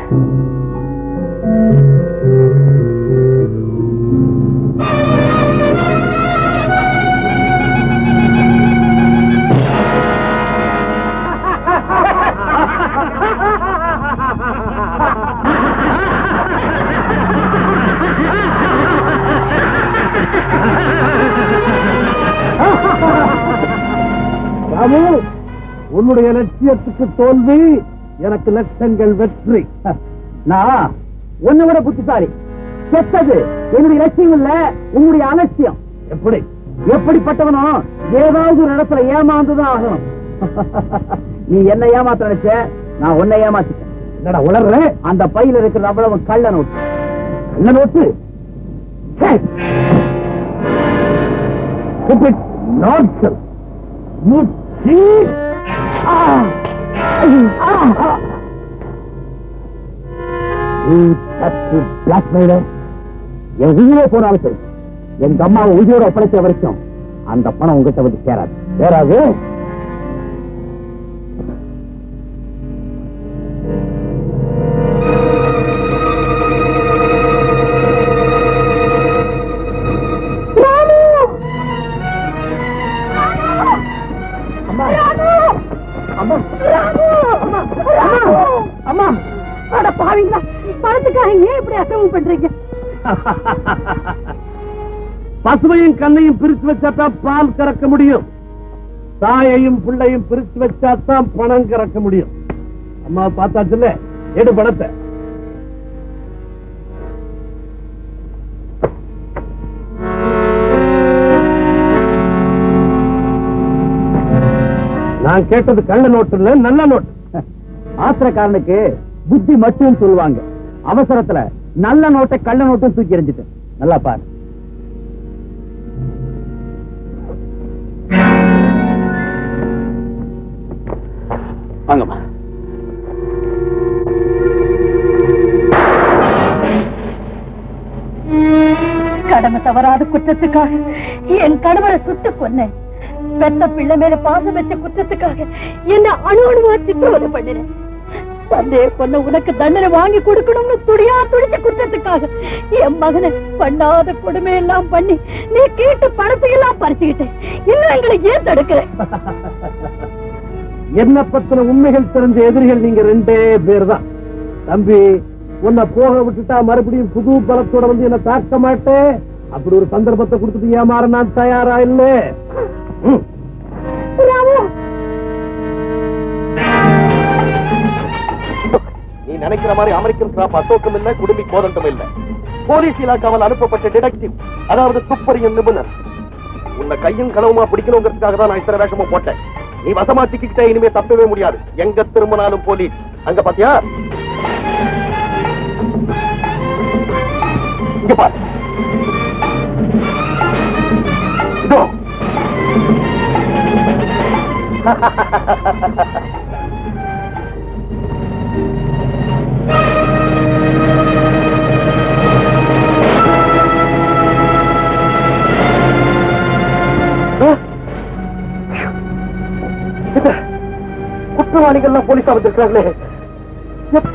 ராமு உன்னுடைய லட்சியத்துக்கு தோல்வி எனக்கு லட்சங்கள் வெற்றி நான் உன்னை விட புத்திசாலி செத்தது என்னுடைய லட்சியம் இல்ல உன்னுடைய அலட்சியம் எப்படி எப்படிப்பட்டவனோ ஏதாவது ஒரு இடத்துல ஏமாந்துதான் ஆகணும் நீ என்ன ஏமாத்த நினைச்ச நான் உன்னை ஏமாத்திட்டேன் என்னடா உளர்ற அந்த பையில இருக்கிறது அவ்வளவு கள்ள நோட்டு என்ன நோட்டு நாட்கள் பிளாக்மெயிலர் என் உயிரே போனாலும் சரி எங்க அம்மாவை உயிரோட ஒப்படைச்ச வரைக்கும் அந்த பணம் உங்ககிட்ட வந்து சேராது சேராது அம்மா அட பாவீங்களா பணத்துக்காக ஏன் இப்படி அக்கிரமம் பண்றீங்க பசுவையும் கண்ணையும் பிரிச்சு வச்சாதான் பால் கறக்க முடியும் தாயையும் பிள்ளையும் பிரிச்சு வச்சாதான் பணம் கறக்க முடியும் அம்மா பார்த்தாச்சுல்ல எடு பணத்தை நான் கேட்டது கள்ள நோட்டு இல்ல நல்ல நோட்டு ஆத்திரக்காரனுக்கு புத்தி மட்டும் சொல்லுவாங்க அவசரத்துல நல்ல நோட்டை கள்ள நோட்டும் தூக்கி எறிஞ்சிட்டேன் நல்லா பாரு வாங்கம்மா கடமை தவறாத குற்றத்துக்காக என் கணவரை சுட்டு கொன்னேன் பெத்த பிள்ளை மேல பாசம் வச்ச குற்றத்துக்காக என்ன அணு அணுவா சித்திரவதை பண்ணினேன் தந்தைய கொன்ன உனக்கு தண்டனை வாங்கி கொடுக்கணும்னு துடியா துடிச்ச குற்றத்துக்காக என் மகனை பண்ணாத கொடுமை எல்லாம் பண்ணி நீ கேட்ட பணத்தை எல்லாம் பறிச்சுக்கிட்டேன் இன்னும் எங்களை ஏன் தடுக்கிற என்ன பத்தின உண்மைகள் தெரிஞ்ச எதிரிகள் நீங்க ரெண்டே பேர் தான் தம்பி உன்னை போக விட்டுட்டா மறுபடியும் புது பலத்தோட வந்து என்ன தாக்க மாட்டேன் அப்படி ஒரு சந்தர்ப்பத்தை கொடுத்துட்டு ஏமாற நான் தயாரா இல்ல ம். நீ நினைக்கிற மாதிரி அமெரிக்கன் கிராப் அசோகம் இல்ல குடுமி கோதண்டம் இல்ல போலீஸ் இலாக்காவில் அனுப்பப்பட்ட டிடெக்டிவ் அதாவது துப்பறியும் நிபுணர் உன்னை கையும் களவுமா பிடிக்கணுங்கிறதுக்காக தான் நான் இத்தனை வேஷமா போட்டேன் நீ வசமா சிக்கிக்கிட்டே இனிமே தப்பவே முடியாது எங்க திரும்பினாலும் போலீஸ் அங்க பாத்தியா இங்க பாரு இதோ இது, குற்றவாளிகள்லாம் போலீஸா வந்திருக்காங்களே எப்-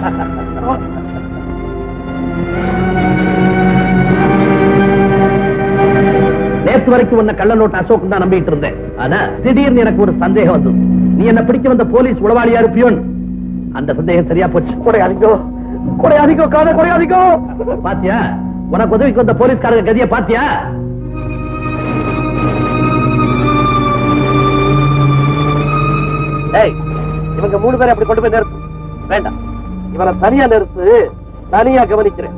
நேத்து வரைக்கும் உன்னை கள்ள நோட்டு அசோக் தான் நம்பிட்டு இருந்தேன் ஆனா திடீர்னு எனக்கு ஒரு சந்தேகம் வந்தது நீ என்ன பிடிக்க வந்த போலீஸ் உளவாளியா இருப்பியோன் அந்த சந்தேகம் சரியா போச்சு குறையாதீங்கோ குறையாதீங்கோ காதை குறையாதீங்கோ பாத்தியா உனக்கு உதவிக்கு வந்த போலீஸ்காரங்க கதிய பாத்தியா ஏய் இவங்க மூணு பேரை அப்படி கொண்டு போய் நிறுத்து வேண்டாம் இவனை தனியா நிறுத்து தனியா கவனிக்கிறேன்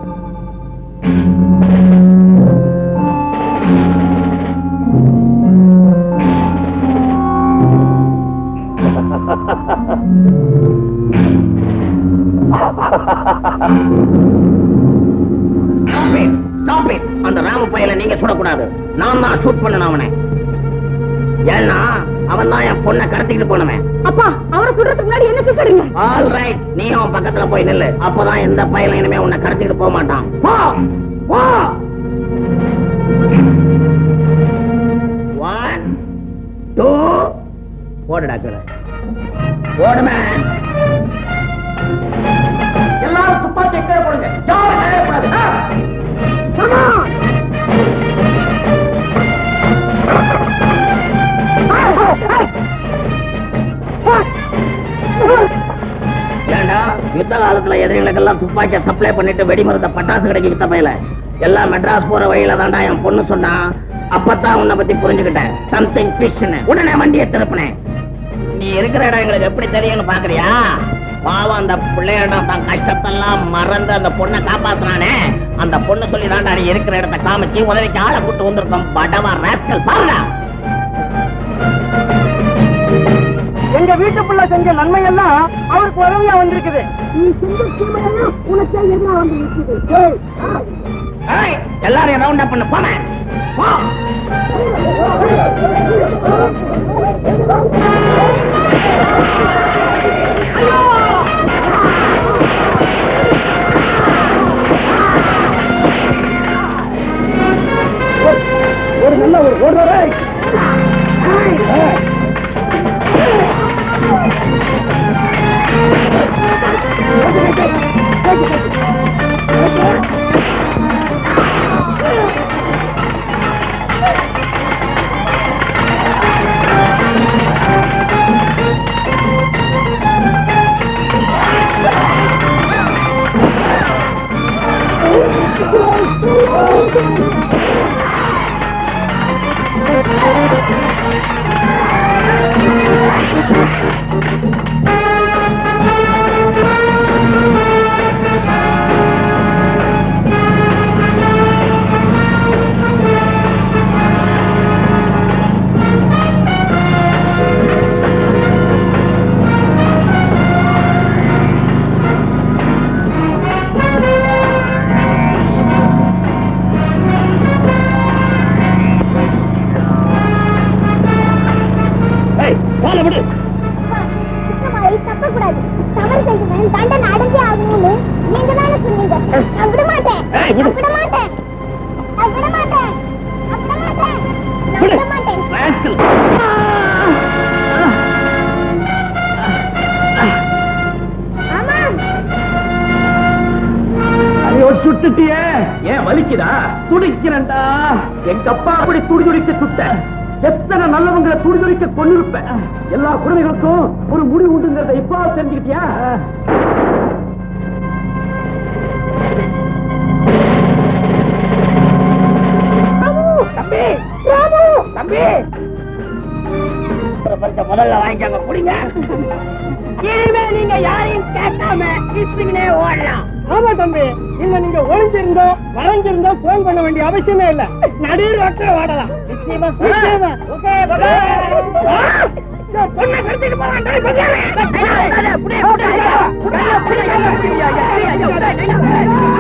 Stop it. Stop it. அந்த ராம பையல நீங்க சுடக்கூடாது நான் தான் ஷூட் பண்ணணும் அவனை ஏன்னா அவன் தான் என் பொண்ணை கடத்திக்கிட்டு போனவன் அப்பா அவரை சுடுறதுக்கு முன்னாடி என்ன சுட்டுடுங்க ஆல் ரைட் நீ அவன் பக்கத்துல போய் நில்லு அப்பதான் எந்த பையலும் இனிமே உன்னை கடத்திட்டு போக மாட்டான் போ போ ஒன் டூ போடு டாக்டர் போடுமே எல்லாரும் துப்பாக்கி கீழே போடுங்க யாரும் கீழே போடாது ஆ? Come on! ஏண்டா யுத்த காலத்துல எதிரிகளுக்கெல்லாம் துப்பாக்கிய சப்ளை பண்ணிட்டு வெடிமருந்த பட்டாசு கடைக்கு வித்த பையல எல்லாம் மெட்ராஸ் போற வழியில தான்டா என் பொண்ணு சொன்னா அப்பதான் உன்னை பத்தி புரிஞ்சுக்கிட்டேன் சம்திங் ஃபிஷ்னு உடனே வண்டியை திருப்பினேன் நீ இருக்கிற இடம் எங்களுக்கு எப்படி தெரியும்னு பாக்குறியா பாவம் அந்த பிள்ளையோட தான் கஷ்டத்தெல்லாம் மறந்து அந்த பொண்ணை காப்பாத்துனானே அந்த பொண்ணு சொல்லி தான்டா நீ இருக்கிற இடத்த காமிச்சு உதவிக்கு ஆளை கூட்டு வந்திருக்கோம் படவா ராஸ்கல் பாருடா எங்க வீட்டுக்குள்ள செஞ்ச நன்மை எல்லாம் அவருக்கு உதவியா வந்திருக்குது நீ செஞ்ச தீமையெல்லாம் உனக்கே எதிராக வந்து நிற்குது ஏய், எல்லாரையும் ரவுண்ட் அப் பண்ண போனேன் போ ஒரு நல்ல ஒரு ஓடுறே ஏய், போல விடு தப்பக்கூடாது தவறு செய்கிறேன் தண்டனை அடைஞ்சே ஆகணும்னு நீங்க தானே சொன்னீங்க நான் விட மாட்டேன் ஏய், விடு. நான் விட மாட்டேன் நான் விட மாட்டேன் நான் விட மாட்டேன் நான் விடு. விட மாட்டேன் ராஸ்கல். ஆமா ஐயோ சுட்டுட்டியே ஏன் வலிக்குதா துடிக்கிறேன்டா எங்க அப்பா அப்படி துடி துடிக்க சுட்ட எத்தனை நல்லவங்களை துடி துடிக்க கொண்டிருப்பேன் எல்லா குழந்தைகளுக்கும் ஒரு முடிவு உண்டுங்கிறத இப்ப தெரிஞ்சுக்கிட்டியா தம்பி தம்பி ஒரு பரிசை முதல்ல வாங்கிக்காங்க குடிங்க இனிமே நீங்க யாரையும் கேட்காம கிறிஸ்துவினே ஓடலாம் ஆமா தம்பி இன்னும் நீங்க ஒளிஞ்சிருந்தோ வளைஞ்சிருந்தோ போன் பண்ண வேண்டிய அவசியமே இல்ல நடு ரோட்ல ஓடலாம் நிச்சயமா நிச்சயமா ஓகே பொண்ணை கடத்திட்டு போவான்